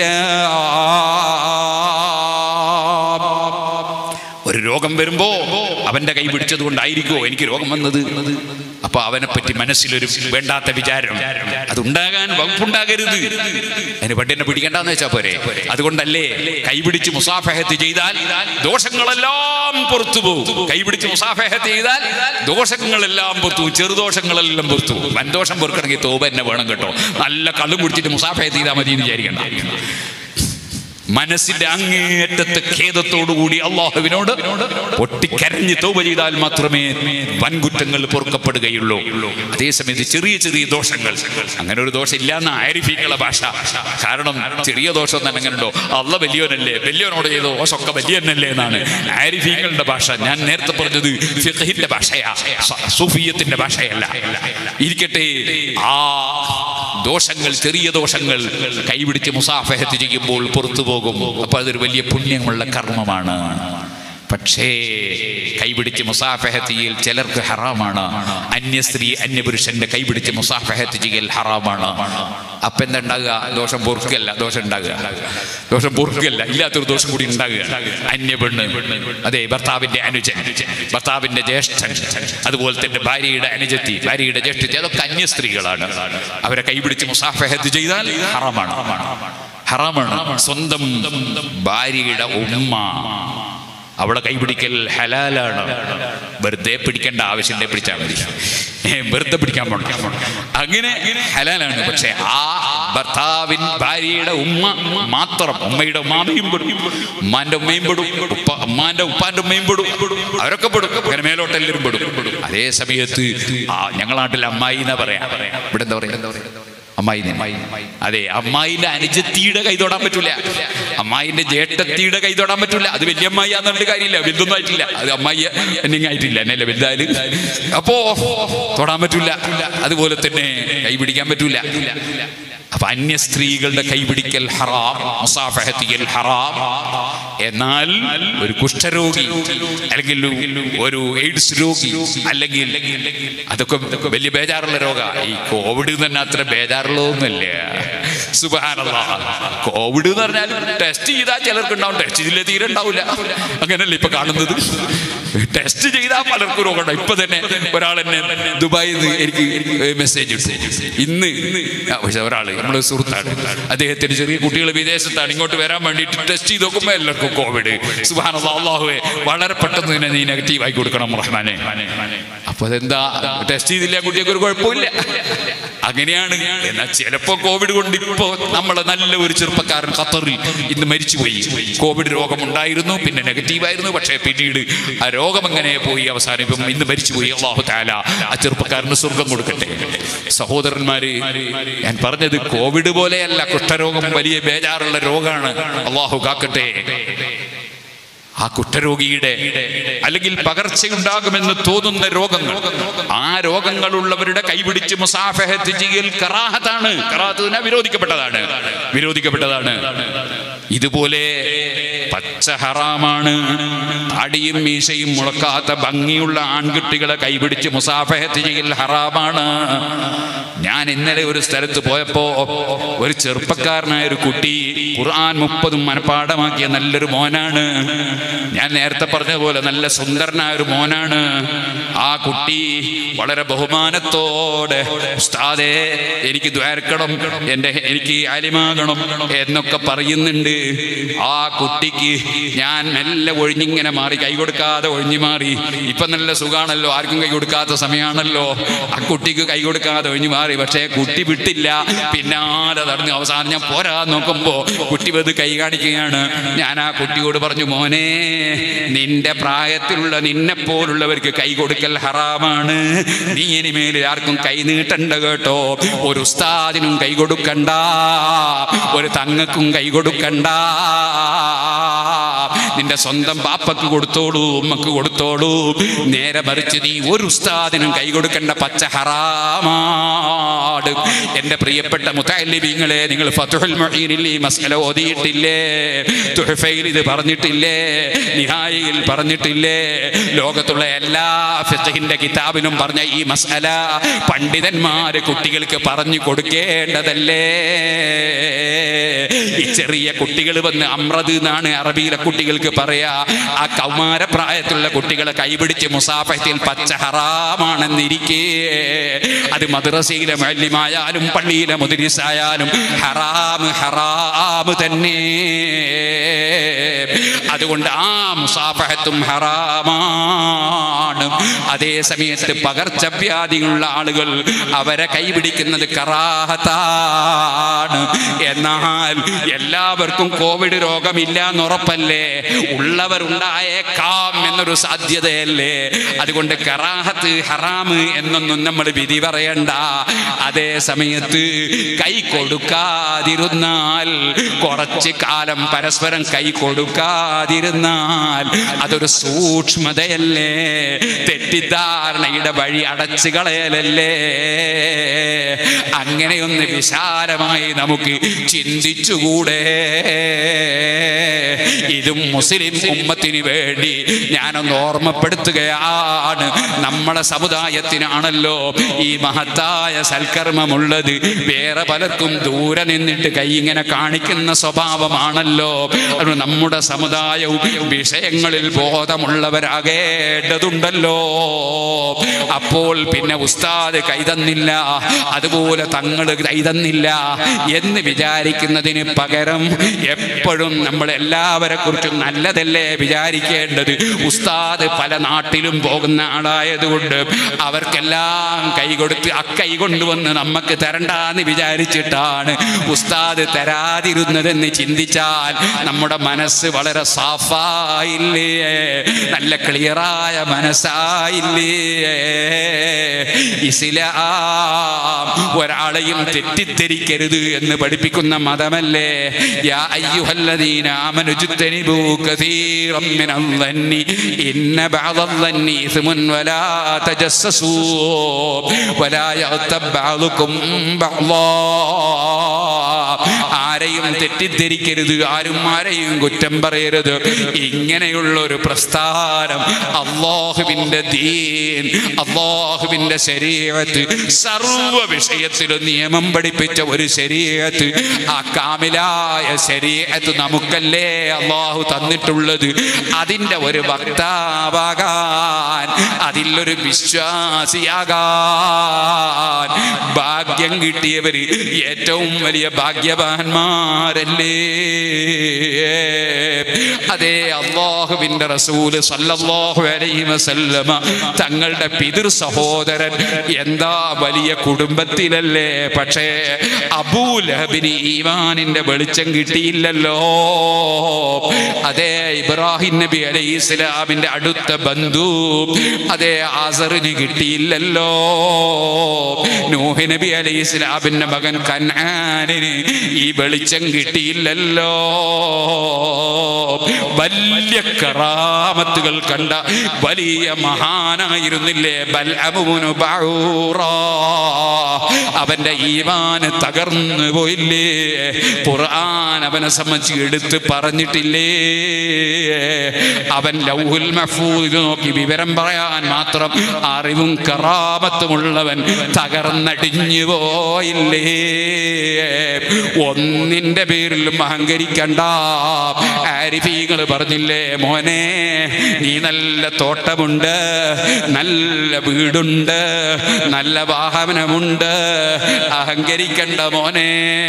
ഇസ്ലാം ഒരു രോഗം വരുമ്പോ അവന്റെ കൈ പിടിച്ചത് കൊണ്ടായിരിക്കോ എനിക്ക് രോഗം വന്നത് അപ്പൊ അവനെ പറ്റി മനസ്സിലൊരു വേണ്ടാത്ത വിചാരം അതുണ്ടാകാൻ വകുപ്പുണ്ടാകരുത് അതിന് പട്ടിനെ പിടിക്കണ്ടെന്ന് വെച്ചാ പോരെ അതുകൊണ്ടല്ലേ കൈപിടിച്ച് മുസാഫഹത്ത് ചെയ്താൽ ദോഷങ്ങളെല്ലാം പുറത്തു പോകും കൈപിടിച്ച് മുസാഫഹത്ത് ചെയ്താൽ ദോഷങ്ങളെല്ലാം പുറത്തു പോകും ചെറുദോഷങ്ങളെല്ലാം പുറത്തു പോകും വൻദോഷം പൊറുക്കണമെങ്കിൽ തോപ എന്നെ വേണം കേട്ടോ നല്ല കള്ളും കുടിച്ചിട്ട് മുസാഫഹത്ത് ചെയ്താൽ മതി എന്ന് വിചാരിക്കണ്ട മനസ്സിന്റെ അങ്ങേയറ്റത്തെ ഖേദത്തോടുകൂടി അള്ളാഹുവിനോട് പൊട്ടിക്കരഞ്ഞ് തോപ ചെയ്താൽ മാത്രമേ വൻകുറ്റങ്ങൾ പൊറുക്കപ്പെടുകയുള്ളൂ അതേസമയത്ത് ചെറിയ ചെറിയ ദോഷങ്ങൾ അങ്ങനെ ഒരു ദോഷം ഇല്ലാന്ന ആരിഫീങ്ങളെ ഭാഷ കാരണം ചെറിയ ദോഷം തന്നെ അങ്ങനെ ഉണ്ടോ അള്ള വലിയവനല്ലേ വലിയവനോട് ചെയ്ത ദോഷമൊക്കെ വലിയവനല്ലേ എന്നാണ് ആരിഫീങ്ങളുടെ ഭാഷ ഞാൻ നേരത്തെ പറഞ്ഞത് ഫിഖഹിന്റെ ഭാഷയാ സ- സൂഫിയത്തിന്റെ ഭാഷയല്ല ഇരിക്കട്ടെ ആ ദോഷങ്ങൾ ചെറിയ ദോഷങ്ങൾ കൈപിടിച്ച് മുസാഫഹത്ത് ചെയ്യുമ്പോൾ പുറത്തു പോകും അപ്പൊ അതൊരു വലിയ പുണ്യമുള്ള കർമ്മമാണ് പക്ഷേ കൈപിടിച്ച് മുസാഫഹത്ത് ചെയ്യൽ ചിലർക്ക് ഹറാമാണ് അന്യ സ്ത്രീ അന്യപുരുഷന്റെ കൈപിടിച്ച് മുസാഫഹത്ത് ചെയ്യൽ ഹറാമാണ് അപ്പൊ എന്താ ഉണ്ടാകുക ദോഷം പൊറുക്കല്ല ദോഷം ഉണ്ടാകുക ദോഷം പൊറുക്കല്ല ഇല്ലാത്തൊരു ദോഷം കൂടി ഉണ്ടാകുക അന്യ പെണ്ണ് അതെ ഭർത്താവിന്റെ അനുജൻ ഭർത്താവിന്റെ ജ്യേഷ്ഠൻ അതുപോലെ തന്നെ ഭാര്യയുടെ അനുജത്തി ഭാര്യയുടെ ജ്യേഷ്ഠത്തി അതൊക്കെ അന്യ സ്ത്രീകളാണ് അവരെ കൈപിടിച്ച് മുസാഫഹത്ത് ചെയ്താൽ ഹറാമാണ് ഹറാമാണ് സ്വന്തം ഭാര്യയുടെ ഉമ്മ അവളെ കൈപിടിക്കൽ ഹലാലാണ് വെറുതെ പിടിക്കേണ്ട ആവശ്യത്തെ പിടിച്ചാൽ മതി ഏ, വെറുതെ പിടിക്കാൻ പോണം അങ്ങനെ ഹലാലാണ് പക്ഷെ ആ ഭർത്താവിൻ ഭാര്യയുടെ ഉമ്മ മാത്രം ഉമ്മയുടെ ഉമ്മാമയും പെടും ഉമ്മാന്റെ ഉമ്മയും പെടും ഉപ്പ ഉമ്മാന്റെ ഉപ്പാന്റെ ഉമ്മയും പെടും അവരൊക്കെ പെടും അങ്ങനെ മേലോട്ട് എല്ലാവരും പെടും അതേ സമയത്ത് ആ ഞങ്ങളെ നാട്ടിൽ അമ്മായി എന്നാ പറയാ ഇവിടെ എന്താ പറയാ എന്താ പറയാ അമ്മായി അതെ അമ്മായിന്റെ അനുജത്തിയുടെ കൈ തൊടാൻ പറ്റൂല അമ്മായിന്റെ ജേട്ടത്തിയുടെ കൈ തൊടാൻ പറ്റൂല അത് വലിയ അമ്മായി ആന്നിട്ട് കാര്യമില്ല വലുതൊന്നും ആയിട്ടില്ല അത് അമ്മായി എന്നെ ആയിട്ടില്ല എന്നല്ലേ വലുതായാലും അപ്പോ തൊടാൻ പറ്റൂല അതുപോലെ തന്നെ കൈ പിടിക്കാൻ പറ്റൂല അപ്പൊ അന്യ സ്ത്രീകളുടെ കൈപിടിക്കൽ ഹറാം മുസാഫഹത്തിയൽ ഹറാം എന്നാൽ ഒരു കുഷ്ഠരോഗി അല്ലെങ്കിൽ ഒരു എയ്ഡ്സ് രോഗി അല്ലെങ്കിൽ അതൊക്കെ വലിയ ബേജാറുള്ള രോഗ ഈ കോവിഡ് തന്നെ അത്ര ബേജാറുള്ളതൊന്നുമല്ല സുബാനല്ല കോവിഡ് എന്ന് പറഞ്ഞാൽ ടെസ്റ്റ് ചെയ്താൽ ചിലർക്ക് ഉണ്ടാവും ടെസ്റ്റ് ചെയ്തില്ല തീരെ ഉണ്ടാവില്ല അങ്ങനല്ലേ ഇപ്പൊ കാണുന്നത് ടെസ്റ്റ് ചെയ്താൽ പലർക്കും രോഗം ഉണ്ടാവും ഇപ്പൊ തന്നെ ഒരാൾ എന്നെ ദുബായിൽ നിന്ന് എനിക്ക് മെസ്സേജ് ഇട്ടു ഇന്ന് ആ, പക്ഷെ ഒരാള് നമ്മളെ സുഹൃത്താണ് അദ്ദേഹത്തിന് ചെറിയ കുട്ടികൾ വിദേശത്താണ് ഇങ്ങോട്ട് വരാൻ വേണ്ടിയിട്ട് ടെസ്റ്റ് ചെയ്ത് നോക്കുമ്പോൾ എല്ലാവർക്കും കോവിഡ് സുബാനുള്ള അള്ളാഹുവെ വളരെ പെട്ടെന്ന് തന്നെ നീ നെഗറ്റീവ് ആയി കൊടുക്കണം റഹ്മാനെ അപ്പൊ അതെന്താ ടെസ്റ്റ് ചെയ്തില്ല കുട്ടിയൊക്കെ ഒരു കുഴപ്പമില്ല അങ്ങനെയാണ് എന്നാൽ ചിലപ്പോ കോവിഡ് കൊണ്ട് ഇപ്പോ നമ്മളെ നല്ല ഒരു ചെറുപ്പക്കാരൻ ഖത്തറിൽ ഇന്ന് മരിച്ചുപോയി കോവിഡ് രോഗം ഉണ്ടായിരുന്നു പിന്നെ നെഗറ്റീവ് ആയിരുന്നു പക്ഷേ പിന്നീട് ആ രോഗം എങ്ങനെ പോയി അവസാനം ഇപ്പം ഇന്ന് മരിച്ചുപോയി അള്ളാഹു താല ആ ചെറുപ്പക്കാരന് സ്വർഗം കൊടുക്കട്ടെ സഹോദരന്മാര് ഞാൻ പറഞ്ഞത് കോവിഡ് പോലെയല്ല കുഷ്ഠരോഗം വലിയ ബേജാറുള്ള രോഗമാണ് അള്ളാഹു കാക്കട്ടെ ആ കുഷ്ഠരോഗിയുടെ അല്ലെങ്കിൽ പകർച്ചയുണ്ടാകുമെന്ന് തോന്നുന്ന രോഗങ്ങൾ ആ രോഗങ്ങളുള്ളവരുടെ കൈപിടിച്ച് മുസാഫഹത്ത് ചെയ്യൽ കറാഹത്താണ് കറാഹത്ത് വിരോധിക്കപ്പെട്ടതാണ് വിരോധിക്കപ്പെട്ടതാണ് ഇതുപോലെ പച്ച ഹറാമാണ് താടിയും മീശയും മുളക്കാത്ത ഭംഗിയുള്ള ആൺകുട്ടികളെ കൈപിടിച്ച് മുസാഫഹത്ത് ചെയ്യൽ ഹറാമാണ് ഞാൻ ഇന്നലെ ഒരു സ്ഥലത്ത് പോയപ്പോ ഒരു ചെറുപ്പക്കാരനായ ഒരു കുട്ടി ഖുർആൻ മുപ്പതും മനഃപ്പാടമാക്കിയ നല്ലൊരു മോനാണ് ഞാൻ നേരത്തെ പറഞ്ഞ പോലെ നല്ല സുന്ദരനായ ഒരു മോനാണ് ആ കുട്ടി വളരെ ബഹുമാനത്തോടെ ഉസ്താദേ എനിക്ക് ദ്വാരക്കണം എൻ്റെ എനിക്ക് ആലിമാകണം എന്നൊക്കെ പറയുന്നുണ്ട് ആ കുട്ടിക്ക് ഞാൻ മെല്ലെ ഒഴിഞ്ഞിങ്ങനെ മാറി കൈ കൊടുക്കാതെ ഒഴിഞ്ഞു മാറി ഇപ്പൊ നല്ല സുഖാണല്ലോ ആർക്കും കൈ കൊടുക്കാത്ത സമയമാണല്ലോ ആ കുട്ടിക്ക് കൈ കൊടുക്കാതെ ഒഴിഞ്ഞു മാറി പക്ഷേ കുട്ടി വിട്ടില്ല പിന്നാലെ നടന്ന് അവസാനം ഞാൻ പോരാ നോക്കുമ്പോ കുട്ടി വെത് കൈ കാണിക്കുകയാണ് ഞാൻ ആ കുട്ടിയോട് പറഞ്ഞു മോനെ നിന്റെ പ്രായത്തിലുള്ള നിന്നെ പോലുള്ളവർക്ക് കൈ കൊടുക്കൽ ഹറാമാണ് നീ ഇനിമേൽ ആർക്കും കൈ നീട്ടണ്ട കേട്ടോ ഒരു ഉസ്താദിനും കൈ കൊടുക്കണ്ട ഒരു തങ്ങക്കും കൈ കൊടുക്കണ്ട നിന്റെ സ്വന്തം പാപ്പക്ക് കൊടുത്തോളൂ ഉമ്മക്ക് കൊടുത്തോളൂ നേരെ മറിച്ച് നീ ഒരു ഉസ്താദിനും കൈ കൊടുക്കേണ്ട പച്ച ഹറാമാട് എന്റെ പ്രിയപ്പെട്ട മുത്തല്ലിബീങ്ങളെ നിങ്ങൾ ഫതുഹുൽ മുഈനിൽ ഈ മസ്അല ഓതിയിട്ടില്ലേ തുഹഫയിൽ ഇത് പറഞ്ഞിട്ടില്ലേ നിഹായിൽ പറഞ്ഞിട്ടില്ലേ ലോകത്തുള്ള എല്ലാ ഫിഖഹിന്റെ കിതാബിലും പറഞ്ഞ ഈ മസ്അല പണ്ഡിതന്മാര് കുട്ടികൾക്ക് പറഞ്ഞു കൊടുക്കേണ്ടതല്ലേ ഈ ചെറിയ കുട്ടികൾ വന്ന് അമ്രത് എന്നാണ് അറബിയിലെ കുട്ടികൾക്ക് പറയാ ആ കൗമാര പ്രായത്തിലുള്ള കുട്ടികളെ കൈപിടിച്ച് മുസാഫത്തിൽ പച്ച ഹറാമാണെന്നിരിക്കേ അത് മദ്രസയിലെ മല്യമായാലും പള്ളിയിലെ മുദിരിസായാലും ഹറാമ് ഹറാമ് തന്നെ അതുകൊണ്ട് ആ മുസാഫഹത്തും ഹറാമാണ് അതേ സമയത്ത് പകർച്ചവ്യാധികളുള്ള ആളുകൾ അവരെ കൈപിടിക്കുന്നത് കറാഹത്താണ് എന്നാൽ എല്ലാവർക്കും കോവിഡ് രോഗമില്ല എന്നുറപ്പല്ലേ ഉള്ളവരുണ്ടായേക്കാം എന്നൊരു സാധ്യതയല്ലേ അതുകൊണ്ട് കറാഹത്ത് ഹറാമ് എന്നൊന്നും നമ്മൾ വിധി പറയണ്ട അതേ സമയത്ത് കൈ കൊടുക്കാതിരുന്നാൽ കുറച്ച് കാലം പരസ്പരം കൈ കൊടുക്കാതിരുന്നാൽ അതൊരു സൂക്ഷ്മതയല്ലേ തെറ്റിദ്ധാരണയുടെ വഴി അടച്ചു കളയലല്ലേ അങ്ങനെയൊന്ന് വിശാലമായി നമുക്ക് ചിന്തിച്ചുകൂടെ ഇതും മുസ്ലിം ഉമ്മത്തിന് വേണ്ടി ഞാനൊന്ന് ഓർമ്മപ്പെടുത്തുകയാണ് നമ്മുടെ സമുദായത്തിനാണല്ലോ ഈ മഹത്തായ സൽക്കർമ്മമുള്ളത് വേറെ പലർക്കും ദൂരെ നിന്നിട്ട് കൈ ഇങ്ങനെ കാണിക്കുന്ന സ്വഭാവമാണല്ലോ അത് നമ്മുടെ സമുദായവും വിഷയങ്ങളിൽ ബോധമുള്ളവരാകേണ്ടതുണ്ടല്ലോ അപ്പോൾ പിന്നെ ഉസ്താദ് കൈതന്നില്ല അതുപോലെ തങ്ങൾ കൈതന്നില്ല എന്ന് വിചാരിക്കുന്നതിന് പകരം എപ്പോഴും നമ്മൾ എല്ലാവരെ കുറിച്ചും നല്ലതല്ലേ വിചാരിക്കേണ്ടത് ഉസ്താദ് പല നാട്ടിലും പോകുന്ന ആളായതുകൊണ്ട് അവർക്കെല്ലാം കൈ കൊടുത്ത് അക്കൈ കൊണ്ടുവന്ന് നമുക്ക് തരണ്ടാന്ന് വിചാരിച്ചിട്ടാണ് ഉസ്താദ് തരാതിരുന്നതെന്ന് ചിന്തിച്ചാൽ നമ്മുടെ മനസ്സ് വളരെ സാഫായില്ലേ നല്ല ക്ലിയറായ മനസ്സായില്ലേ ഇസ്ലാം ഒരാളെയും തെറ്റിദ്ധരിക്കരുത് എന്ന് പഠിപ്പിക്കുന്ന മതമല്ലേ യാ അയ്യുഹല്ലദീന ആമനു ജുത്തനിബൂ കസീറം മിനൽ ظنി ഇന്ന ബഅദൽ ظنി ഇസ്മുൻ വലാ തജസ്സസൂ വലാ യഗ്തബ് ബഅദുകും ബഅദാ ആരെയും തെറ്റിദ്ധരിക്കരുത് ആരും ആരെയും കുറ്റം പറയരുത് ഇങ്ങനെയുള്ള ഒരു പ്രസ്ഥാനം അള്ളാഹുവിന്റെ ദീൻ അള്ളാഹുവിന്റെ ശരീരത്ത് സർവ വിഷയത്തിലും നിയമം പഠിപ്പിച്ച ഒരു ശരീരത്ത് ആ കാമിലായ ശരീരത്ത് നമുക്കല്ലേ അള്ളാഹു തന്നിട്ടുള്ളത് അതിൻ്റെ ഒരു വക്താവാകാൻ അതിലൊരു വിശ്വാസിയാകാൻ ഭാഗ്യം കിട്ടിയവര് ഏറ്റവും വലിയ ഭാഗ്യവാന്മാരല്ലേ അതേ അള്ളാഹുവിന്റെ റസൂല് സല്ലല്ലാഹു അലൈഹി വസല്ലമ തങ്ങളുടെ പിതൃ സഹോദരൻ എന്താ വലിയ കുടുംബത്തിലല്ലേ പക്ഷേ അബൂലഹബിന് ഈമാനിന്റെ വെളിച്ചം കിട്ടിയില്ലല്ലോ അതേ ഇബ്രാഹിം നബി അലൈഹി ഇസ്ലാമിന്റെ അടുത്ത ബന്ധു അതേ ആസറിന് കിട്ടിയില്ലല്ലോ നൂഹ് നബി അലൈഹി ഇസ്ലാമിന്റെ മകൻ കൻആനിന് ഈ വെളിച്ചം കിട്ടിയില്ലല്ലോ വലിയ കറാമത്തുകൾ കണ്ട വലിയ മഹാനായിരുന്നില്ലേ ബൽഅമുബ്നു ബഊറ അവന്റെ ഈമാന് തകർന്നു പോയില്ലേ ഖുർആൻ അവനെ സംബന്ധിച്ച് എടുത്ത് പറഞ്ഞിട്ടില്ലേ അവൻ ലൗഹുൽ മഹ്ഫൂദിൽ നോക്കി വിവരം പറയാൻ മാത്രം അറിവും കറാമത്തുമുള്ളവൻ തകർന്നടിഞ്ഞു പോയില്ലേ ഒന്നിന്റെ പേരിലും അഹങ്കരിക്കണ്ട ആരിഫീങ്ങൾ പറഞ്ഞില്ലേ മോനെ നീ നല്ല തോട്ടമുണ്ട് നല്ല വീടുണ്ട് നല്ല വാഹനമുണ്ട് അഹങ്കരിക്കണ്ട മോനെ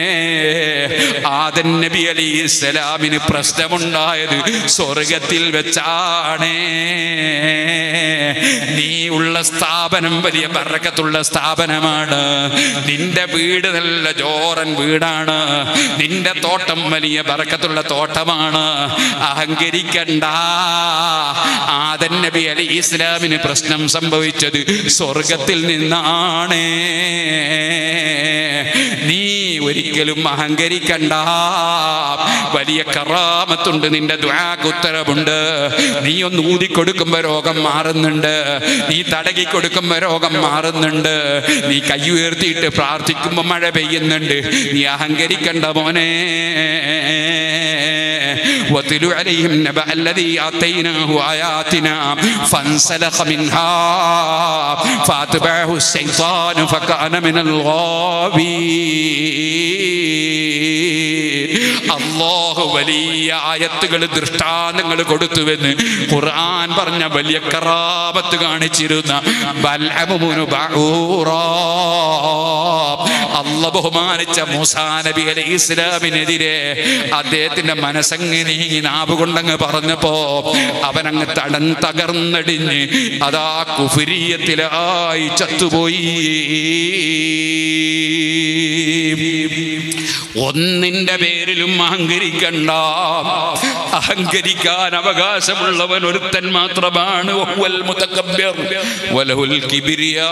ആദൻ നബി അലി ഇസ്ലാമിന് പ്രശ്നമുണ്ടായത് സ്വർഗത്തിൽ വെച്ചാണ് നീ ഉള്ള സ്ഥാപനം വലിയ ബറക്കത്തുള്ള സ്ഥാപനമാണ് നിന്റെ വീട് നല്ല ജോറൻ വീടാണ് നിന്റെ തോട്ടം വലിയ ബറക്കത്തുള്ള തോട്ടമാണ് അഹങ്കരിക്കണ്ട ആദൻ നബി അലി ഇസ്ലാമിന് പ്രശ്നം സംഭവിച്ചത് സ്വർഗത്തിൽ നിന്നാണ് നീ ഒരിക്കലും അഹങ്കരിക്കണ്ട വലിയ കറാമത്തുണ്ട് നിന്റെ ദ്വാക്ക് ഉത്തരവുണ്ട് നീ ഒന്ന് ഊതിക്കൊടുക്കുമ്പോ രോഗം മാറുന്നുണ്ട് നീ തടകി കൊടുക്കുമ്പോ രോഗം മാറുന്നുണ്ട് നീ കൈ ഉയർത്തിയിട്ട് പ്രാർത്ഥിക്കുമ്പോ മഴ പെയ്യുന്നുണ്ട് നീ അഹങ്കരിക്കണ്ട മോനെ واتل عليهم نبأ الذي آتيناه آياتنا فانسلخ منها فأتبعه الشيطان فكان من الغاوين അള്ളാഹു വലിയ ആയത്തുകൾ ദൃഷ്ടാന്തങ്ങൾ കൊടുത്തുവെന്ന് ഖുർആൻ പറഞ്ഞ വലിയ കറാമത്ത് കാണിച്ചിരുന്ന ബൽഅമുബ്നു ബഊറാ. അല്ല ബഹുമാനിച്ച മൂസാ നബി അലൈഹി ഇസ്ലാമിനെതിരെ അദ്ദേഹത്തിന്റെ മനസ്സങ്ങ് നീങ്ങി നാവ് കൊണ്ടങ്ങ് പറഞ്ഞപ്പോ അവനങ്ങ് തടൻ തകർന്നടിഞ്ഞ് അതാ കുഫിരിയത്തിലായി ചത്തുപോയി ഒന്നിന്റെ പേരിലും അഹങ്കരിക്കണ്ട അഹങ്കരിക്കാൻ അവകാശമുള്ളവൻ ഒരുത്തൻ മാത്രമാണ് വഹുവൽ മുതക്കബ്ബിർ വലഹുൽ കിബ്രിയാ.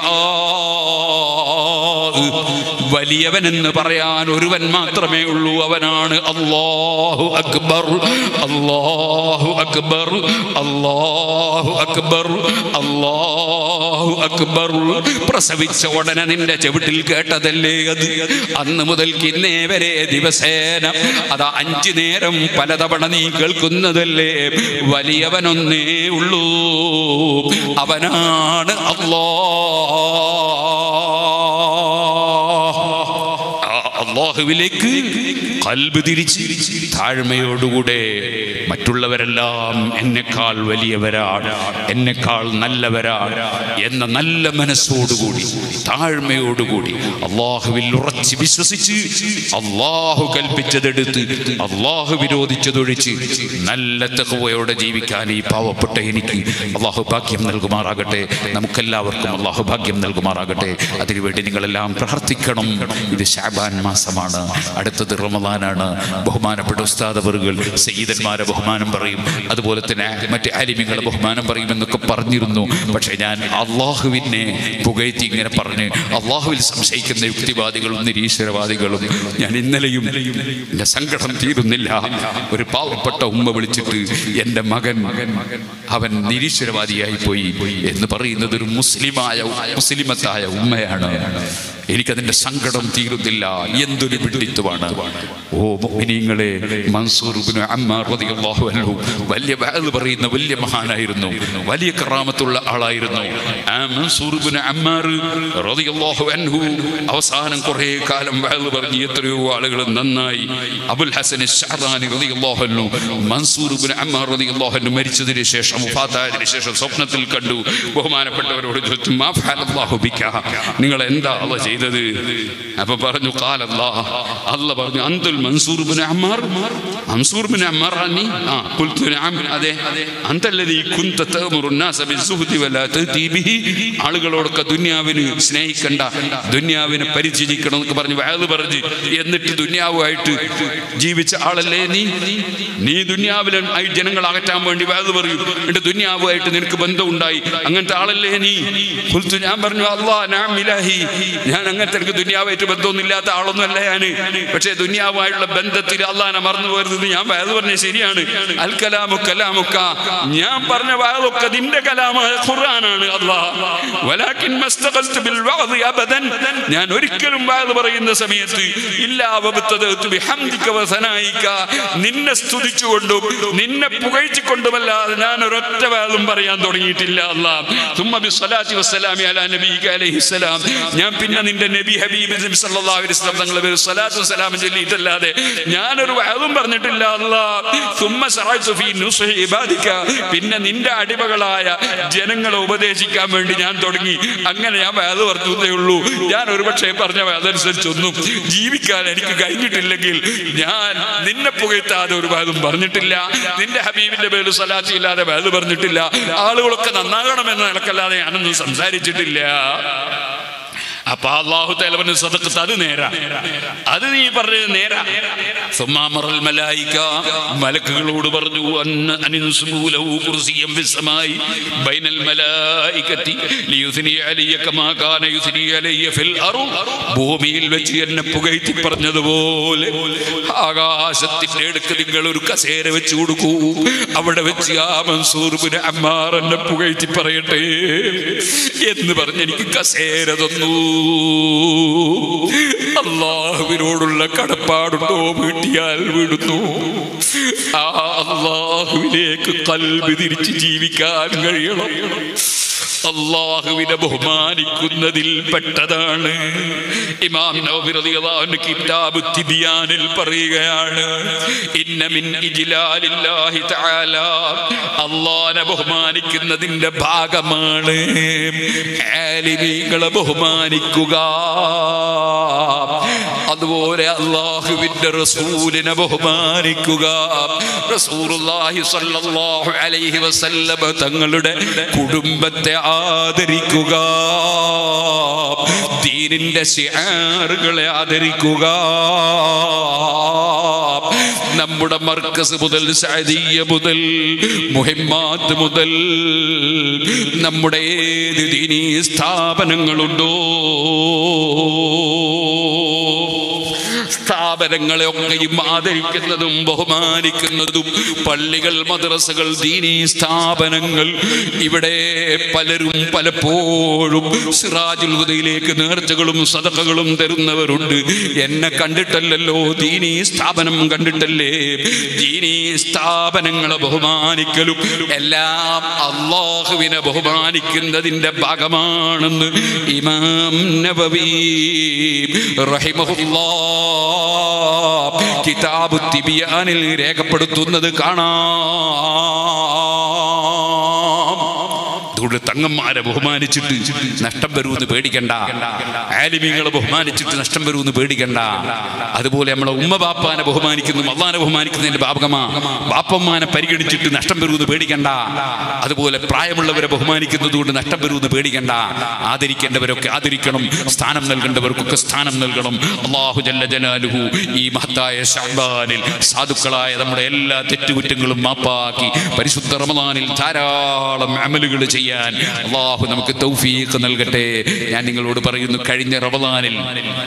വലിയവൻ എന്ന് പറയാൻ ഒരുവൻ മാത്രമേ ഉള്ളൂ അവനാണ് അല്ലാഹു അക്ബർ അല്ലാഹു അക്ബർ അല്ലാഹു അക്ബർ അല്ലാഹു അക്ബർ പ്രസവിച്ച ഉടനെ നിന്റെ ചെവിട്ടിൽ കേട്ടതല്ലേ അത് അന്ന് മുതൽക്ക് ഇന്നേ വരെ ദിവസേന അതാ അഞ്ചു നേരം പലതവണ നീ കേൾക്കുന്നതല്ലേ വലിയവനൊന്നേ ഉള്ളൂ അവനാണ് അല്ലാ ആ അള്ളാഹുവിലേക്ക് കൽബ് തിരിച്ച് താഴ്മയോടുകൂടെ മറ്റുള്ളവരെല്ലാം എന്നെക്കാൾ വലിയവരാണ് എന്നെക്കാൾ നല്ലവരാണ് എന്ന നല്ല മനസ്സോടുകൂടി താഴ്മയോടുകൂടി അള്ളാഹുവിൽ ഉറച്ച് വിശ്വസിച്ച് അള്ളാഹു കൽപ്പിച്ചതെടുത്ത് അള്ളാഹു വിരോധിച്ചതൊഴിച്ച് നല്ല തെഹുവയോടെ ജീവിക്കാൻ ഈ പാവപ്പെട്ട എനിക്ക് അള്ളാഹു ഭാഗ്യം നൽകുമാറാകട്ടെ നമുക്കെല്ലാവർക്കും അള്ളാഹു ഭാഗ്യം നൽകുമാറാകട്ടെ അതിനുവേണ്ടി നിങ്ങളെല്ലാം പ്രാർത്ഥിക്കണം ഇത് ഷാബാൻ മാസമാണ് അടുത്തത് റമദാനാണ് ബഹുമാനപ്പെട്ട ഉസ്താദവറുകൾ സയ്യിദന്മാരെ ബഹുമാനം പറയും അതുപോലെ തന്നെ മറ്റ് അലിമികളെ ബഹുമാനം പറയും എന്നൊക്കെ പറഞ്ഞിരുന്നു പക്ഷേ ഞാൻ അള്ളാഹുവിനെ പുകഴ്ത്തി ഇങ്ങനെ പറഞ്ഞ് അള്ളാഹുവിൽ സംശയിക്കുന്ന യുക്തിവാദികളും നിരീശ്വരവാദികളും ഞാൻ ഇന്നലെയും എൻ്റെ സങ്കടം തീരുന്നില്ല ഒരു പാവപ്പെട്ട ഉമ്മ വിളിച്ചിട്ട് എൻ്റെ മകൻ അവൻ നിരീശ്വരവാദിയായി പോയി എന്ന് പറയുന്നത് ഒരു മുസ്ലിമായ മുസ്ലിമത്തായ ഉമ്മയാണ് എനിക്കതിന്റെ സങ്കടം തീരുന്നില്ല എന്തൊരു വിഡിത്വമാണ് ഓ മുഅ്മിനീങ്ങളെ മൻസൂർ ഇബ്നു അമ്മാർ റളിയല്ലാഹു അൻഹു വലിയ വഅദ് പറയുന്ന വലിയ മഹാനായിരുന്നു വലിയ കറാമത്തുള്ള ആളായിരുന്നു ആ മൻസൂർ ഇബ്നു അമ്മാർ റളിയല്ലാഹു അൻഹു അവസാനം കുറേ കാലം വഅദ് പറഞ്ഞ് എത്രയോ ആളുകൾ നന്നായി അബുൽ ഹസൻ ഷഹറാനി റളിയല്ലാഹു അൻഹു മൻസൂർ ഇബ്നു അമ്മാർ റളിയല്ലാഹു അൻഹു മരിച്ചതിന് ശേഷം വഫാത്തായതിനു ശേഷം സ്വപ്നത്തിൽ കണ്ടു ബഹുമാനപ്പെട്ടവരോട് ചോദിച്ചു മാ ഫഅലല്ലാഹു ബിക നിങ്ങൾ എന്താ അള്ള ചെയ്തത് അപ്പൊ പറഞ്ഞു കാലല്ലാ അല്ല പറഞ്ഞു അന്തുൽ Mansur bin Ammar Mansur bin Ammar നീ ആ ഖുൽതു നഅം അതെ അന്തല്ലദീ കുന്ത തഅമുറു الناس بالزهد ولا تأتي به ആളുകളോടൊക്കെ ദുനിയാവിന് സ്നേഹിക്കണ്ട ദുനിയാവിനെ പരിചരിക്കണം എന്നൊക്കെ പറഞ്ഞ് വയത് പറഞ്ഞ് എന്നിട്ട് ദുനിയാവുമായിട്ട് ജീവിച്ച ആളല്ലേ നീ നീ ദുനിയാവിലെ ആയി ജനങ്ങൾ അകറ്റാൻ വേണ്ടി വയത് പറയും എന്നിട്ട് ദുനിയാവുമായിട്ട് നിനക്ക് ബന്ധമുണ്ടായി അങ്ങനത്തെ ആളല്ലേ നീ ഖുൽതു ഞാൻ പറഞ്ഞു അല്ലാ നാം ഇലാഹി ഞാൻ അങ്ങനത്തെ എനിക്ക് ദുനിയാവായിട്ട് ബന്ധമൊന്നുമില്ലാത്ത ആളൊന്നുമല്ല ഞാൻ പക്ഷേ ദുനിയാവുമായുള്ള ബന്ധത്തിൽ അള്ളാനെ മറന്നു പോരുന്നത് ഞാൻ വയത് പറഞ്ഞ ശരിയാണ് അൽ കലാമു കലാമുക്ക ഞാൻ പറഞ്ഞ വയതൊക്കെ നിന്റെ കലാമായ ഖുർആനാണ് അല്ലാ വലാകിൻ മസ്തഖൽതു ബിൽ വഅദി അബദൻ ഞാൻ ഒരിക്കലും വയത് പറയുന്ന സമയത്ത് ഇല്ലാ വബ്തദതു ബിഹംദിക വസനായിക നിന്നെ സ്തുതിച്ചുകൊണ്ടും നിന്നെ പുകഴ്ത്തിക്കൊണ്ടുമല്ലാതെ ഞാൻ ഒരൊറ്റ വയതും പറയാൻ തുടങ്ങിയിട്ടില്ല അല്ലാ തുമ്മ ബിസ്സലാത്തി വസ്സലാമി അലാ നബിക അലൈഹിസ്സലാം ഞാൻ പിന്നെ നിന്റെ നബി ഹബീബ് നബി സല്ലല്ലാഹു അലൈഹി വസല്ലം തങ്ങളെ പേര് സ്വലാത്തു വസ്സലാം ചൊല്ലിയിട്ടല്ലാതെ ഞാനൊരു വയതും പറഞ്ഞിട്ടില്ല അല്ലാ തുമ്മ സറഅതു ഫീ നുസ്ഹി ഇബാദിക പിന്നെ നിന്റെ അടിമകളായ ജനങ്ങളെ ഉപദേശിക്കാൻ വേണ്ടി ഞാൻ തുടങ്ങി അങ്ങനെ ഞാൻ വയത് പറഞ്ഞതേ ഉള്ളൂ ഞാൻ ഒരുപക്ഷെ പറഞ്ഞ അതനുസരിച്ചൊന്നും ജീവിക്കാൻ എനിക്ക് കഴിഞ്ഞിട്ടില്ലെങ്കിൽ ഞാൻ നിന്നെ പുകഴ്ത്താതെ ഒരു വയതും പറഞ്ഞിട്ടില്ല നിന്റെ ഹബീബിന്റെ പേര് സലാത്തി ഇല്ലാതെ വയത് പറഞ്ഞിട്ടില്ല ആളുകളൊക്കെ നന്നാകണമെന്ന് നിനക്കല്ലാതെ ഞാനൊന്നും സംസാരിച്ചിട്ടില്ല അപ്പൊ അള്ളാഹു തലവന് സദക്കത്ത് അത് നേരാ അത് നീ പറഞ്ഞത് നേരാ സുമ്മാമറൽ മലായിക മലക്കുകളോട് പറഞ്ഞു അന്ന അനിൻസുമൂലഹു കുർസിയം ഫിസ്സമായി ബൈനൽ മലായികത്തി ലിയുസ്നി അലയ്യ കമാ കാന യുസ്നി അലയ്യ ഫിൽ അർള് ഭൂമിയിൽ വെച്ച് എന്നെ പുകഴ്ത്തി പറഞ്ഞതുപോലെ ആകാശത്തിന്റെ അടുക്ക് നിങ്ങൾ ഒരു കസേര വെച്ച് കൊടുക്കൂ അവിടെ വെച്ച് ആ മൻസൂർ ബിൻ അമ്മാർ എന്നെ പുകഴ്ത്തി പറയട്ടെ എന്ന് പറഞ്ഞ് എനിക്ക് കസേര തന്നു അള്ളാഹുവിനോടുള്ള കടപ്പാടുണ്ടോ വീട്ടിയാൽ വിടുന്നു ആ അള്ളാഹുവിലേക്ക് കൽബി തിരിച്ച് ജീവിക്കാൻ കഴിയണം അള്ളാഹുവിനെ ബഹുമാനിക്കുന്നതിൽ പെട്ടതാണ് ഇമാം നവവി റളിയല്ലാഹു അൻഹു കിതാബ് തിബിയാനിൽ പറയുകയാണ് ഇന്ന മിൻ ഇജ്ലാലില്ലാഹി തആല അള്ളാഹനെ ബഹുമാനിക്കുന്നതിന്റെ ഭാഗമാണ് ആലിമീങ്ങളെ ബഹുമാനിക്കുക അതുപോലെ അള്ളാഹുവിന്റെ റസൂലിനെ ബഹുമാനിക്കുക റസൂലുള്ളാഹി സ്വല്ലല്ലാഹു അലൈഹി വസല്ലമ തങ്ങളുടെ കുടുംബത്തെ ആദരിക്കുക ദീനിന്റെ ശിആറുകളെ ആദരിക്കുക നമ്മുടെ മർക്കസ് മുതൽ സഅദിയ മുതൽ മുഹിമ്മാത്ത് മുതൽ നമ്മുടെ ഏത് ദീനീ സ്ഥാപനങ്ങളുണ്ടോ സ്ഥാപനങ്ങളെ ഒക്കെയും ആദരിക്കുന്നതും ബഹുമാനിക്കുന്നതും പള്ളികൾ മദ്രസകൾ ദീനീ സ്ഥാപനങ്ങൾ ഇവിടെ പലരും പലപ്പോഴും സിറാജുൽ ഹുദയിലേക്ക് നേർച്ചകളും സദഖകളും തരുന്നവരുണ്ട് എന്നെ കണ്ടിട്ടല്ലല്ലോ ദീനീ സ്ഥാപനം കണ്ടിട്ടല്ലേ ദീനീ സ്ഥാപനങ്ങളെ ബഹുമാനിക്കലും എല്ലാം അള്ളാഹുവിനെ ബഹുമാനിക്കുന്നതിന്റെ ഭാഗമാണെന്ന് ഇമാം നബവി റഹിമഹുല്ലാ കിതാബ് തിബിയാനിൽ രേഖപ്പെടുത്തുന്നത് കാണാം അതുകൊണ്ട് തങ്ങന്മാരെ ബഹുമാനിച്ചിട്ട് നഷ്ടം വരുമെന്ന് പേടിക്കണ്ട ആലിമീങ്ങളെ ബഹുമാനിച്ചിട്ട് നഷ്ടം വരുമെന്ന് പേടിക്കണ്ട അതുപോലെ നമ്മളെ ഉമ്മ ബാപ്പാനെ ബഹുമാനിക്കുന്നു അള്ളാനെ ബഹുമാനിക്കുന്നതിന്റെ ഭാഗമാ ബാപ്പന്മാനെ പരിഗണിച്ചിട്ട് നഷ്ടം വരുമെന്ന് പേടിക്കണ്ട അതുപോലെ പ്രായമുള്ളവരെ ബഹുമാനിക്കുന്നത് കൊണ്ട് നഷ്ടം വരുമെന്ന് പേടിക്കണ്ട ആദരിക്കേണ്ടവരൊക്കെ ആദരിക്കണം സ്ഥാനം നൽകേണ്ടവർക്കൊക്കെ സ്ഥാനം നൽകണം അള്ളാഹു ജല്ല ജലാലുഹു ഈ മഹത്തായ ഷഹബാനിൽ സാധുക്കളായ നമ്മുടെ എല്ലാ തെറ്റുകുറ്റങ്ങളും മാപ്പാക്കി പരിശുദ്ധ റമദാനിൽ ധാരാളം അമലുകൾ ചെയ്യാൻ അള്ളാഹു നമുക്ക് തൗഫീഖ് നൽകട്ടെ ഞാൻ നിങ്ങളോട് പറയുന്നു കഴിഞ്ഞ റമദാനിൽ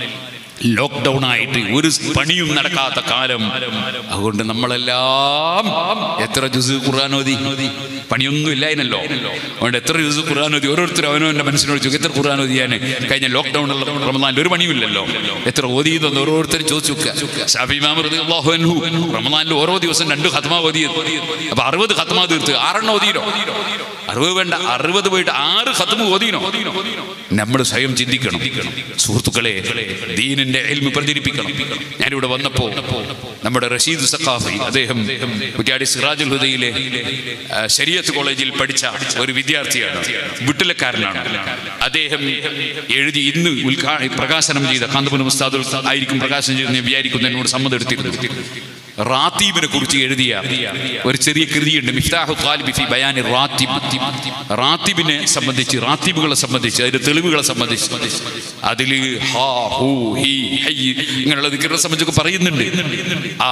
ലോക്ക്ഡൗൺ ആയിട്ട് ഒരു പണിയും നടക്കാത്ത കാലം അതുകൊണ്ട് നമ്മളെല്ലാം എത്ര ജുസ് ഖുർആൻ ഓതി പണിയൊന്നും ഇല്ലായിരുന്നല്ലോ അതുകൊണ്ട് എത്ര ജുസ് ഖുർആൻ ഓതി ഓരോരുത്തരും അവനവന്റെ മനസ്സിനോട് ചോദിക്കും എത്ര ഖുർആൻ ഓതിയാൻ കഴിഞ്ഞ ലോക്ക്ഡൗണിൽ റമദാനിൽ ഒരു പണിയുമില്ലല്ലോ എത്ര ഓതിയതെന്ന് ഓരോരുത്തരും ചോദിച്ചു നോക്കുക ഷാഫി ഇമാം റളിയല്ലാഹു അൻഹു റമദാനിൽ ഓരോ ദിവസം രണ്ട് ഖത്മ ഓതിയത് അപ്പൊ അറുപത് ഖത്മ തീർത്ത് ആറെണ്ണം ഓതിയോ അറുപത് വേണ്ട അറുപത് പോയിട്ട് ആറ് ഖത്മ ഓതിനോ നമ്മൾ സ്വയം ചിന്തിക്കണം സുഹൃത്തുക്കളെ ദീനിന്റെ എൽമ് പ്രചരിപ്പിക്കണം ഞാനിവിടെ വന്നപ്പോ നമ്മുടെ റഷീദ് സഖാഫി അദ്ദേഹം കുറ്റ്യാടി സിറാജുൽ ഹുദയിലെ ആ, ശരീഅത്ത് കോളേജിൽ പഠിച്ച ഒരു വിദ്യാർത്ഥിയാണ് വിട്ടിലക്കാരനാണ് അദ്ദേഹം എഴുതി ഇന്ന് ഉദ്ഘാ പ്രകാശനം ചെയ്ത കാന്തപുരം ഉസ്താദുൽ ആയിരിക്കും പ്രകാശനം ചെയ്ത് ഞാൻ വിചാരിക്കുന്നു എന്നോട് സമ്മതം എടുത്തിരുന്നു റാത്തീബിനെ കുറിച്ച് എഴുതിയ ഒരു ചെറിയ കൃതിയുണ്ട് മിഫ്താഹു ഖാലിബി ഫി ബയാനി റാത്തിബ് റാത്തിബിനെ സംബന്ധിച്ച് റാത്തിബുകളെ സംബന്ധിച്ച് അതിന്റെ തെളിവുകളെ സംബന്ധിച്ച് അതിൽ ഹാ ഹൂ ഹി ഹൈ ഇങ്ങനെയുള്ള ദിക്കറുകളെ സംബന്ധിച്ചൊക്കെ പറയുന്നുണ്ട് ആ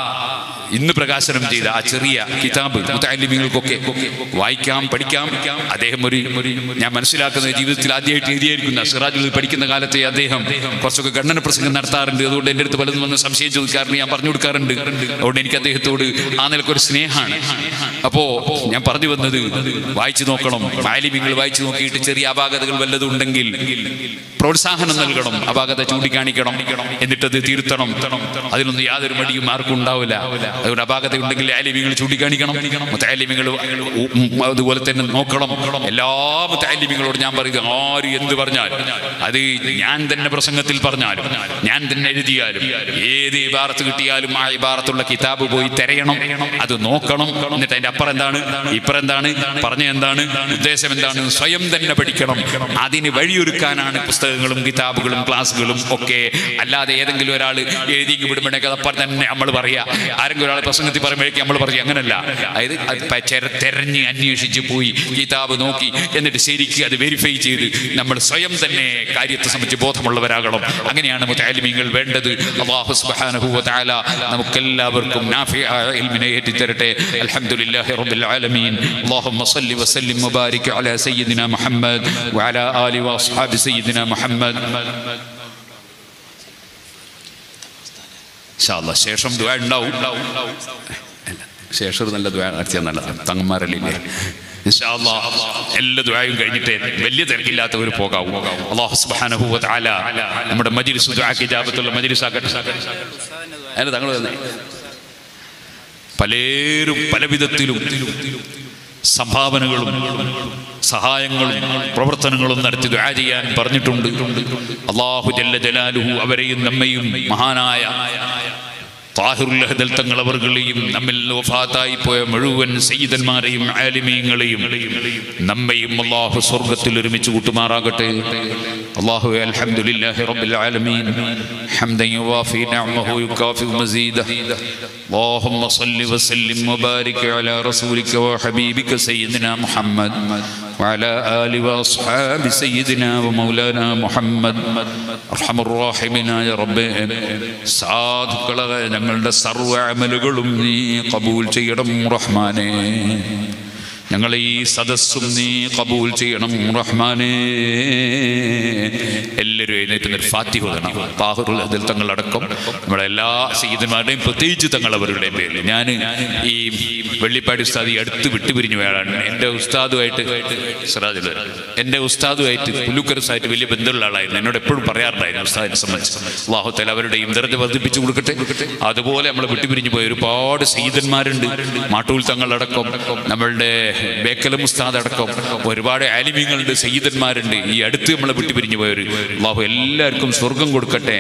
ഇന്ന് പ്രകാശനം ചെയ്ത ആ ചെറിയ കിതാബ് മുത്താലിമ്യങ്ങൾക്കൊക്കെ വായിക്കാം പഠിക്കാം അദ്ദേഹം ഒരു ഒരു ഞാൻ മനസ്സിലാക്കുന്ന ജീവിതത്തിൽ ആദ്യമായിട്ട് എഴുതിയായിരിക്കുന്ന സിറാജുൽ പഠിക്കുന്ന കാലത്തെ അദ്ദേഹം കുറച്ചൊക്കെ ഖണ്ഡന പ്രസംഗം നടത്താറുണ്ട് അതുകൊണ്ട് എൻ്റെ അടുത്ത് പലതും വന്ന് സംശയം ചോദിക്കാറുണ്ട് ഞാൻ പറഞ്ഞു കൊടുക്കാറുണ്ട് അതുകൊണ്ട് എനിക്ക് അദ്ദേഹത്തോട് ആ നിലക്കൊരു സ്നേഹമാണ് അപ്പോ ഞാൻ പറഞ്ഞു വന്നത് വായിച്ചു നോക്കണം മാലിമ്യങ്ങൾ വായിച്ചു നോക്കിയിട്ട് ചെറിയ അപാകതകൾ വല്ലതും ഉണ്ടെങ്കിൽ പ്രോത്സാഹനം നൽകണം അപാകത ചൂണ്ടിക്കാണിക്കണം എന്നിട്ടത് തിരുത്തണം അതിനൊന്നും യാതൊരു മടിയും ആർക്കും ഉണ്ടാവില്ല അതുകൊണ്ട് അപാകത ഉണ്ടെങ്കിൽ ആലിമ്യങ്ങൾ ചൂണ്ടിക്കാണിക്കണം മുത്താലിമ്യങ്ങൾ അതുപോലെ തന്നെ നോക്കണം എല്ലാ മുത്താലിമ്യങ്ങളോട് ഞാൻ പറയുക ആര് എന്ത് പറഞ്ഞാൽ അത് ഞാൻ തന്നെ പ്രസംഗത്തിൽ പറഞ്ഞാലും ഞാൻ തന്നെ എഴുതിയാലും ഏത് ഇബാറത്ത് കിട്ടിയാലും ആ ഇബാറത്തുള്ള കിതാബ് പോയി തിരയണം അത് നോക്കണം എന്നിട്ട് അതിന്റെ അപ്പുറം എന്താണ് ഇപ്പുറം എന്താണ് പറഞ്ഞ എന്താണ് ഉദ്ദേശം എന്താണ് സ്വയം തന്നെ പഠിക്കണം അതിന് വഴിയൊരുക്കാനാണ് പുസ്തകങ്ങളും കിതാബുകളും ക്ലാസ്സുകളും ഒക്കെ അല്ലാതെ ഏതെങ്കിലും ഒരാൾ എഴുതി വിടുമ്പോഴേക്ക് അതപ്പം തന്നെ നമ്മൾ പറയാ ആരെങ്കിലും ഒരാൾ ഒരാളെ പ്രസംഗത്തിൽ പറയുമ്പോഴേക്കും നമ്മൾ പറയും അങ്ങനല്ല അതായത് അത് പ- ചെര- തെരഞ്ഞ് അന്വേഷിച്ച് പോയി കിതാബ് നോക്കി എന്നിട്ട് ശരിക്കും അത് വെരിഫൈ ചെയ്ത് നമ്മൾ സ്വയം തന്നെ കാര്യത്തെ സംബന്ധിച്ച് ബോധമുള്ളവരാകണം അങ്ങനെയാണ് മുത്താലിമീങ്ങൾ വേണ്ടത് അള്ളാഹു സുബ്ഹാനഹു വ തആല നമുക്കെല്ലാവർക്കും നാഫിയായ ഇൽമിനെ ഏറ്റിത്തരട്ടെ അൽഹംദുലില്ലാഹി റബ്ബിൽ ആലമീൻ اللهم صل وسلم وبارك على سيدنا محمد وعلى آله وأصحاب سيدنا محمد ഇൻഷാ അല്ലാ, ശേഷം ദുആ ഉണ്ടാവും അല്ല, ശേഷം ഒരു നല്ല ദുആ നടത്തിയാൽ നല്ലതാണ് തങ്ങന്മാരല്ലേ ഇൻഷാ അല്ലാ, എല്ലാ ദുആയും കഴിഞ്ഞിട്ട് വലിയ തിരക്കില്ലാത്ത ഒരു പോകാവൂ അള്ളാഹു സുബ്ഹാനഹു വ തആല നമ്മുടെ മജ്ലിസ് ദുആക്ക് ഇജാബത്തുള്ള മജ്ലിസ് ആകട്ടെ അതിന് തങ്ങൾ തന്നെ പലരും പല വിധത്തിലും സംഭാവനകളും സഹായങ്ങളും പ്രവർത്തനങ്ങളും നടത്തി ദുആ ചെയ്യാൻ പറഞ്ഞിട്ടുണ്ട് അള്ളാഹു ജല്ല ജലാലുഹു അവരെയും നമ്മയും മഹാനായ താഹിറുല്ലഹദൽ തങ്ങൾ അവർകളെയും നമ്മിൽ വഫാത്തായി പോയ മുഴുവൻ സയ്യിദന്മാരെയും ആലിമീങ്ങളെയും നമ്മയും അള്ളാഹു സ്വർഗത്തിൽ ഒരുമിച്ച് കൂട്ടുമാറാകട്ടെ അള്ളാഹു അൽഹംദുലില്ലാഹി റബ്ബിൽ ആലമീൻ ഹംദൻ യുവാഫി നിഅമഹു യുകാഫി മസീദ اللهم صل وسلم وبارك على رسولك وحبيبك سيدنا محمد وعلى آل وأصحاب سيدنا ومولانا محمد أرحم الراحمين يا رب സാധുക്കളെ ഞങ്ങളുടെ സർവ്വ അമലുകളും നീ കബൂൽ ചെയ്യണം റഹ്മാനേ ഞങ്ങളെ ഈ സദസ്സും നീ കബൂൽ ചെയ്യണം റഹ്മാനേ എല്ലാവരും എഴുന്നേറ്റ് ഒരു ഫാത്തിഹ ഓതണം താഹുറുൽ അതിൽ തങ്ങളടക്കം നമ്മുടെ എല്ലാ സീതന്മാരുടെയും പ്രത്യേകിച്ച് തങ്ങൾ അവരുടെയും പേരിൽ ഞാൻ ഈ വെള്ളിപ്പാടി ഉസ്താദ് ഈ അടുത്ത് വിട്ടുപിരിഞ്ഞു വേളാണ് എൻ്റെ ഉസ്താദുമായിട്ട് സിറാജിൽ എൻ്റെ ഉസ്താദുമായിട്ട് പുല്ലുക്കരസായിട്ട് വലിയ ബന്ധമുള്ള ആളായിരുന്നു എന്നോട് എപ്പോഴും പറയാറുണ്ടായിരുന്നു ഉസ്താദിനെ സംബന്ധിച്ച് അള്ളാഹുത്തല അവരുടെയും ദർജ വർദ്ധിപ്പിച്ചു കൊടുക്കട്ടെ അതുപോലെ നമ്മൾ വിട്ടുപിരിഞ്ഞു പോയ ഒരുപാട് സീതന്മാരുണ്ട് മാട്ടൂൽ തങ്ങളടക്കം നമ്മളുടെ ബേക്കലം ഉസ്താദ് അടക്കം ഒരുപാട് ആലിമ്യങ്ങളുണ്ട് സയ്യിദന്മാരുണ്ട് ഈ അടുത്ത് നമ്മളെ വിട്ടുപിരിഞ്ഞു പോയവർ അള്ളാഹു എല്ലാവർക്കും സ്വർഗം കൊടുക്കട്ടെ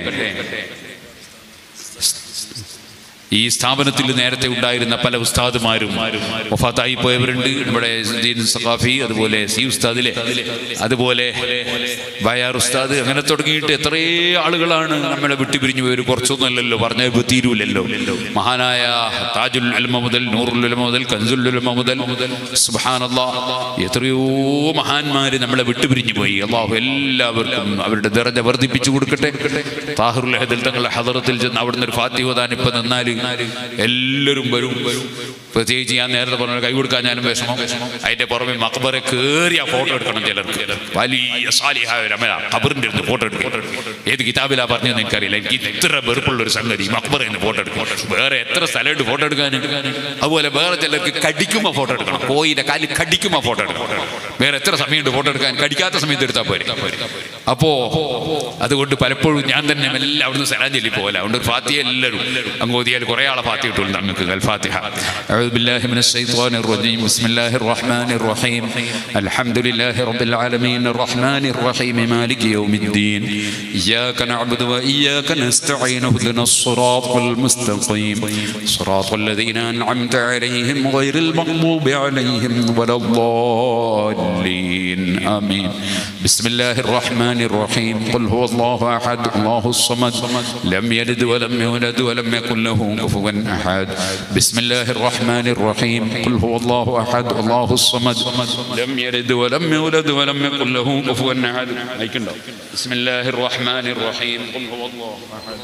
ഈ സ്ഥാപനത്തിൽ നേരത്തെ ഉണ്ടായിരുന്ന പല ഉസ്താദുമാരും വഫാത്തായി പോയവരുണ്ട് നമ്മുടെ ദീൻ സഖാഫി അതുപോലെ സി ഉസ്താദിലെ അതുപോലെ ബയാർ ഉസ്താദ് അങ്ങനെ തുടങ്ങിയിട്ട് എത്രയോ ആളുകളാണ് നമ്മളെ വിട്ടുപിരിഞ്ഞു പോയവർ കുറച്ചൊന്നുമല്ലല്ലോ പറഞ്ഞ തീരൂലല്ലോ മഹാനായ താജുൽ ഉലമ മുതൽ നൂറുൽ ഉലമ മുതൽ കൻസുൽ ഉലമ മുതൽ സുബ്ഹാനല്ലാ എത്രയോ മഹാന്മാര് നമ്മളെ വിട്ടുപിരിഞ്ഞു പോയി അള്ളാഹു എല്ലാവർക്കും അവരുടെ ദറജ വർദ്ധിപ്പിച്ചു കൊടുക്കട്ടെ താഹിറുൽ ഹദൽ തങ്ങളുടെ ഹദറത്തിൽ ചെന്ന് അവിടുന്ന് ഒരു ഫാത്തി ഓതാൻ ഇപ്പൊ നിന്നാൽ എല്ലാവരും വരും പ്രത്യേകിച്ച് ഞാൻ നേരത്തെ പറഞ്ഞ കൈ കൊടുക്കാൻ ഞാനും വിഷമം അതിന്റെ പുറമെ മക്ബറെ കയറിയ ഫോട്ടോ എടുക്കണം ചിലർക്ക് വലിയ സാലിഹായ ഒരു അമല ഖബറിന്റെ അടുത്ത് ഫോട്ടോ എടുക്കും ഏത് കിതാബിലാ പറഞ്ഞതെന്ന് എനിക്കറിയില്ല എനിക്ക് ഇത്ര വെറുപ്പുള്ള ഒരു സംഗതി മക്ബറെ ഫോട്ടോ എടുക്കും വേറെ എത്ര സ്ഥലമായിട്ട് ഫോട്ടോ എടുക്കാൻ അതുപോലെ വേറെ ചിലർക്ക് കടിക്കുമ്പോൾ ഫോട്ടോ എടുക്കണം കോയിന്റെ കാലിൽ കടിക്കുമ്പോൾ ഫോട്ടോ എടുക്കണം വേറെ എത്ര സമയമുണ്ട് ഫോട്ടോ എടുക്കാൻ കടിക്കാത്ത സമയത്ത് എടുത്താൽ പോരെ അപ്പോ അതുകൊണ്ട് പലപ്പോഴും ഞാൻ തന്നെ എല്ലാം അവിടുന്ന് സലാം ചൊല്ലി പോലെ അതുകൊണ്ട് ഒരു ഫാത്തിയ എല്ലാവരും അങ്ങ് ഓതിയാൽ കുറേ ആളെ ഫാത്തി കിട്ടും നമുക്ക് അൽ ഫാത്തിഹ أعوذ بالله من الشيطان الرجيم بسم الله الرحمن الرحيم الحمد لله رب العالمين الرحمن الرحيم مالك يوم الدين إياك نعبد وإياك نستعين اهدنا الصراط المستقيم صراط الذين أنعمت عليهم غير المغضوب عليهم ولا الضالين آمين بسم الله الرحمن الرحيم قل هو الله أحد الله الصمد لم يلد ولم يولد ولم يكن له كفوا أحد بسم الله الرحمن الرحيم قل هو الله أحد الله الصمد لم يلد ولم يولد ولم يكن له كفوا أحد بسم الله الرحمن الرحيم قل هو الله أحد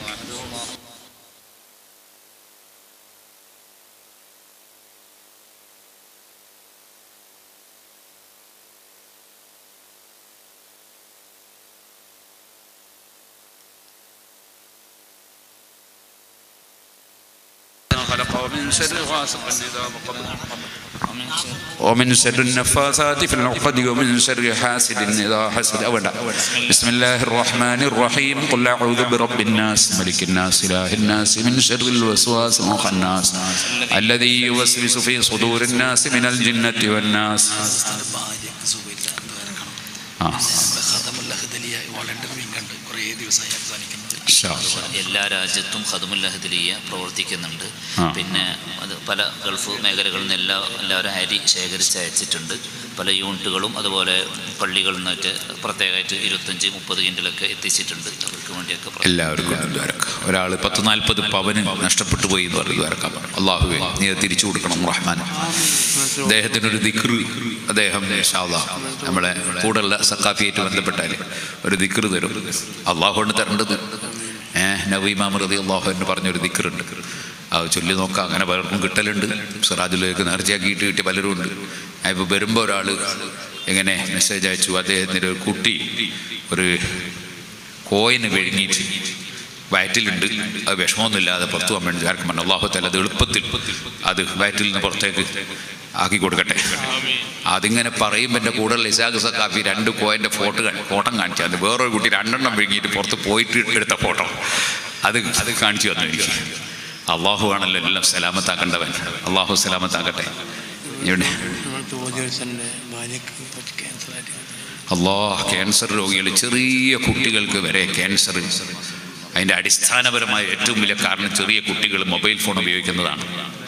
خلق ومن شر غاسق إذا وقب ومن شر النفاثات في العقد ومن شر حاسد إذا حسد أولا بسم الله الرحمن الرحيم قل أعوذ برب الناس ملك الناس إله الناس من شر الوسواس الخناس الذي يوسوس في صدور الناس من الجنة والناس ഭാര്യക്ക് സുഖമില്ല آه. ഖതമുൽ അഹ്ദലിയായി വോളണ്ടറിയും കണ്ട് കുറേ ദിവസമായി അവസാനിക്കുന്നത് ഇൻഷാ അല്ലാ. എല്ലാ രാജ്യത്തും ഖദമുല്ലഹദിലിയ പ്രവർത്തിക്കുന്നുണ്ട് ആ. പിന്നെ അത് പല ഗൾഫ് മേഖലകളിൽ നിന്ന് എല്ലാ എല്ലാവരും അരി ശേഖരിച്ച് അയച്ചിട്ടുണ്ട് പല യൂണിറ്റുകളും അതുപോലെ പള്ളികളിൽ നിന്നൊക്കെ പ്രത്യേകമായിട്ട് ഇരുപത്തഞ്ച് മുപ്പത് കിൻഡിലൊക്കെ എത്തിച്ചിട്ടുണ്ട് അവർക്ക് വേണ്ടിയൊക്കെ പ്ര- എല്ലാവർക്കും ദ്വാരക്കാം ഒരാൾ പത്ത് നാൽപ്പത് പവന് നഷ്ടപ്പെട്ടു പോയി എന്ന് പറഞ്ഞ് ദ്വാരക്കാം അള്ളാഹുവേ നീ അത് തിരിച്ചു കൊടുക്കണം റഹ്മാൻ അദ്ദേഹത്തിനൊരു ദിക്റ് അദ്ദേഹം ഇൻഷാ അല്ലാ നമ്മളെ കൂടെയുള്ള സക്കാഫിയായിട്ട് ബന്ധപ്പെട്ടാൽ ഒരു ദിക്റ് തരും അള്ളാഹുണ്ട് തരേണ്ടത് ഏഹ് നവീമാം റതി അള്ളാഹു എന്ന് പറഞ്ഞൊരു ദിക്റുണ്ട് അത് ചൊല്ലി നോക്കാം അങ്ങനെ പലർക്കും കിട്ടലുണ്ട് സിറാജുലേക്ക് നേർച്ചയാക്കിയിട്ട് കിട്ടിയ പലരും ഉണ്ട് ഇപ്പോൾ വരുമ്പോൾ ഒരാൾ എങ്ങനെ മെസ്സേജ് അയച്ചു അദ്ദേഹത്തിൻ്റെ ഒരു കുട്ടി ഒരു കോയിന് വിഴുങ്ങിയിട്ട് വയറ്റിലുണ്ട് അത് വിഷമമൊന്നുമില്ലാതെ പുറത്തു പോകാൻ വേണ്ടി ആർക്കും പറഞ്ഞു അള്ളാഹുത്തല്ല അത് എളുപ്പത്തിൽ അത് വയറ്റിൽ നിന്ന് പുറത്തേക്ക് ആക്കി കൊടുക്കട്ടെ അതിങ്ങനെ പറയുമ്പോൾ എൻ്റെ കൂടെയുള്ള ഇസാഖ് സക്കാഫി രണ്ട് കോയൻ്റെ ഫോട്ടോ ഫോട്ടോ കാണിച്ചു അത് വേറൊരു കുട്ടി രണ്ടെണ്ണം വിഴുങ്ങിയിട്ട് പുറത്ത് പോയിട്ട് എടുത്ത ഫോട്ടോ അത് അത് കാണിച്ചു തന്നു എനിക്ക് അള്ളാഹു ആണല്ലോ എല്ലാം സലാമത്താക്കേണ്ടവൻ അള്ളാഹു സലാമത്താക്കട്ടെ ഇവിടെ ഞങ്ങൾക്ക് ഓജോഴ്സൻ്റെ ഭാര്യയ്ക്ക് കുറച്ച് ക്യാൻസറായിട്ട് അള്ളാ ക്യാൻസർ രോഗികൾ ചെറിയ കുട്ടികൾക്ക് വരെ ക്യാൻസർ അതിൻ്റെ അടിസ്ഥാനപരമായ ഏറ്റവും വലിയ കാരണം ചെറിയ കുട്ടികൾ മൊബൈൽ ഫോൺ ഉപയോഗിക്കുന്നതാണ്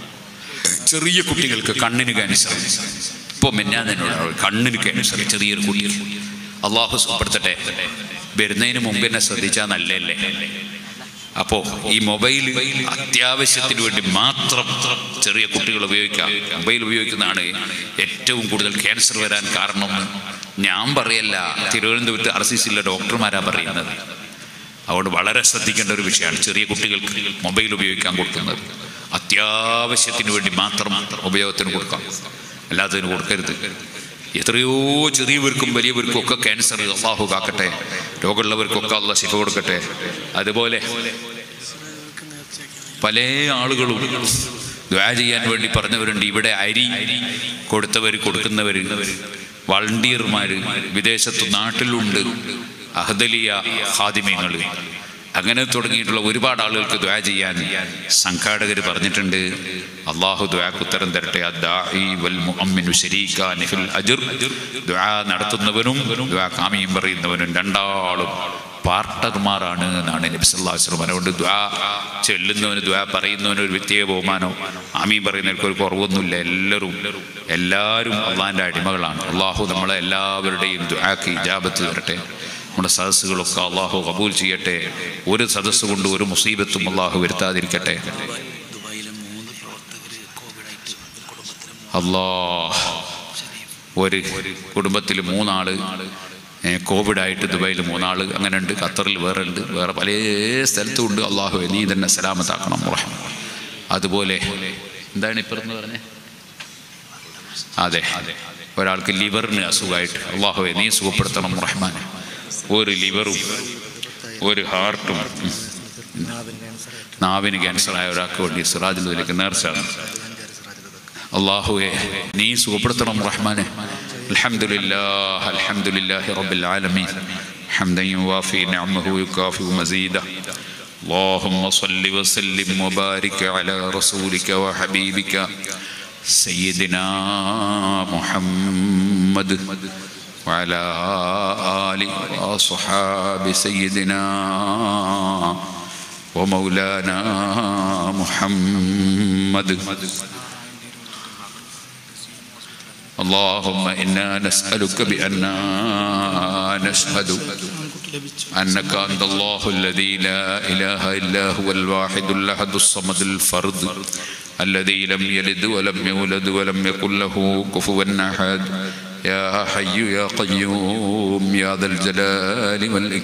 ചെറിയ കുട്ടികൾക്ക് കണ്ണിന് ക്യാൻസർ ഇപ്പോൾ മെന്നാൻ തന്നെ കണ്ണിന് ക്യാൻസർ ചെറിയൊരു കുട്ടികൾ അള്ളാഹു സുഖപ്പെടുത്തട്ടെ വരുന്നതിന് മുമ്പ് തന്നെ ശ്രദ്ധിച്ചാൽ നല്ലല്ലേ അപ്പോൾ ഈ മൊബൈൽ അത്യാവശ്യത്തിന് വേണ്ടി മാത്രം ചെറിയ കുട്ടികൾ ഉപയോഗിക്കാം മൊബൈൽ ഉപയോഗിക്കുന്നതാണ് ഏറ്റവും കൂടുതൽ ക്യാൻസർ വരാൻ കാരണം ഞാൻ പറയല്ല തിരുവനന്തപുരത്ത് ആർ സി സിയിലെ ഡോക്ടർമാരാ പറയുന്നത് അതുകൊണ്ട് വളരെ ശ്രദ്ധിക്കേണ്ട ഒരു വിഷയമാണ് ചെറിയ കുട്ടികൾക്ക് മൊബൈൽ ഉപയോഗിക്കാൻ കൊടുക്കുന്നത് അത്യാവശ്യത്തിന് വേണ്ടി മാത്രം ഉപയോഗത്തിന് കൊടുക്കാം അല്ലാത്തതിന് കൊടുക്കരുത് എത്രയോ ചെറിയവർക്കും വലിയവർക്കും ഒക്കെ ക്യാൻസർ അള്ളാഹു കാക്കട്ടെ രോഗമുള്ളവർക്കൊക്കെ അള്ള ശിഫ കൊടുക്കട്ടെ അതുപോലെ പല ആളുകളും ദ്വാ ചെയ്യാൻ വേണ്ടി പറഞ്ഞവരുണ്ട് ഇവിടെ അരി കൊടുത്തവർ കൊടുക്കുന്നവർ വളണ്ടിയർമാർ വിദേശത്ത് നാട്ടിലുണ്ട് അഹദലിയ ഹാദിമ്യങ്ങൾ അങ്ങനെ തുടങ്ങിയിട്ടുള്ള ഒരുപാട് ആളുകൾക്ക് ദ്വാ ചെയ്യാൻ സംഘാടകർ പറഞ്ഞിട്ടുണ്ട് അള്ളാഹു ദ്വാക്ക് ഉത്തരം തരട്ടെ അദ്ദാഇ വൽ മുഅമ്മിനു ശരീക്കാനി ഫിൽ അജ്ർ ദ്വാ നടത്തുന്നവനും ദ്വാ കാമിയും പറയുന്നവനും രണ്ടാളും പാർട്ണർമാരാണ് എന്നാണ് നബി സല്ലല്ലാഹു അലൈഹി വസല്ലം അതുകൊണ്ട് ദ്വാ ചെല്ലുന്നവന് ദ്വാ പറയുന്നവന് ഒരു വ്യക്തിയെ ബഹുമാനോ ആമീൻ പറയുന്നവർക്ക് ഒരു കുറവൊന്നുമില്ല എല്ലാവരും എല്ലാവരും അള്ളാഹിൻ്റെ അടിമകളാണ് അള്ളാഹു നമ്മളെ എല്ലാവരുടെയും ദ്വാക്ക് ഇജാബത്ത് തരട്ടെ നമ്മുടെ സദസ്സുകളൊക്കെ അള്ളാഹു കബൂൽ ചെയ്യട്ടെ ഒരു സദസ്സ് കൊണ്ട് ഒരു മുസീബത്തും അള്ളാഹു വരുത്താതിരിക്കട്ടെ ദുബായിലെ മൂന്ന് പ്രവർത്തകർ കോവിഡായിട്ട് ഒരു കുടുംബത്തിലെ അല്ലാ ഒരു കുടുംബത്തിൽ മൂന്നാള് ഏ, കോവിഡായിട്ട് ദുബായിൽ മൂന്നാള് അങ്ങനെ ഉണ്ട് ഖത്തറിൽ വേറെ ഉണ്ട് വേറെ പല സ്ഥലത്തും ഉണ്ട് അള്ളാഹു നീ തന്നെ സലാമത്താക്കണം റഹ്മ അതുപോലെ എന്താണ് ഇപ്പുറന്ന് പറഞ്ഞേ അതെ ഒരാൾക്ക് ലിവറിന് അസുഖമായിട്ട് അള്ളാഹുവെ നീ സുഖപ്പെടുത്തണം റഹ്മാൻ ഒരു ലിവറും ഒരു ഹാർട്ടും ഉം. നാവിന് ക്യാൻസറായ ഒരാൾക്ക് വേണ്ടി സിറാജിലേക്ക് നേർച്ചാണ് അള്ളാഹുവെ നീ സുഖപ്പെടുത്തണം റഹ്മാനെ അൽഹംദുലില്ലാഹ് അൽഹംദുലില്ലാഹി റബ്ബിൽ ആലമീൻ حمدا يوافي نعمه يكافئ مزيدا اللهم صل وسلم وبارك على رسولك وحبيبك سيدنا محمد وعلى آل وأصحاب سيدنا ومولانا محمد اللهم إنا نسألك بأننا نشهد أنك أنت الله الذي لا إله إلا هو الواحد الأحد الصمد الفرد الذي لم يلد ولم يولد ولم يكن له كفوا أحد يا حي يا قيوم يا ذا الجلال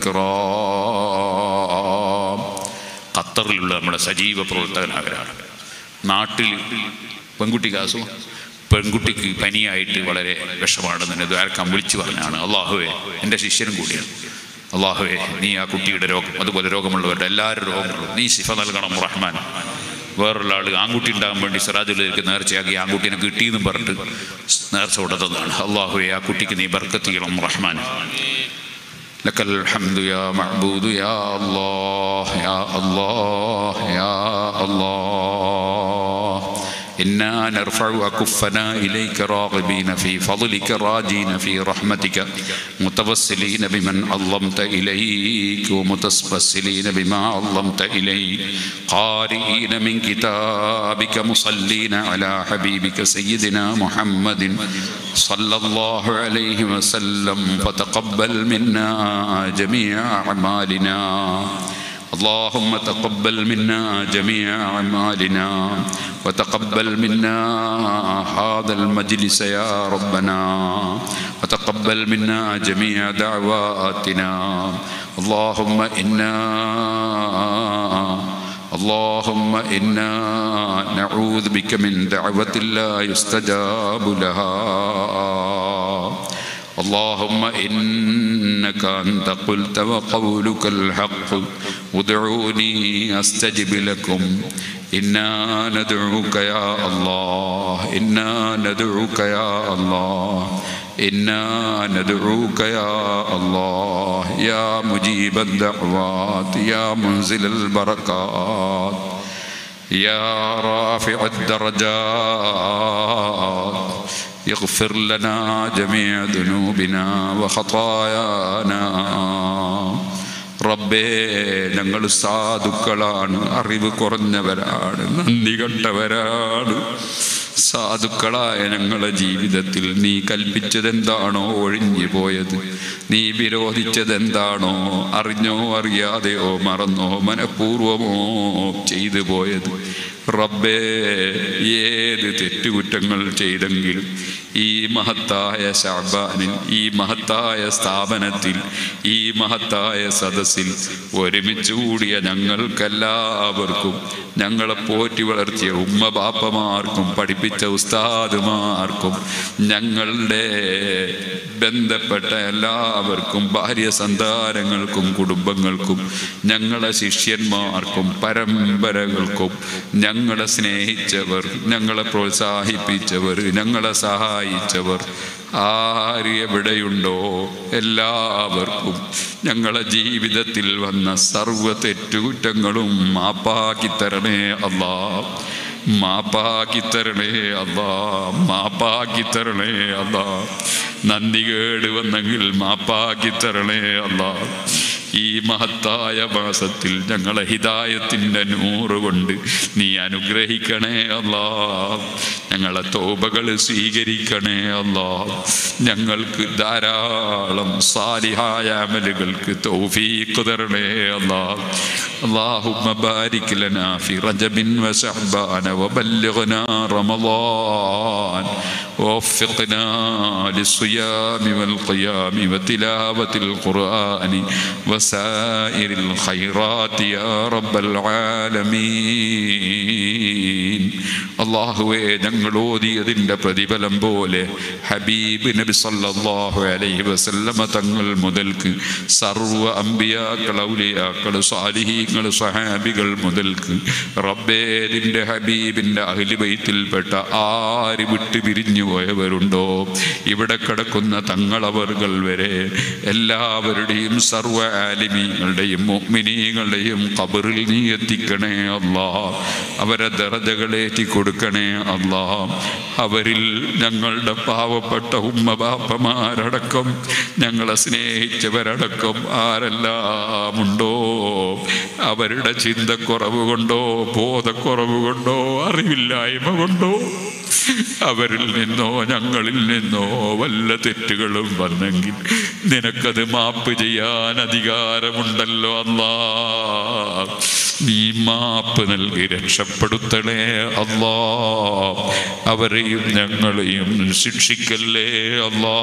والإكرام ഖത്തറിലുള്ള നമ്മുടെ സജീവ പ്രവർത്തകനാകരാണ് നാട്ടിൽ പെൺകുട്ടിക്ക് അസുഖം പെൺകുട്ടിക്ക് പനിയായിട്ട് വളരെ വിഷമാണെന്ന് ദ്വാരക്കാൻ വിളിച്ചു പറഞ്ഞാണ് അള്ളാഹുവെ എൻ്റെ ശിഷ്യനും കൂടിയാണ് അള്ളാഹുവെ നീ ആ കുട്ടിയുടെ രോഗം അതുപോലെ രോഗമുള്ളവരുടെ എല്ലാവരും രോഗങ്ങളും നീ ശിഫ നൽകണം റഹ്മാൻ വേറൊരു ആൾ ആൺകുട്ടി ഉണ്ടാകാൻ വേണ്ടി സിറാജുലേക്ക് നേർച്ചയാക്കി ആൺകുട്ടീനെ കിട്ടിയെന്നും പറഞ്ഞിട്ട് നേർച്ച കൊടുത്തതാണ് അള്ളാഹുവെ ആ കുട്ടിക്ക് നീ ബർക്കത്ത് ചെയ്യണം റഹ്മാൻ لك الحمد يا معبود يا الله يا الله يا الله إنا نرفع أكفنا إليك راغبين في فضلك راجين في رحمتك متوسلين بمن علمت إليك ومتوسلين بما علمت إليك قارئين من كتابك مصلين على حبيبك سيدنا محمد صلى الله عليه وسلم فتقبل منا جميع أعمالنا اللهم تقبل منا جميع أعمالنا وتقبل منا هذا المجلس يا ربنا وتقبل منا جميع دعواتنا اللهم إنا اللهم إنا نعوذ بك من دعوة لا يستجاب لها اللهم إنك أنت قلت وقولك الحق ادعوني أستجب لكم إنا ندعوك يا الله إنا ندعوك يا الله إنا ندعوك يا الله يا مجيب الدعوات يا منزل البركات يا رافع الدرجات يغفر لنا جميع ذنوبنا وخطايانا റബ്ബേ ഞങ്ങൾ സാധുക്കളാണ് അറിവ് കുറഞ്ഞവരാണ് നന്ദി കണ്ടവരാണ് സാധുക്കളായ ഞങ്ങളുടെ ജീവിതത്തിൽ നീ കൽപ്പിച്ചതെന്താണോ ഒഴിഞ്ഞു പോയത് നീ വിരോധിച്ചതെന്താണോ അറിഞ്ഞോ അറിയാതെയോ മറന്നോ മനഃപൂർവമോ ചെയ്തു പോയത് റബ്ബേ ഏത് തെറ്റുകുറ്റങ്ങൾ ചെയ്തെങ്കിലും ഈ മഹത്തായ ഷാബാനിൽ ഈ മഹത്തായ സ്ഥാപനത്തിൽ ഈ മഹത്തായ സദസ്സിൽ ഒരുമിച്ച് കൂടിയ ഞങ്ങൾക്കെല്ലാവർക്കും ഞങ്ങളെ പോറ്റി വളർത്തിയ ഉമ്മ ബാപ്പമാർക്കും പഠിപ്പിച്ച ഉസ്താദുമാർക്കും ഞങ്ങളുടെ ബന്ധപ്പെട്ട എല്ലാവർക്കും ഭാര്യ സന്താനങ്ങൾക്കും കുടുംബങ്ങൾക്കും ഞങ്ങളെ ശിഷ്യന്മാർക്കും പരമ്പരകൾക്കും ഞങ്ങളെ സ്നേഹിച്ചവർ ഞങ്ങളെ പ്രോത്സാഹിപ്പിച്ചവർ ഞങ്ങളെ സഹായിച്ചവർ ആര് എവിടെയുണ്ടോ എല്ലാവർക്കും ഞങ്ങളെ ജീവിതത്തിൽ വന്ന സർവ്വ തെറ്റുകുറ്റങ്ങളും മാപ്പാക്കി തരണേ അല്ലാ മാപ്പാക്കി തരണേ അല്ലാ മാപ്പാക്കി തരണേ അല്ലാ നന്ദി കേട് വന്നെങ്കിൽ മാപ്പാക്കി തരണേ അല്ലാ ഈ മഹത്തായ മാസത്തിൽ ഞങ്ങളെ ഹിതായത്തിൻ്റെ നൂറ് കൊണ്ട് നീ അനുഗ്രഹിക്കണേ അല്ലാ ഞങ്ങളെ തോപകൾ സ്വീകരിക്കണേ അല്ലാ ഞങ്ങൾക്ക് ധാരാളം സാലിഹായ അമലുകൾക്ക് തൗഫീഖ് തരണേ അല്ലാ اللهم بارك لنا في رجب وشعبان وبلغنا رمضان ووفقنا للصيام والقيام وتلاوة القرآن وسائر الخيرات يا رب العالمين അള്ളാഹുവെ ഞങ്ങൾ ഓതിയതിൻ്റെ പ്രതിഫലം പോലെ ഹബീബ് നബി സല്ലല്ലാഹു അലൈഹി വസല്ലമ തങ്ങൾ മുതൽക്ക് സർവ്വ അമ്പിയാക്കൾ ഔലിയാക്കൾ സാലിഹീങ്ങൾ സഹാബികൾ മുതൽക്ക് റബ്ബേ നിന്റെ ഹബീബിൻ്റെ അഹിലുബൈത്തിൽപ്പെട്ട ആര് വിട്ട് പിരിഞ്ഞു പോയവരുണ്ടോ ഇവിടെ കിടക്കുന്ന തങ്ങളവറുകൾ വരെ എല്ലാവരുടെയും സർവ്വ ആലിമീങ്ങളുടെയും മുഅ്മിനീങ്ങളുടെയും ഖബറിൽ നീ എത്തിക്കണേ അല്ലാ അവരെ ദറജകളേറ്റി കൊടുക്കണേ അല്ലാ അവരിൽ ഞങ്ങളുടെ പാവപ്പെട്ട ഉമ്മ ബാപ്പമാരടക്കം ഞങ്ങളെ സ്നേഹിച്ചവരടക്കം ആരെല്ലാം ഉണ്ടോ അവരുടെ ചിന്തക്കുറവ് കൊണ്ടോ ബോധക്കുറവ് കൊണ്ടോ അറിവില്ലായ്മ കൊണ്ടോ അവരിൽ നിന്നോ ഞങ്ങളിൽ നിന്നോ വല്ല തെറ്റുകളും വന്നെങ്കിൽ നിനക്കത് മാപ്പ് ചെയ്യാൻ അധികാരമുണ്ടല്ലോ അല്ലാ നീ മാപ്പ് നൽകി രക്ഷപ്പെടുത്തണേ അല്ലാ അവരെയും ഞങ്ങളെയും ശിക്ഷിക്കല്ലേ അല്ലാ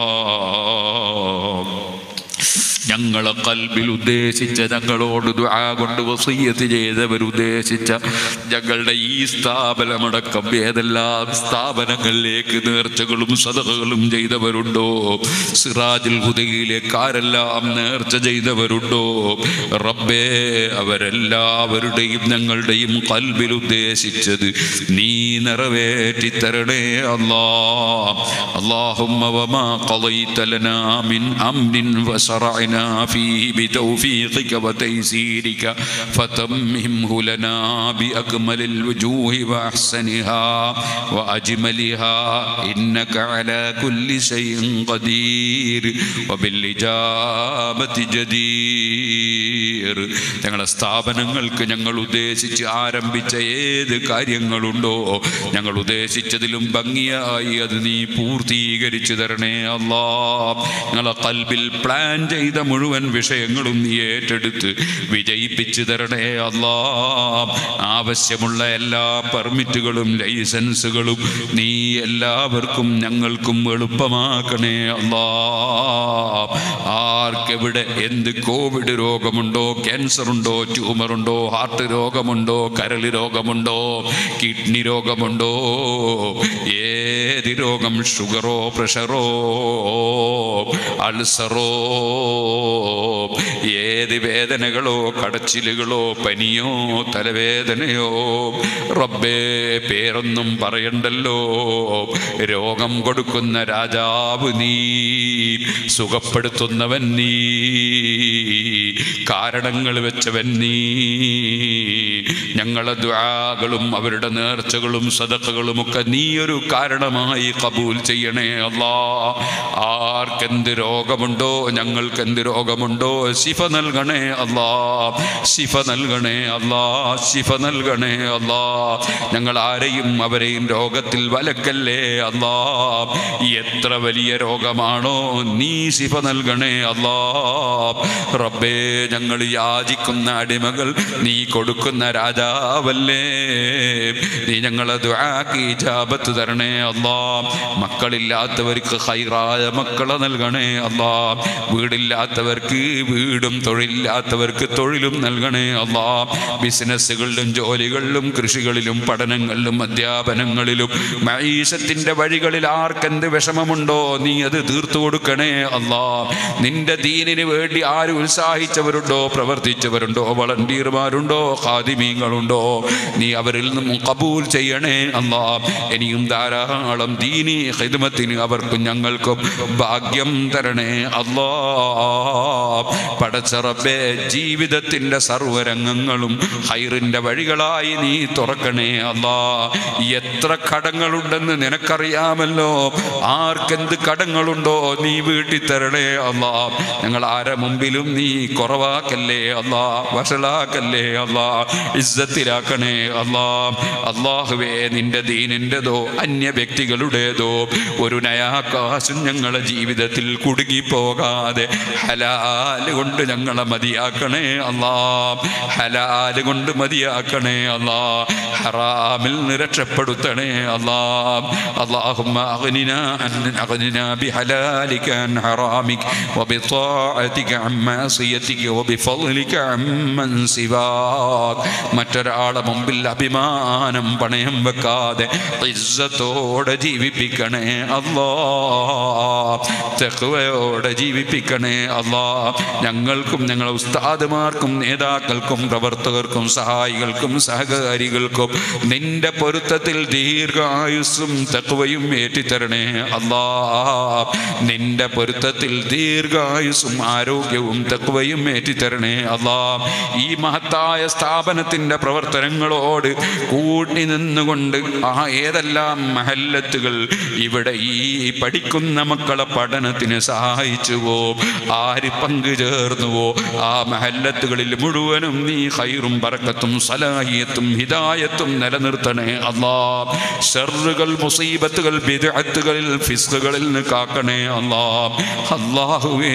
ഞങ്ങളെ കൽബിൽ ഉദ്ദേശിച്ച ഞങ്ങളോട് ദുആ കൊണ്ട് വസീയത്ത് ചെയ്തവർ ഉദ്ദേശിച്ച ഞങ്ങളുടെ ഈ സ്ഥാപനമടക്കം ഏതെല്ലാം സ്ഥാപനങ്ങളിലേക്ക് നേർച്ചകളും സദകകളും ചെയ്തവരുണ്ടോ സിറാജുൽ ഹുദയിലേക്ക് ആരെല്ലാം നേർച്ച ചെയ്തവരുണ്ടോ റബ്ബേ അവരെല്ലാവരുടെയും ഞങ്ങളുടെയും കൽബിൽ ഉദ്ദേശിച്ചത് നീ നിറവേറ്റി തരണേ അല്ലാ اللهم وما قضيت لنا من أمر وشرع وباركنا فيه بتوفيقك وتيسيرك فتممه لنا بأكمل الوجوه وأحسنها وأجملها إنك على كل شيء قدير وبالإجابة جدير ഞങ്ങളുടെ സ്ഥാപനങ്ങൾക്ക് ഞങ്ങൾ ഉദ്ദേശിച്ച് ആരംഭിച്ച ഏത് കാര്യങ്ങളുണ്ടോ ഞങ്ങൾ ഉദ്ദേശിച്ചതിലും ഭംഗിയായി അത് നീ പൂർത്തീകരിച്ചു തരണേ അല്ലാ ഞങ്ങളെ കൽബിൽ പ്ലാൻ ചെയ്ത മുഴുവൻ വിഷയങ്ങളും നീ ഏറ്റെടുത്ത് വിജയിപ്പിച്ചു തരണേ അല്ലാ ആവശ്യമുള്ള എല്ലാ പെർമിറ്റുകളും ലൈസൻസുകളും നീ എല്ലാവർക്കും ഞങ്ങൾക്കും എളുപ്പമാക്കണേ അല്ലാ ആർക്കെവിടെ എന്ത് കോവിഡ് രോഗമുണ്ടോ ക്യാൻസർ ഉണ്ടോ ട്യൂമർ ഉണ്ടോ ഹാർട്ട് രോഗമുണ്ടോ കരൾ രോഗമുണ്ടോ കിഡ്നി രോഗമുണ്ടോ ഏത് രോഗം ഷുഗറോ പ്രഷറോ അൾസറോ ഏത് വേദനകളോ കടച്ചിലുകളോ പനിയോ തലവേദനയോ റബ്ബേ പേരൊന്നും പറയണ്ടല്ലോ രോഗം കൊടുക്കുന്ന രാജാവ് നീ സുഖപ്പെടുത്തുന്നവൻ നീ കാരണങ്ങൾ വെച്ചവൻ നീ ഞങ്ങളെ ദ്വാകളും അവരുടെ നേർച്ചകളും സദക്കകളും ഒക്കെ നീ ഒരു കാരണമായി കബൂൽ ചെയ്യണേ അല്ലാ ആർക്കെന്ത് രോഗമുണ്ടോ ഞങ്ങൾക്ക് എന്ത് രോഗമുണ്ടോ ശിഫ നൽകണേ അല്ലാ ശിഫ നൽകണേ അല്ലാ ശിഫ നൽകണേ അല്ലാ ഞങ്ങൾ ആരെയും അവരെയും രോഗത്തിൽ വലക്കല്ലേ അല്ലാ എത്ര വലിയ രോഗമാണോ നീ ശിഫ നൽകണേ അല്ലാ റബ്ബേ ഞങ്ങൾ യാചിക്കുന്ന അടിമകൾ നീ കൊടുക്കുന്ന രാജാവല്ലേ നീ ഞങ്ങളെ ദുആക്ക് ഇജാബത്ത് തരണേ അല്ലാ മക്കളില്ലാത്തവർക്ക് ഹൈറായ മക്കളെ നൽകണേ അല്ലാ വീടില്ലാത്തവർക്ക് വീടും തൊഴിലില്ലാത്തവർക്ക് തൊഴിലും നൽകണേ അല്ലാ ബിസിനസ്സുകളിലും ജോലികളിലും കൃഷികളിലും പഠനങ്ങളിലും അധ്യാപനങ്ങളിലും മൈഷത്തിന്റെ വഴികളിൽ ആർക്കെന്ത് വിഷമമുണ്ടോ നീ അത് തീർത്തു കൊടുക്കണേ അല്ലാ നിന്റെ ദീനിന് വേണ്ടി ആര് ഉത്സാഹിച്ചവരുണ്ടോ പ്രവർത്തിച്ചവരുണ്ടോ വളണ്ടിയർമാരുണ്ടോ ഖാദിമീങ്ങളുണ്ടോ നീ അവരിൽ നിന്നും കബൂൽ ചെയ്യണേ അല്ലാ ഇനിയും ധാരാളം ദീനി ഹിദ്മത്തിന് അവർക്കും ഞങ്ങൾക്കും ഭാഗ്യം തരണേ അല്ലാ പടച്ചറബേ ജീവിതത്തിന്റെ സർവരംഗങ്ങളും ഹൈറിന്റെ വഴികളായി നീ തുറക്കണേ അല്ലാ എത്ര കടങ്ങളുണ്ടെന്ന് നിനക്കറിയാമല്ലോ ആർക്കെന്ത് കടങ്ങളുണ്ടോ നീ വീട്ടിൽ തരണേ അല്ലാ ഞങ്ങൾ ആരെ മുമ്പിലും നീ കുറവാക്കല്ലേ അല്ലാ വഷളാക്കല്ലേ അല്ലാ ഇസ്സത്തിലാക്കണേ അല്ലാ അള്ളാഹുവേ നിന്റെ ദീനിൻ്റെതോ അന്യ വ്യക്തികളുടേതോ ഒരു നയാകാശം ഞങ്ങളെ ജീവിതത്തിൽ കുടുങ്ങിപ്പോകാതെ ഹലാല് കൊണ്ട് ഞങ്ങളെ മതിയാക്കണേ അല്ലാ ഹലാല് കൊണ്ട് മതിയാക്കണേ അല്ലാ ഹറാമിൽ നിന്ന് രക്ഷപ്പെടുത്തണേ അല്ലാ اللهم أغننا عن أغننا بحلالك عن حرامك وبطاعتك عن معصيتك وبفضلك عمن سواك മറ്റൊരാളെ മുമ്പിൽ അഭിമാനം പണയം വെക്കാതെ ഇസ്സത്തോടെ ജീവിപ്പിക്കണേ അല്ലാ തെക്കുവയോടെ ജീവിപ്പിക്കണേ അല്ലാ ഞങ്ങൾക്കും ഞങ്ങളെ ഉസ്താദുമാർക്കും നേതാക്കൾക്കും പ്രവർത്തകർക്കും സഹായികൾക്കും സഹകാരികൾക്കും നിന്റെ പൊരുത്തത്തിൽ ദീർഘായുസ്സും തെക്കുവയും ഏറ്റിത്തരണേ അല്ലാ നിന്റെ പൊരുത്തത്തിൽ ദീർഘായുസ്സും ആരോഗ്യവും തെക്കുവയും ഏറ്റിത്തരണേ അല്ലാ ഈ മഹത്തായ സ്ഥാപനത്തിന്റെ പ്രവർത്തനങ്ങളോട് കൂട്ടി നിന്നുകൊണ്ട് ആ ഏതെല്ലാം മഹല്ലത്തുകൾ ഇവിടെ ഈ പഠിക്കുന്ന മക്കളെ പഠനത്തിന് സഹായിച്ചുവോ ആര് പങ്കുചേർന്നുവോ ആ മഹല്ലത്തുകളിൽ മുഴുവനും നീ ഹൈറും ബറക്കത്തും സലാഹിയത്തും ഹിദായത്തും നിലനിർത്തണേ അല്ലാ ഷർറുകൾ മുസീബത്തുകൾ ബിദഅത്തുകളിൽ ഫിസ്കുകളിൽ നിന്ന് കാക്കണേ അല്ലാ അല്ലാഹുവേ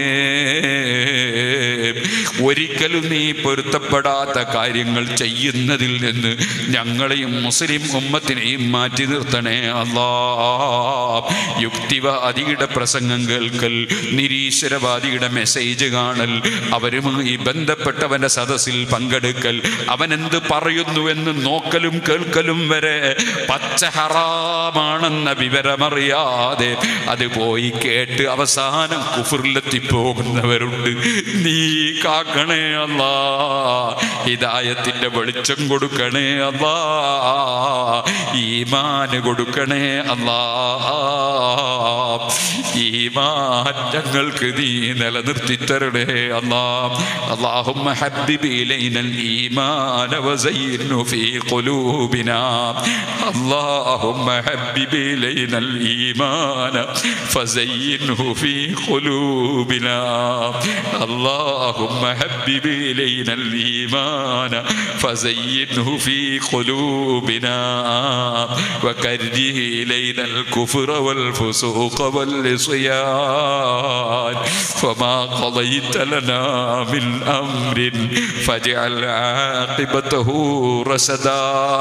ഒരിക്കലും നീ പൊരുത്തപ്പെടാത്ത കാര്യങ്ങൾ ചെയ്യുന്നതിൽ നിന്ന് ഞങ്ങളെയും മുസ്ലിം ഉമ്മത്തിനെയും മാറ്റി നിർത്തണേ അല്ലാ യുക്തിവാദിയുടെ പ്രസംഗം കേൾക്കൽ നിരീശ്വരവാദിയുടെ മെസ്സേജ് കാണൽ അവരുമായി ബന്ധപ്പെട്ടവന്റെ സദസ്സിൽ പങ്കെടുക്കൽ അവൻ എന്ത് പറയുന്നുവെന്ന് നോക്കലും കേൾക്കലും വരെ പച്ച ഹറാമാണെന്ന വിവരമറിയാതെ അത് പോയി കേട്ട് അവസാനം കുഫറിലെത്തിപ്പോകുന്നവരുണ്ട് നീ കാക്കണേ അല്ലാ ഹിദായത്തിന്റെ വെളിച്ചം കൊടുക്കണേ അല്ലാ ഈമാന് കൊടുക്കണേ അല്ലാ ഈമാൻ ഞങ്ങൾക്ക് നീ നിലനിർത്തി തരണേ അല്ലാ اللهم حبب إلينا الإيمان وزينه في قلوبنا اللهم حبب إلينا الإيمان فزينه في قلوبنا اللهم حبب إلينا الإيمان فزينه في قلوبنا وكره إلينا الكفر والفسوق والعصيان فما قضيت لنا من أمر فاجعل عاقبته رشدا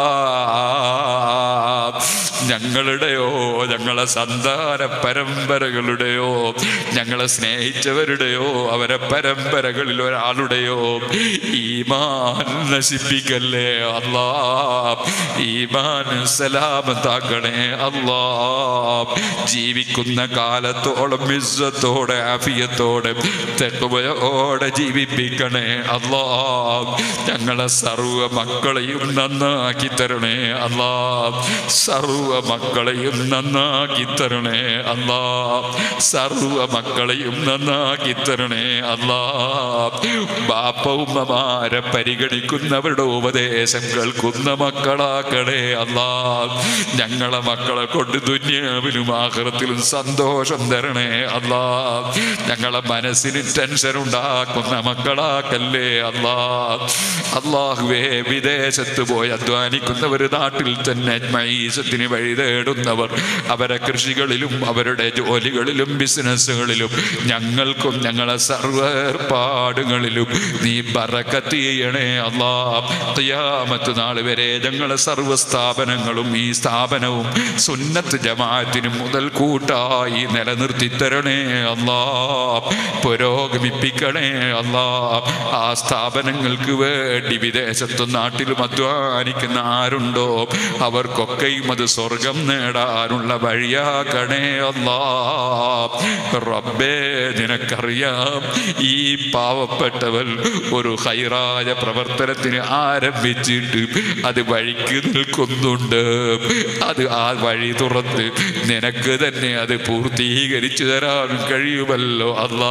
ഞങ്ങളുടെയോ ഞങ്ങളെ സന്താന പരമ്പരകളുടെയോ ഞങ്ങളെ സ്നേഹിച്ചവരുടെയോ അവരെ പരമ്പരകളിൽ ഒരാളുടെയോ ഈമാൻ നശിപ്പിക്കല്ലേ അല്ലാ ഈമാൻ സലാമത്താക്കണേ അല്ലാ ജീവിക്കുന്ന കാലത്തോളം ഇസ്സത്തോടെ ആഫിയത്തോടെ തെക്കുവയോടെ ജീവിപ്പിക്കണേ അല്ലാ ഞങ്ങളെ സർവ മക്കളെയും നന്നാക്കി തരണേ അല്ലാ സർവ മക്കളെയും നന്നാക്കി തരണേ അല്ലാ സർവ മക്കളെയും നന്നാക്കി തരണേ അല്ലാ ബാപ്പ ഉമ്മമാരെ പരിഗണിക്കുന്നവരുടെ ഉപദേശം കേൾക്കുന്ന മക്കളാക്കണേ അല്ലാ ഞങ്ങളെ മക്കളെ കൊണ്ട് ദുന്യാവിലും ആഹ്റത്തിലും സന്തോഷം തരണേ അല്ലാ ഞങ്ങളെ മനസ്സിന് ടെൻഷൻ ഉണ്ടാക്കുന്ന മക്കളാക്കല്ലേ അല്ലാ അള്ളാഹുവേ വിദേശത്ത് പോയി അധ്വാനിക്കുന്നവർ നാട്ടിൽ തന്നെ മൈസത്തിന് വഴി തേടുന്നവർ അവരെ കൃഷികളിലും അവരുടെ ജോലികളിലും ബിസിനസ്സുകളിലും ഞങ്ങൾക്കും ഞങ്ങളെ സർവ ഏർപ്പാടുകളിലും നീ ബറക്കത്ത് ചെയ്യണേ അല്ലാ ഖിയാമത്ത് നാൾ വരെ ഞങ്ങളെ സർവ്വ സ്ഥാപനങ്ങളും ഈ സ്ഥാപനവും സുന്നത്ത് ജമാഅത്തിന് മുതൽ കൂട്ടായി നിലനിർത്തി തരണേ അല്ലാ പുരോഗമിപ്പിക്കണേ അല്ലാ ആ സ്ഥാപനങ്ങൾക്ക് വേണ്ടി വിദേശത്തും നാട്ടിലും അധ്വാനിക്കുന്ന ആരുണ്ടോ അവർക്കൊക്കെയും അത് സ്വർഗം നേടാനുള്ള വഴിയാക്കണേ അല്ലാ റബ്ബേ നിനക്കറിയാം ഈ പാവപ്പെട്ടവൻ ഒരു ഹൈറായ പ്രവർത്തനത്തിന് ആരംഭിച്ചിട്ട് അത് വഴിക്ക് നിൽക്കുന്നുണ്ട് അത് ആ വഴി തുറന്ന് നിനക്ക് തന്നെ അത് പൂർത്തീകരിച്ചു തരാൻ കഴിയുമല്ലോ അല്ലാ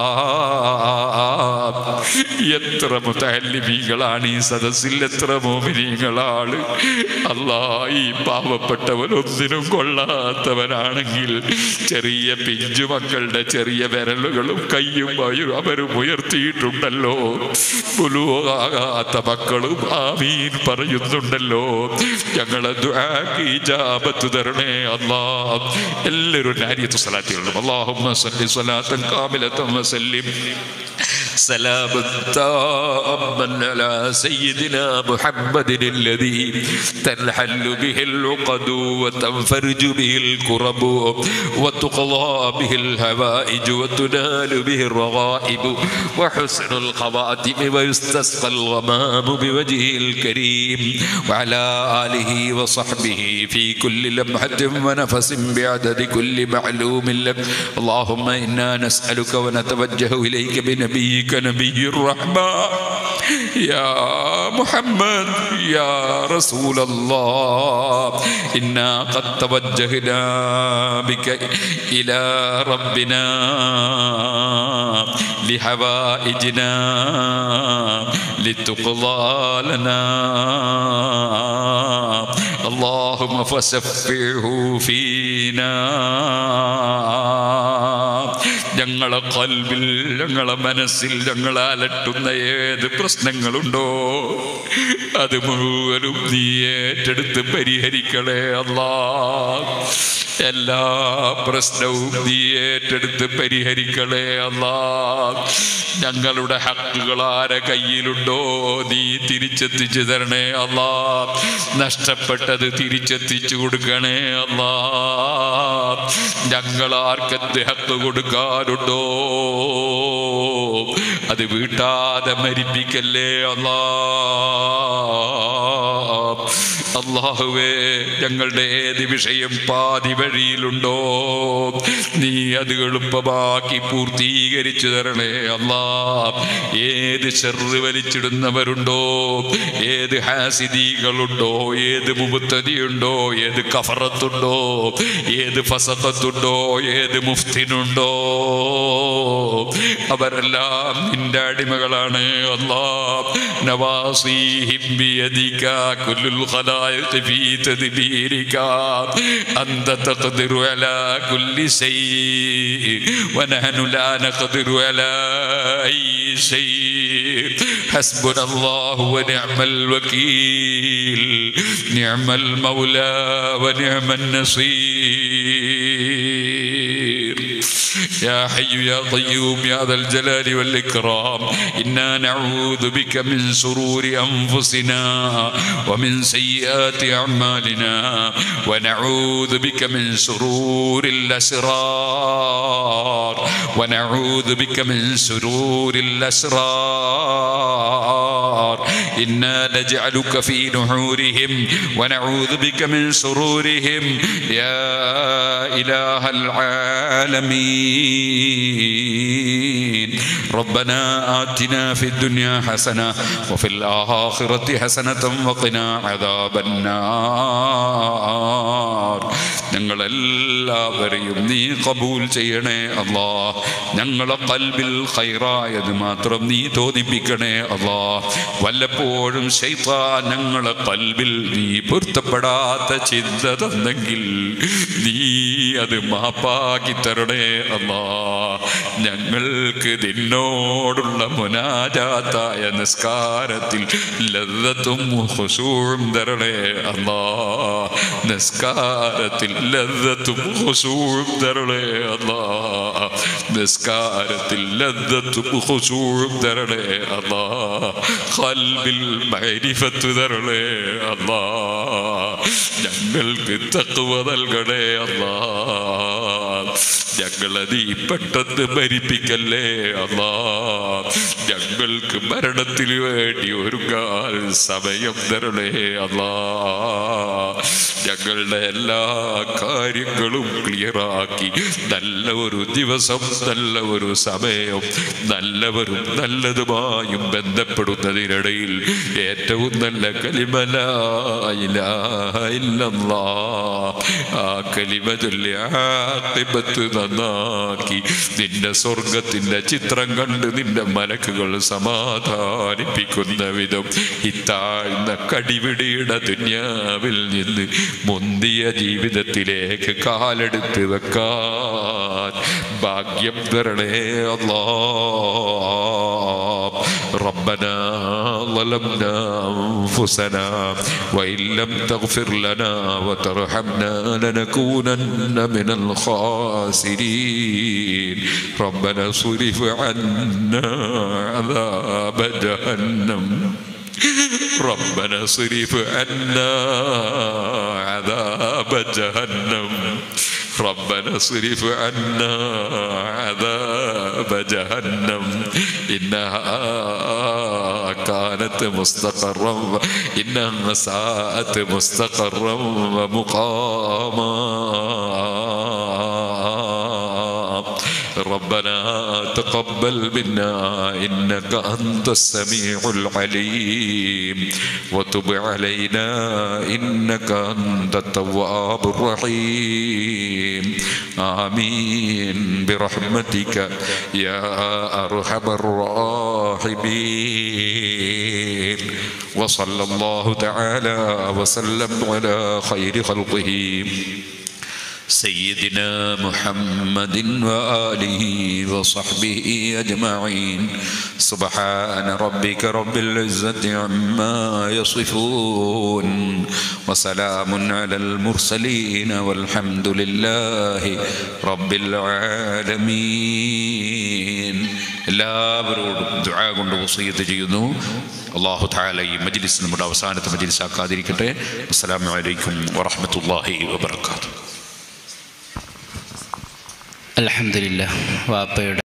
എത്ര മുത്തല്ലിമീങ്ങളാണ് ഈ സദസ്സിൽ എത്ര മോമിനികളാണ് അല്ലാ ഈ പാവപ്പെട്ടവൻ ഒന്നിനും കൊള്ളാത്തവനാണെങ്കിൽ ചെറിയ പിഞ്ചു മക്കളുടെ ചെറിയ വിരലുകളും കയ്യും വയറും അവരും ഉയർത്തിയിട്ടുണ്ടല്ലോ പുലുവാകാത്ത മക്കളും ആമീൻ പറയുന്നുണ്ടല്ലോ ഞങ്ങളെ ദുആക്ക് ഇജാബത്ത് തരണേ അല്ലാ എല്ലാവരും നാരിയത്ത് സലാത്തികളും അല്ലാഹുമ്മ സല്ലി സ്വലാത്തൻ കാമിലത്തൻ വസല്ലിം سلاما تاما على سيدنا محمد الذي تنحل به العقد وتنفرج به الكرب وتقضى به الهوائج وتنال به الرغائب وحسن الخواتم ويستسقى الغمام بوجهه الكريم وعلى آله وصحبه في كل لمحة ونفس بعدد كل معلوم لك اللهم إنا نسألك ونتوجه إليك بنبيك نبي الرحمة يا محمد يا رسول الله إنا قد توجهنا بك إلى ربنا لحوائجنا لتقضى لنا اللهم فشفعه فينا ഞങ്ങളെ കൽവിൽ ഞങ്ങളെ മനസ്സിൽ ഞങ്ങളെ അലട്ടുന്ന ഏത് പ്രശ്നങ്ങളുണ്ടോ അത് മുഴുവനും നീ ഏറ്റെടുത്ത് പരിഹരിക്കണേ അല്ലാ എല്ലാ പ്രശ്നവും നീ ഏറ്റെടുത്ത് പരിഹരിക്കണേ അല്ലാ ഞങ്ങളുടെ ഹക്കുകൾ ആരെ കയ്യിലുണ്ടോ നീ തിരിച്ചെത്തിച്ചു തരണേ അല്ലാ നഷ്ടപ്പെട്ടത് തിരിച്ചെത്തിച്ചു കൊടുക്കണേ അല്ലാ ഞങ്ങൾ ആർക്കെന്ത് ഹക്ക് കൊടുക്കാനുണ്ടോ അത് വീട്ടാതെ മരിപ്പിക്കല്ലേ അല്ലാ അള്ളാഹുവേ ഞങ്ങളുടെ ഏത് വിഷയം പാതി വഴിയിലുണ്ടോ നീ അത് എളുപ്പമാക്കി പൂർത്തീകരിച്ചു തരണേ അല്ലാ ഏത് ചെറു വലിച്ചിടുന്നവരുണ്ടോ ഏത് ഹാസിദികളുണ്ടോ ഏത് മുബത്തതിയുണ്ടോ ഏത് കഫറത്തുണ്ടോ ഏത് ഫസഖത്തുണ്ടോ ഏത് മുഫ്തിനുണ്ടോ അവരെല്ലാം നിന്റെ അടിമകളാണ് അല്ലാ നവാസീഹിം ബിയദിക കുല്ലുൽ ഖലായിഖ ഫീ തദ്ബീരിക അന്ത തഖദിറു അലാ കുല്ലി ശൈഇ വനഹ്നു ലാ നഖദിറു അലാ അയ്യി شيء حسبنا الله ونعم الوكيل نعم المولى ونعم النصير يا حي يا قيوم يا ذا الجلال والإكرام إنا نعوذ بك من شرور أنفسنا ومن سيئات أعمالنا ونعوذ بك من شرور الأسرار ونعوذ بك من شرور الأسرار إنا نجعلك في نحورهم ونعوذ بك من شرورهم يا إله العالمين ربنا آتنا في الدنيا حسنة وفي الآخرة حسنة وقنا عذاب النار ഞങ്ങളെല്ലാവരെയും നീ കബൂൽ ചെയ്യണേ അല്ലാ ഞങ്ങളെ കൽബിൽ ഖൈറായത് മാത്രം നീ തോന്നിപ്പിക്കണേ അല്ലാ വല്ലപ്പോഴും ശൈത്താൻ ഞങ്ങളെ കൽബിൽ നീ പൊരുത്തപ്പെടാത്ത ചിന്ത തന്നെങ്കിൽ നീ അത് മാപ്പാക്കി തരണേ അല്ലാ ഞങ്ങൾക്ക് നിന്നോടുള്ള മുനാജാത്തായ നിസ്കാരത്തിൽ ലദ്ദത്തും ഹുസൂഴും തരണേ അല്ലാ നിസ്കാരത്തിൽ ലദ്ദത്തും ഹുസൂഴും തരണേ അല്ലാ നിസ്കാരത്തിൽ ലദ്ദത്തും ഹുസൂഴും തരണേ അല്ലാ ഖൽബിൽ മഅരിഫത്ത് തരണേ അല്ലാ ഞങ്ങൾക്ക് തഖ്വ നൽകണേ അല്ലാ ഞങ്ങളെ നീ പെട്ടെന്ന് മരിപ്പിക്കല്ലേ അല്ലാ ഞങ്ങൾക്ക് മരണത്തിന് വേണ്ടി ഒരുങ്ങാൻ സമയം തരണേ അല്ലാ ഞങ്ങളുടെ എല്ലാ കാര്യങ്ങളും ക്ലിയറാക്കി നല്ല ഒരു ദിവസം നല്ല ഒരു സമയം നല്ലവരും നല്ലതുമായും ബന്ധപ്പെടുന്നതിനിടയിൽ ഏറ്റവും നല്ല കലിമലായില്ല ആ കലിമ ചൊല്ലി ആക്കിബത്ത് നന്നാക്കി നിന്റെ സ്വർഗത്തിന്റെ ചിത്രം കണ്ട് നിന്റെ മലക്കുകൾ സമാധാനിപ്പിക്കുന്ന വിധം ഇത്താഴ്ന്ന കടിപിടിയുടെ ദുന്യാവിൽ നിന്ന് മുന്തിയ ജീവിതത്തിലേക്ക് കാലെടുത്ത് വെക്കാൻ ഭാഗ്യം തരണേ അല്ലാ ربنا ظلمنا أنفسنا وإن لم تغفر لنا وترحمنا لنكونن من الخاسرين ربنا صرف عنا عذاب جهنم ربنا صرف عنا عذاب جهنم ربنا صرف عنا عذاب جهنم إنها كانت مستقرا إنها ساءت مستقرا ومقاما ربنا تقبل منا إنك أنت السميع العليم وتب علينا إنك أنت التواب الرحيم آمين برحمتك يا أرحم الراحمين وصلى الله تعالى وسلم على خير خلقه سيدنا محمد وآله وصحبه أجمعين سبحان ربك رب العزة عما يصفون وسلام على المرسلين والحمد لله رب العالمين എല്ലാവരോടും ദുആ കൊണ്ട് വസീയത്ത് ചെയ്യുന്നു അള്ളാഹു താല ഈ മജ്ലിസ് നമ്മുടെ അവസാനത്തെ മജ്ലിസ് ആക്കാതിരിക്കട്ടെ അസ്സലാമു അലൈക്കും വറഹ്മത്തുള്ളാഹി വബറകാതുഹു അലഹമില്ല വാപ്പയുടെ